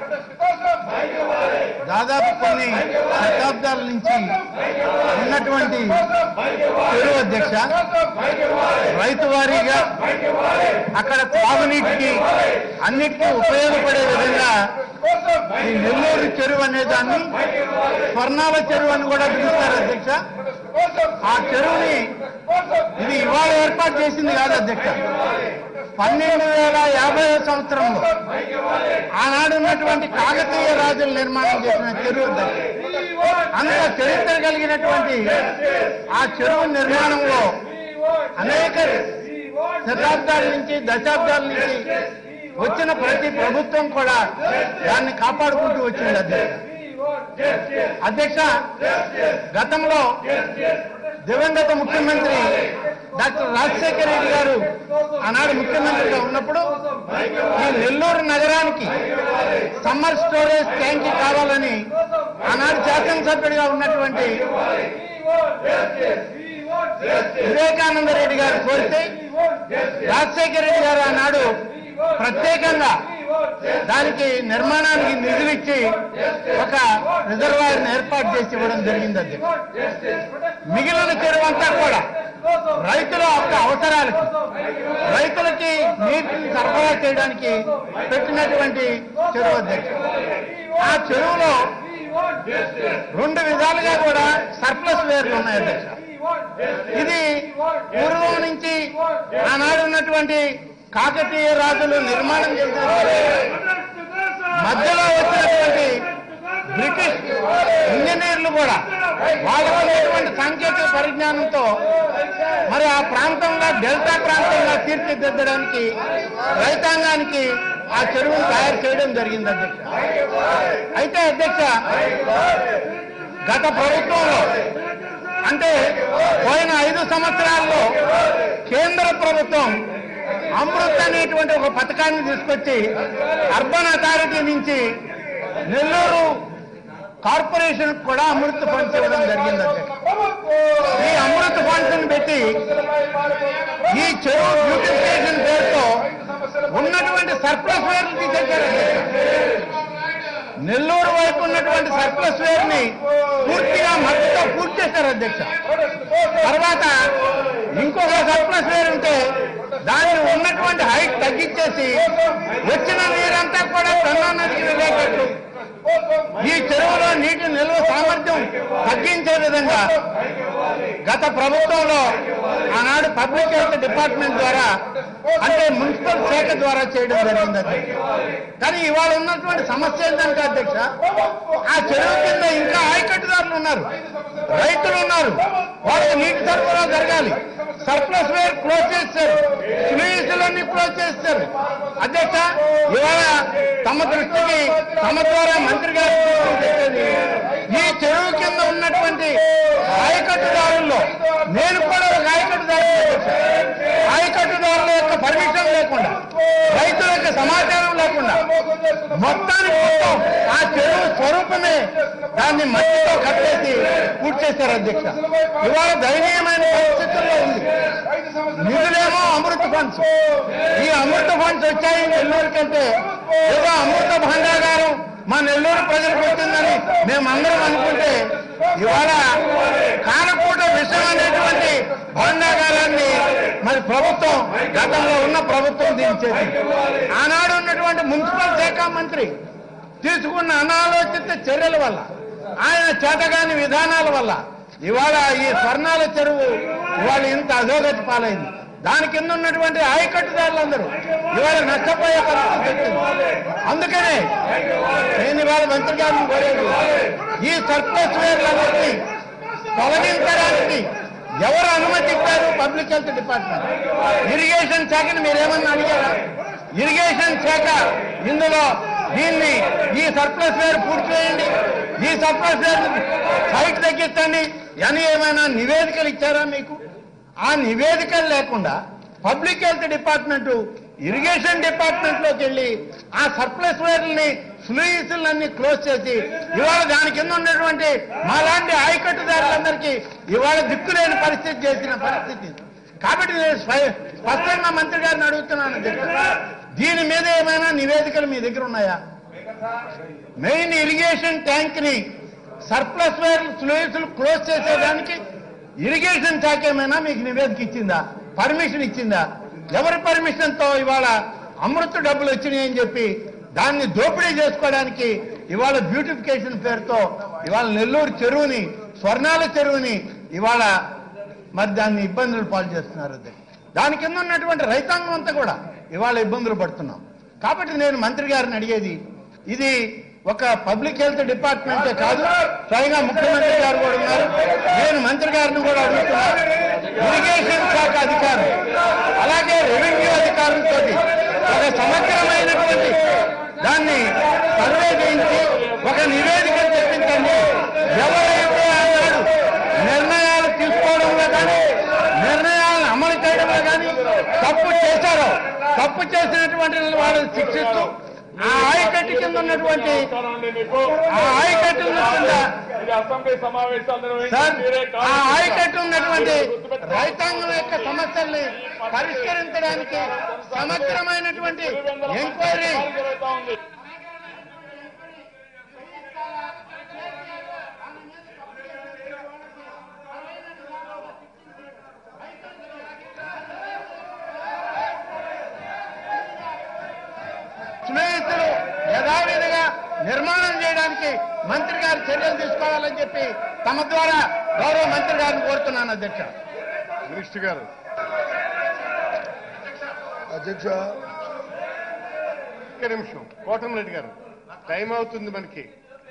S9: దాదాపు కొన్ని శతాబ్దాల నుంచి ఉన్నటువంటి చెరువు అధ్యక్ష రైతు వారీగా అక్కడ త్రాగునీటికి అన్నిటికీ ఉపయోగపడే విధంగా ఈ నెల్లూరు చెరువు అనే దాన్ని స్వర్ణాల చెరువు అని కూడా పిలుస్తారు అధ్యక్ష ఆ చెరువుని ఇది ఇవాళ ఏర్పాటు చేసింది కాదు అధ్యక్ష పన్నెండు వేల యాభై సంవత్సరంలో ఆనాడు ఉన్నటువంటి కాకతీయ రాజులు నిర్మాణం చేసిన చెరువు అధ్యక్ష అంత చరిత్ర కలిగినటువంటి ఆ చెరువు నిర్మాణంలో అనేక శతాబ్దాల నుంచి దశాబ్దాల నుంచి వచ్చిన ప్రతి ప్రభుత్వం కూడా దాన్ని కాపాడుకుంటూ వచ్చింది అధ్యక్ష అధ్యక్ష గతంలో దివంగత ముఖ్యమంత్రి డాక్టర్ రాజశేఖర రెడ్డి గారు ఆనాడు ముఖ్యమంత్రిగా ఉన్నప్పుడు ఈ నెల్లూరు నగరానికి సమ్మర్ స్టోరేజ్ ట్యాంక్ కావాలని ఆనాడు శాసనసభ్యుడిగా ఉన్నటువంటి వివేకానంద రెడ్డి గారు కోరితే రాజశేఖర రెడ్డి గారు ఆనాడు ప్రత్యేకంగా దానికి నిర్మాణానికి నిధులిచ్చి ఒక రిజర్వాయర్ ఏర్పాటు చేసి ఇవ్వడం జరిగింది అది మిగిలిన చెరువు అంతా కూడా రైతుల యొక్క అవసరాలకి రైతులకి నీటిని సరఫరా చేయడానికి పెట్టినటువంటి చెరువు అధ్యక్ష ఆ చెరువులో రెండు విధాలుగా కూడా సర్ప్లస్ వేర్లు ఉన్నాయి అధ్యక్ష ఇది పూర్వం నుంచి ఆనాడు ఉన్నటువంటి కాకతీయ రాజులు నిర్మాణం చేసిన మధ్యలో వచ్చినటువంటి బ్రిటిష్ ఇంజనీర్లు కూడా వాళ్ళకు ఉన్నటువంటి సాంకేతిక పరిజ్ఞానంతో మరి ఆ ప్రాంతంలో డెల్టా ప్రాంతంగా తీర్చిదిద్దడానికి రైతాంగానికి ఆ చెరువును తయారు చేయడం జరిగింది అధ్యక్ష అయితే అధ్యక్ష గత ప్రభుత్వంలో అంటే పోయిన ఐదు సంవత్సరాల్లో కేంద్ర ప్రభుత్వం అమృత్ అనేటువంటి ఒక పథకాన్ని తీసుకొచ్చి అర్బన్ అథారిటీ నుంచి నెల్లూరు కార్పొరేషన్ కూడా అమృత్ ఫండ్స్ ఇవ్వడం జరిగింది అధ్యక్ష ఈ అమృత్ ఫండ్స్ పెట్టి ఈ చెరువు బ్యూటిఫికేషన్ పేరుతో
S11: ఉన్నటువంటి సర్ప్లస్ వేర్లు తీసేశారు నెల్లూరు వైపు ఉన్నటువంటి సర్ప్లస్ వేర్ ని పూర్తిగా మట్టితో పూర్తి చేశారు అధ్యక్ష తర్వాత ఇంకొక సర్ప్లస్ వేర్ ఉంటే దాన్ని ఉన్నటువంటి హైట్ తగ్గించేసి వచ్చిన నీరంతా కూడా పెన్నా నదికి వెళ్ళేటట్టు ఈ చెరువులో నీటి నిల్వ సామర్థ్యం తగ్గించే విధంగా గత ప్రభుత్వంలో ఆనాడు పబ్లిక్ హెల్త్ డిపార్ట్మెంట్ ద్వారా అంటే మున్సిపల్ శాఖ ద్వారా చేయడం జరిగింది అధ్యక్ష కానీ ఇవాళ ఉన్నటువంటి సమస్య ఏంటంటే అధ్యక్ష ఆ చెరువు కింద ఇంకా ఆయకట్టుదారులు ఉన్నారు రైతులు ఉన్నారు వాళ్ళకి నీటి సరఫరా జరగాలి సర్ప్లస్ వేర్ క్లోజ్ చేస్తారు స్లూయిసులన్నీ క్లోజ్ చేస్తారు అధ్యక్ష ఇవాళ తమ దృష్టికి తమ ద్వారా మంత్రి గారి దృష్టికి తెచ్చేది ఈ చెరువు కింద ఉన్నటువంటి ఆయకట్టుదారుల్లో నేను కూడా ఒక ఆయకట్టుదారు ఆయకట్టుదారుల యొక్క పర్మిషన్ లేకుండా రైతుల యొక్క సమాచారం లేకుండా మొత్తానికి మొత్తం ఆ చెరువు స్వరూపమే దాన్ని మట్టితో కట్టేసి పూర్తి చేశారు అధ్యక్ష ఇవాళ దయనీయమైన పరిస్థితుల్లో ఉంది నిధులేమో అమృత ఫండ్స్ ఈ అమృత ఫండ్స్ వచ్చాయి నెల్లూరు కంటే ఏదో అమృత భాండాగారం మా నెల్లూరు ప్రజలకు వచ్చిందని మేమందరం అనుకుంటే ఇవాళ కాలపూట విషయం అనేటువంటి భాండాగారాన్ని మరి ప్రభుత్వం గతంలో ఉన్న ప్రభుత్వం దించేది ఆనాడు ఉన్నటువంటి మున్సిపల్ శాఖ మంత్రి తీసుకున్న అనాలోచిత చర్యల వల్ల ఆయన చేతగాని విధానాల వల్ల ఇవాళ ఈ స్వర్ణాల చెరువు ఇవాళ ఇంత అధోగతి పాలైంది దాని కింద ఉన్నటువంటి ఆయకట్టుదారులందరూ ఇవాళ నష్టపోయే పరిస్థితి వచ్చింది అందుకనే నేను ఇవాళ మంత్రి గారిని కోరేది ఈ సర్ప్లస్ వేర్లన్నింటినీ తొలగించడానికి ఎవరు అనుమతి ఇచ్చారు పబ్లిక్ హెల్త్ డిపార్ట్మెంట్ ఇరిగేషన్ శాఖని మీరేమన్నా అడిగారా ఇరిగేషన్ శాఖ ఇందులో దీన్ని ఈ సర్ప్లస్ వేర్ పూర్తి చేయండి ఈ సర్ప్లస్ వేర్ సైట్ తగ్గించండి అని ఏమైనా నివేదికలు ఇచ్చారా మీకు ఆ నివేదికలు లేకుండా public health department irrigation department లోకి వెళ్ళి ఆ సర్ప్లస్ వేర్లని స్లూయిసులన్నీ క్లోజ్ చేసి ఇవాళ దాని కింద ఉన్నటువంటి మాలాంటి ఆయకట్టుదారులందరికీ ఇవాళ దిక్కులేని పరిస్థితి చేసిన పరిస్థితి కాబట్టి నేను స్వయ- స్పష్టంగా మంత్రి గారిని అడుగుతున్నాను అధ్యక్ష. దీని మీద ఏమైనా నివేదికలు మీ దగ్గర ఉన్నాయా మెయిన్ ఇరిగేషన్ ట్యాంక్ ని సర్ప్లస్ వేర్ స్లూయిసులు క్లోజ్ చేసేదానికి ఇరిగేషన్ శాఖ ఏమైనా మీకు నివేదిక ఇచ్చిందా పర్మిషన్ ఇచ్చిందా ఎవరి పర్మిషన్ తో ఇవాళ అమృత డబ్బులు వచ్చినాయి అని చెప్పి దాన్ని దోపిడీ చేసుకోవడానికి ఇవాళ బ్యూటిఫికేషన్ పేరుతో ఇవాళ నెల్లూరు చెరువుని స్వర్ణాల చెరువుని ఇవాళ మరి దాన్ని ఇబ్బందులు పాలు చేస్తున్నారు అధ్యక్ష. దాని కింద ఉన్నటువంటి రైతాంగం అంతా కూడా ఇవాళ ఇబ్బందులు పడుతున్నాం కాబట్టి నేను మంత్రి గారిని అడిగేది ఇది ఒక పబ్లిక్ హెల్త్ డిపార్ట్మెంటే కాదు స్వయంగా ముఖ్యమంత్రి గారు కూడా ఉన్నారు నేను మంత్రి గారిని కూడా అడుగుతున్నాను ఇరిగేషన్ శాఖ అధికారులు అలాగే రెవెన్యూ అధికారులతో ఒక సమగ్రమైనటువంటి దాన్ని సర్వే చేయించి ఒక నివేదిక తెప్పించండి ఎవరైతే అన్నాడు నిర్ణయాలు తీసుకోవడంలో కానీ నిర్ణయాలను అమలు చేయడంలో కానీ తప్పు చేశారో తప్పు చేసినటువంటి వాళ్ళని శిక్షిస్తూ ఆ ఆయకట్టు కింద ఉన్నటువంటి ఆ ఆయకట్టు కింద
S4: అసెంబ్లీ సమావేశాలు
S11: సార్ ఆ ఆయకట్టు ఉన్నటువంటి రైతాంగం యొక్క సమస్యల్ని పరిష్కరించడానికి సమగ్రమైనటువంటి ఎంక్వైరీ స్నేహితులు యథావిధిగా నిర్మాణం చేయడానికి మంత్రి గారు చర్యలు తీసుకోవాలని చెప్పి తమ ద్వారా గౌరవ మంత్రి గారిని కోరుతున్నాను అధ్యక్ష
S8: మినిస్టర్ గారు
S2: అధ్యక్ష
S8: ఒక్క నిమిషం కోటమిరెడ్డి గారు టైం అవుతుంది మనకి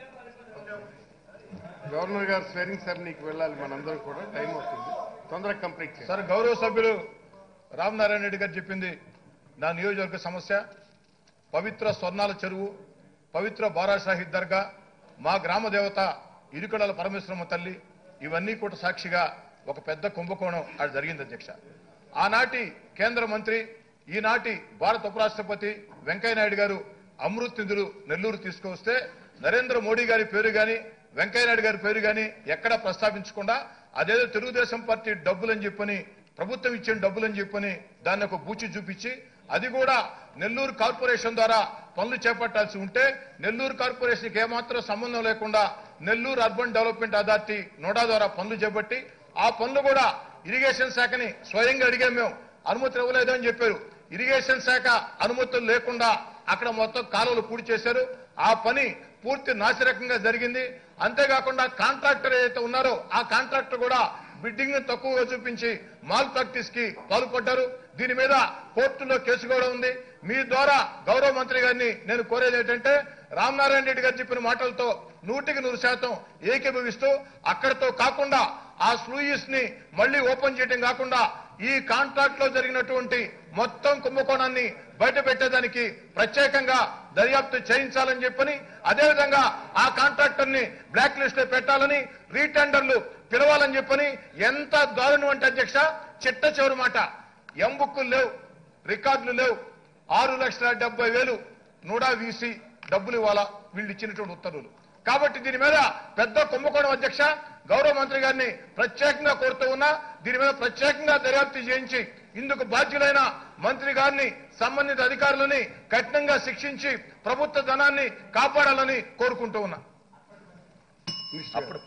S8: గవర్నర్ గారు స్వేరింగ్ సెరమనీకి వెళ్ళాలి మనందరం కూడా టైం అవుతుంది తొందరగా కంప్లీట్ చేయండి
S9: సార్ గౌరవ సభ్యులు రామనారాయణ రెడ్డి గారు చెప్పింది నా నియోజకవర్గ సమస్య పవిత్ర స్వర్ణాల చెరువు పవిత్ర బారా షాహిద్ దర్గా మా గ్రామ దేవత ఇరుకడల పరమేశ్వరమ్మ తల్లి ఇవన్నీ కూడా సాక్షిగా ఒక పెద్ద కుంభకోణం అది జరిగింది అధ్యక్ష ఆనాటి కేంద్ర మంత్రి ఈనాటి భారత ఉపరాష్ట్రపతి వెంకయ్యనాయుడు గారు అమృత్ నిధులు నెల్లూరు తీసుకొస్తే నరేంద్ర మోడీ గారి పేరు గాని వెంకయ్యనాయుడు గారి పేరు గాని ఎక్కడా ప్రస్తావించకుండా అదేదో తెలుగుదేశం పార్టీ డబ్బులని చెప్పని ప్రభుత్వం ఇచ్చిన డబ్బులని చెప్పని దాన్ని ఒక బూచి చూపించి
S8: అది కూడా నెల్లూరు కార్పొరేషన్ ద్వారా పనులు చేపట్టాల్సి ఉంటే నెల్లూరు కార్పొరేషన్కి ఏమాత్రం సంబంధం లేకుండా నెల్లూరు అర్బన్ డెవలప్మెంట్ అథారిటీ నోడా ద్వారా పనులు చేపట్టి ఆ పనులు కూడా ఇరిగేషన్ శాఖని స్వయంగా అడిగాం మేము అనుమతులు ఇవ్వలేదు అని చెప్పారు ఇరిగేషన్ శాఖ అనుమతులు లేకుండా అక్కడ మొత్తం కాలువలు పూర్తి చేశారు ఆ పని పూర్తి నాసిరకంగా జరిగింది అంతేకాకుండా కాంట్రాక్టర్ ఏదైతే ఉన్నారో ఆ కాంట్రాక్టర్ కూడా బిడ్డింగ్ ని తక్కువగా చూపించి మాల్ ప్రాక్టీస్ కి పాల్పడ్డారు దీని మీద కోర్టులో కేసు కూడా ఉంది మీ ద్వారా గౌరవ మంత్రి గారిని నేను కోరేది ఏంటంటే రామనారాయణ రెడ్డి గారు చెప్పిన మాటలతో నూటికి నూరు శాతం ఏకీభవిస్తూ అక్కడితో కాకుండా ఆ స్లూయిస్ ని మళ్లీ ఓపెన్ చేయడం కాకుండా ఈ కాంట్రాక్ట్ లో జరిగినటువంటి మొత్తం కుంభకోణాన్ని బయట పెట్టేదానికి ప్రత్యేకంగా దర్యాప్తు చేయించాలని చెప్పని అదేవిధంగా ఆ కాంట్రాక్టర్ ని బ్లాక్ లిస్ట్ లో పెట్టాలని రీటెండర్లు పిలవాలని చెప్పని ఎంత దారుణం అంటే అధ్యక్ష చిట్ట చివరి మాట ఎంబుక్కులు లేవు రికార్డులు లేవు ఆరు లక్షల డెబ్బై వేలు నూడా వీసి డబ్బులు ఇవ్వాలా వీళ్ళు ఇచ్చినటువంటి ఉత్తర్వులు కాబట్టి దీని మీద పెద్ద కుంభకోణం అధ్యక్ష గౌరవ మంత్రి గారిని ప్రత్యేకంగా కోరుతూ ఉన్నా దీని మీద ప్రత్యేకంగా దర్యాప్తు చేయించి ఇందుకు బాధ్యులైన మంత్రి గారిని సంబంధిత అధికారులని కఠినంగా శిక్షించి ప్రభుత్వ ధనాన్ని కాపాడాలని కోరుకుంటూ ఉన్నా
S2: అప్పుడు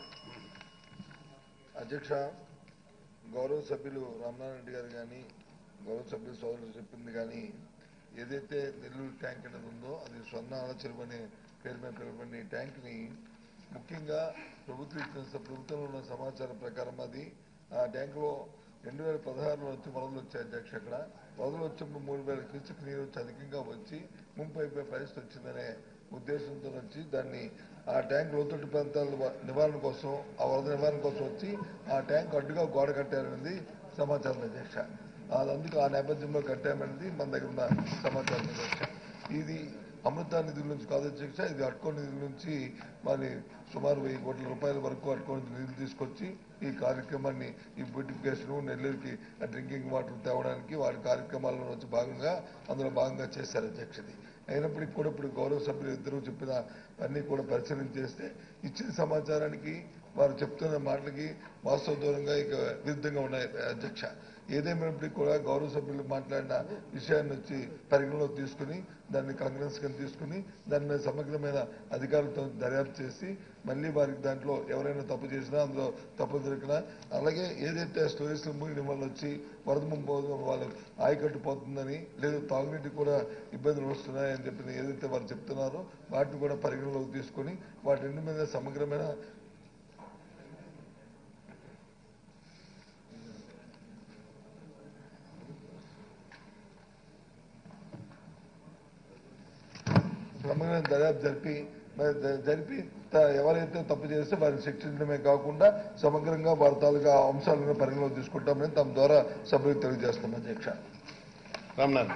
S2: అధ్యక్ష గౌరవ సభ్యులు రామనారాయణ రెడ్డి గారు కానీ గౌరవ సభ్యులు సోదరులు చెప్పింది కానీ ఏదైతే నెల్లూరు ట్యాంక్ అనేది ఉందో అది స్వర్ణ చెరువు అనే పేరు మీద పిలువబడిన ఈ ట్యాంక్ని ముఖ్యంగా ప్రభుత్వం ఇచ్చిన స- ప్రభుత్వంలో ఉన్న సమాచారం ప్రకారం అది ఆ ట్యాంకులో రెండు వేల పదహారులో వచ్చి వరదలు వచ్చాయి అధ్యక్ష అక్కడ వరదలు వచ్చినప్పుడు మూడు వేల క్యూసెక్ నీరు వచ్చి అధికంగా వచ్చి ముంపు అయిపోయే పరిస్థితి వచ్చిందనే ఉద్దేశంతో వచ్చి దాన్ని ఆ ట్యాంక్ లోతట్టు ప్రాంతాల వ- నివారణ కోసం ఆ వరద నివారణ కోసం వచ్చి ఆ ట్యాంక్ అడ్డుగా గోడ కట్టారనేది సమాచారం అధ్యక్ష అది అందుకు ఆ నేపథ్యంలో కట్టామనేది మన దగ్గర ఉన్న సమాచారం అధ్యక్ష ఇది అమృత నిధుల నుంచి కాదు అధ్యక్ష ఇది అడ్కో నిధుల నుంచి మరి సుమారు వెయ్యి కోట్ల రూపాయల వరకు అడ్కో నుంచి నిధులు తీసుకొచ్చి ఈ కార్యక్రమాన్ని ఈ బ్యూటిఫికేషన్ నెల్లూరుకి డ్రింకింగ్ వాటర్ తేవడానికి వారి కార్యక్రమాల్లో వచ్చి భాగంగా అందులో భాగంగా చేశారు అధ్యక్షది అయినప్పటికీ కూడా ఇప్పుడు గౌరవ సభ్యులు ఇద్దరు చెప్పిన అన్ని కూడా పరిశీలన చేస్తే ఇచ్చిన సమాచారానికి వారు చెప్తున్న మాటలకి వాస్తవ దూరంగా ఇక విరుద్ధంగా ఉన్నాయి అధ్యక్ష ఏదేమైనప్పటికీ కూడా గౌరవ సభ్యులు మాట్లాడిన విషయాన్ని వచ్చి పరిగణలోకి తీసుకుని దాన్ని కాంగ్రెస్ కింద తీసుకుని దాని మీద సమగ్రమైన అధికారులతో దర్యాప్తు చేసి మళ్ళీ వారికి దాంట్లో ఎవరైనా తప్పు చేసినా అందులో తప్పు దొరికినా అలాగే ఏదైతే స్టోరీస్ ముగిన వల్ల వచ్చి వరద ముంపు వాళ్ళు ఆయకట్టు పోతుందని లేదు తాగునీటికి కూడా ఇబ్బందులు వస్తున్నాయని చెప్పి ఏదైతే వారు చెప్తున్నారో వాటిని కూడా పరిగణలోకి తీసుకొని వాటి రెండు మీద సమగ్రమైన సమగ్రమైన దర్యాప్తు జరిపి మరి ద- జరిపి త- ఎవరైతే తప్పు చేస్తే వారిని శిక్షించడమే కాకుండా సమగ్రంగా వారి తాలూకా అంశాలను పరిగణలోకి తీసుకుంటామని తమ ద్వారా సభ్యులకు తెలియజేస్తున్నాం అధ్యక్ష
S8: రామ్నాథ్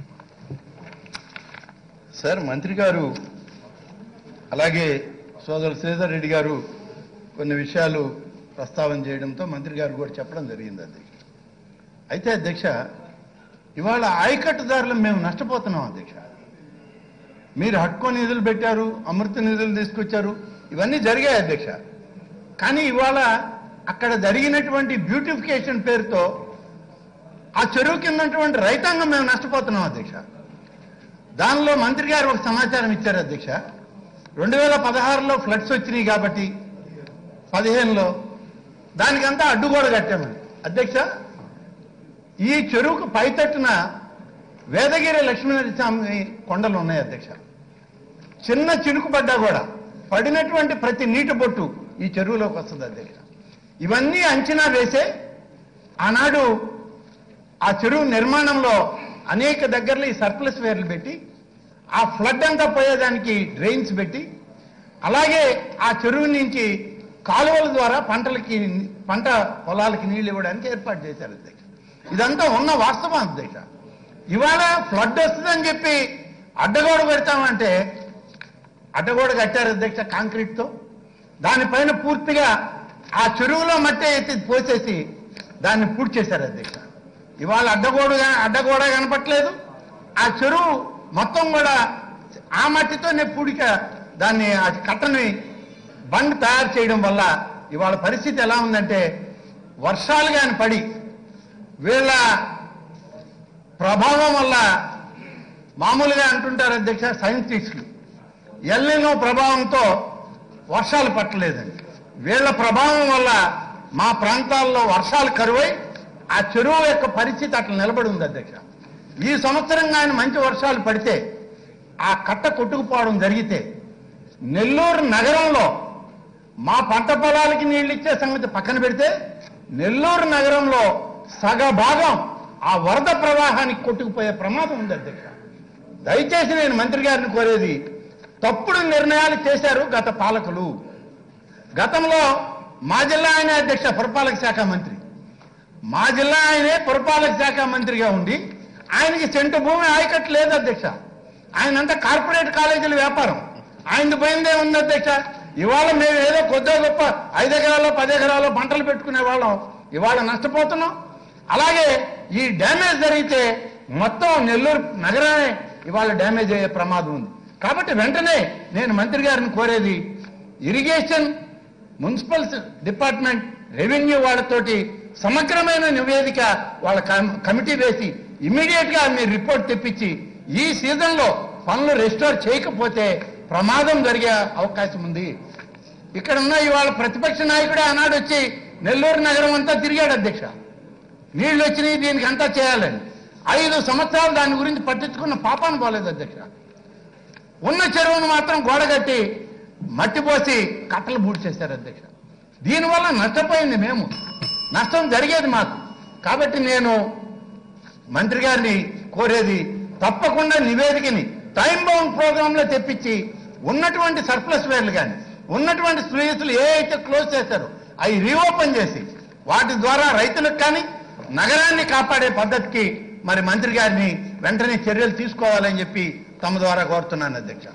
S11: సార్ మంత్రి గారు అలాగే సోదరు శ్రీధర్ రెడ్డి గారు కొన్ని విషయాలు ప్రస్తావన చేయడంతో మంత్రి గారు కూడా చెప్పడం జరిగింది అధ్యక్ష అయితే అధ్యక్ష ఇవాళ ఆయకట్టుదారులు మేము నష్టపోతున్నాం అధ్యక్ష మీరు హట్కో నిధులు పెట్టారు అమృత నిధులు తీసుకొచ్చారు ఇవన్నీ జరిగాయి అధ్యక్ష కానీ ఇవాళ అక్కడ జరిగినటువంటి బ్యూటిఫికేషన్ పేరుతో ఆ చెరువు కింద ఉన్నటువంటి రైతాంగం మేము నష్టపోతున్నాం అధ్యక్ష దానిలో మంత్రి గారు ఒక సమాచారం ఇచ్చారు అధ్యక్ష రెండు వేల పదహారులో ఫ్లడ్స్ వచ్చినాయి కాబట్టి పదిహేనులో దానికంతా అడ్డుగోడ కట్టామని అధ్యక్ష ఈ చెరువుకు పైతట్టున వేదగిరి లక్ష్మీనరస్వామి కొండలు ఉన్నాయి అధ్యక్ష చిన్న చినుకు పడ్డా కూడా పడినటువంటి ప్రతి నీటి బొట్టు ఈ చెరువులోకి వస్తుంది అధ్యక్ష ఇవన్నీ అంచనా వేసే ఆనాడు ఆ చెరువు నిర్మాణంలో అనేక దగ్గరలో ఈ సర్ప్లస్ వేర్లు పెట్టి ఆ ఫ్లడ్ అంతా పోయేదానికి డ్రైన్స్ పెట్టి అలాగే ఆ చెరువు నుంచి కాలువల ద్వారా పంటలకి పంట పొలాలకి నీళ్లు ఇవ్వడానికి ఏర్పాటు చేశారు అధ్యక్ష ఇదంతా ఉన్న వాస్తవం అధ్యక్ష ఇవాళ ఫ్లడ్ వస్తుందని చెప్పి అడ్డగోడ పెడతామంటే అడ్డగోడ కట్టారు అధ్యక్ష కాంక్రీట్తో దానిపైన పూర్తిగా ఆ చెరువులో మట్టి ఎత్తి పోసేసి దాన్ని పూర్తి చేశారు అధ్యక్ష ఇవాళ అడ్డగోడు అడ్డగోడ కనపట్లేదు ఆ చెరువు మొత్తం కూడా ఆ మట్టితోనే పూడిక దాన్ని ఆ కట్టని బండ్ తయారు చేయడం వల్ల ఇవాళ పరిస్థితి ఎలా ఉందంటే వర్షాలు కానీ పడి వీళ్ళ ప్రభావం వల్ల మామూలుగా అంటుంటారు అధ్యక్ష సైంటిస్టులు ఎల్లినో ప్రభావంతో వర్షాలు పట్టలేదండి వీళ్ళ ప్రభావం వల్ల మా ప్రాంతాల్లో వర్షాలు కరువై ఆ చెరువు యొక్క పరిస్థితి అట్లా నిలబడి ఉంది అధ్యక్ష ఈ సంవత్సరం ఆయన మంచి వర్షాలు పడితే ఆ కట్ట కొట్టుకుపోవడం జరిగితే నెల్లూరు నగరంలో మా పంట పొలాలకి నీళ్ళు ఇచ్చే సంగతి పక్కన పెడితే నెల్లూరు నగరంలో సగ భాగం ఆ వరద ప్రవాహానికి కొట్టుకుపోయే ప్రమాదం ఉంది అధ్యక్ష దయచేసి నేను మంత్రి గారిని కోరేది తప్పుడు నిర్ణయాలు చేశారు గత పాలకులు గతంలో మా జిల్లా ఆయనే అధ్యక్ష పురపాలక శాఖ మంత్రి మా జిల్లా ఆయనే పురపాలక శాఖ మంత్రిగా ఉండి ఆయనకి సెంటు భూమి ఆయకట్టు లేదు అధ్యక్ష ఆయనంతా కార్పొరేట్ కాలేజీల వ్యాపారం ఆయనది పోయిందే ఉంది అధ్యక్ష ఇవాళ మేము ఏదో కొద్దో గొప్ప ఐదు ఎకరాల్లో పది ఎకరాల్లో పంటలు పెట్టుకునే వాళ్ళం ఇవాళ నష్టపోతున్నాం అలాగే ఈ డ్యామేజ్ జరిగితే మొత్తం నెల్లూరు నగరమే ఇవాళ డ్యామేజ్ అయ్యే ప్రమాదం ఉంది కాబట్టి వెంటనే నేను మంత్రి గారిని కోరేది ఇరిగేషన్ మున్సిపల్ డిపార్ట్మెంట్ రెవెన్యూ వాళ్ళతోటి సమగ్రమైన నివేదిక వాళ్ళ కమ్- కమిటీ వేసి ఇమీడియట్ గా మీరు రిపోర్ట్ తెప్పించి ఈ సీజన్ లో పనులు రెస్టోర్ చేయకపోతే ప్రమాదం జరిగే అవకాశం ఉంది ఇక్కడ ఉన్న ఇవాళ ప్రతిపక్ష నాయకుడే ఆనాడు వచ్చి నెల్లూరు నగరం అంతా తిరిగాడు అధ్యక్ష నీళ్లు వచ్చినాయి దీనికి అంతా చేయాలని ఐదు సంవత్సరాలు దాని గురించి పట్టించుకున్న పాపాను పోలేదు అధ్యక్ష ఉన్న చెరువును మాత్రం గోడగట్టి మట్టి పోసి కట్టలు బూడి చేశారు అధ్యక్ష దీనివల్ల నష్టపోయింది మేము నష్టం జరిగేది మాకు కాబట్టి నేను మంత్రి గారిని కోరేది తప్పకుండా నివేదికని టైం బౌండ్ ప్రోగ్రామ్ లో తెప్పించి ఉన్నటువంటి సర్ప్లస్ వేర్లు కానీ ఉన్నటువంటి స్పేస్లు ఏ అయితే క్లోజ్ చేశారో అవి రీఓపెన్ చేసి వాటి ద్వారా రైతులకు కానీ నగరాన్ని కాపాడే పద్ధతికి మరి మంత్రి గారిని వెంటనే చర్యలు తీసుకోవాలని చెప్పి తమ ద్వారా కోరుతున్నాను అధ్యక్ష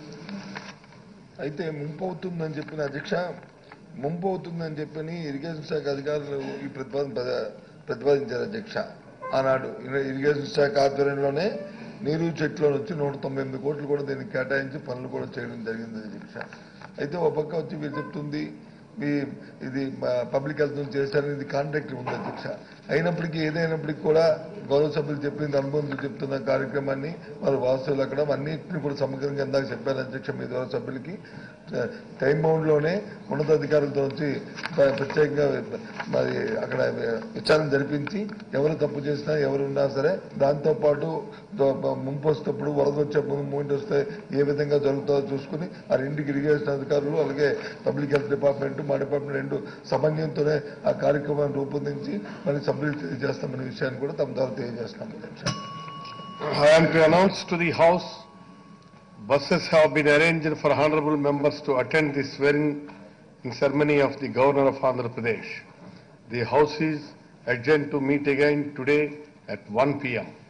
S2: అయితే ముంపు అవుతుందని చెప్పిన అధ్యక్ష ముంపు అవుతుందని చెప్పని ఇరిగేషన్ శాఖ అధికారులు ఈ ప్రతిపాదన ప్రద- ప్రతిపాదించారు అధ్యక్ష ఆనాడు ఇరి- ఇరిగేషన్ శాఖ ఆధ్వర్యంలోనే నీరు చెట్లో నుంచి నూట తొంభై ఎనిమిది కోట్లు కూడా దీనికి కేటాయించి పనులు కూడా చేయడం జరిగింది అధ్యక్ష అయితే ఒక పక్క వచ్చి వీరు చెప్తుంది మీ ఇది పబ్లిక్ హెల్త్ నుంచి చేశారని ఇది కాంట్రాక్ట్ ఉంది అధ్యక్ష అయినప్పటికీ ఏదైనప్పటికీ కూడా గౌరవ సభ్యులు చెప్పిన అనుభవంతో చెప్తున్న కార్యక్రమాన్ని వారు వాస్తవులు అక్కడ అన్నింటిని కూడా సమగ్రంగా ఇందాక చెప్పారు అధ్యక్ష మీ ద్వారా సభ్యులకి టైం బౌండ్ లోనే ఉన్నతాధికారులతో వచ్చి ప్ర- ప్రత్యేకంగా మరి అక్కడ విచారణ జరిపించి ఎవరు తప్పు చేసినా ఎవరు ఉన్నా సరే దాంతో పాటు దో- ముంపు వస్తేప్పుడు వరద వచ్చేప్పుడు మూమెంట్ వస్తే ఏ విధంగా జరుగుతుందో చూసుకుని ఆ రెండుకి ఇరిగేషన్ అధికారులు అలాగే పబ్లిక్ హెల్త్ డిపార్ట్మెంట్ మా డిపార్ట్మెంట్ రెండు సమన్వయంతోనే ఆ కార్యక్రమాన్ని రూపొందించి మరి సభ్యులు తెలియజేస్తామనే విషయాన్ని కూడా తమ ద్వారా తెలియజేస్తాం అధ్యక్ష
S8: I am to announce to the House, buses have been arranged for honorable members to attend the swearing in ceremony of the Governor of Andhra Pradesh. The House is adjourned to meet again today at 1 p.m.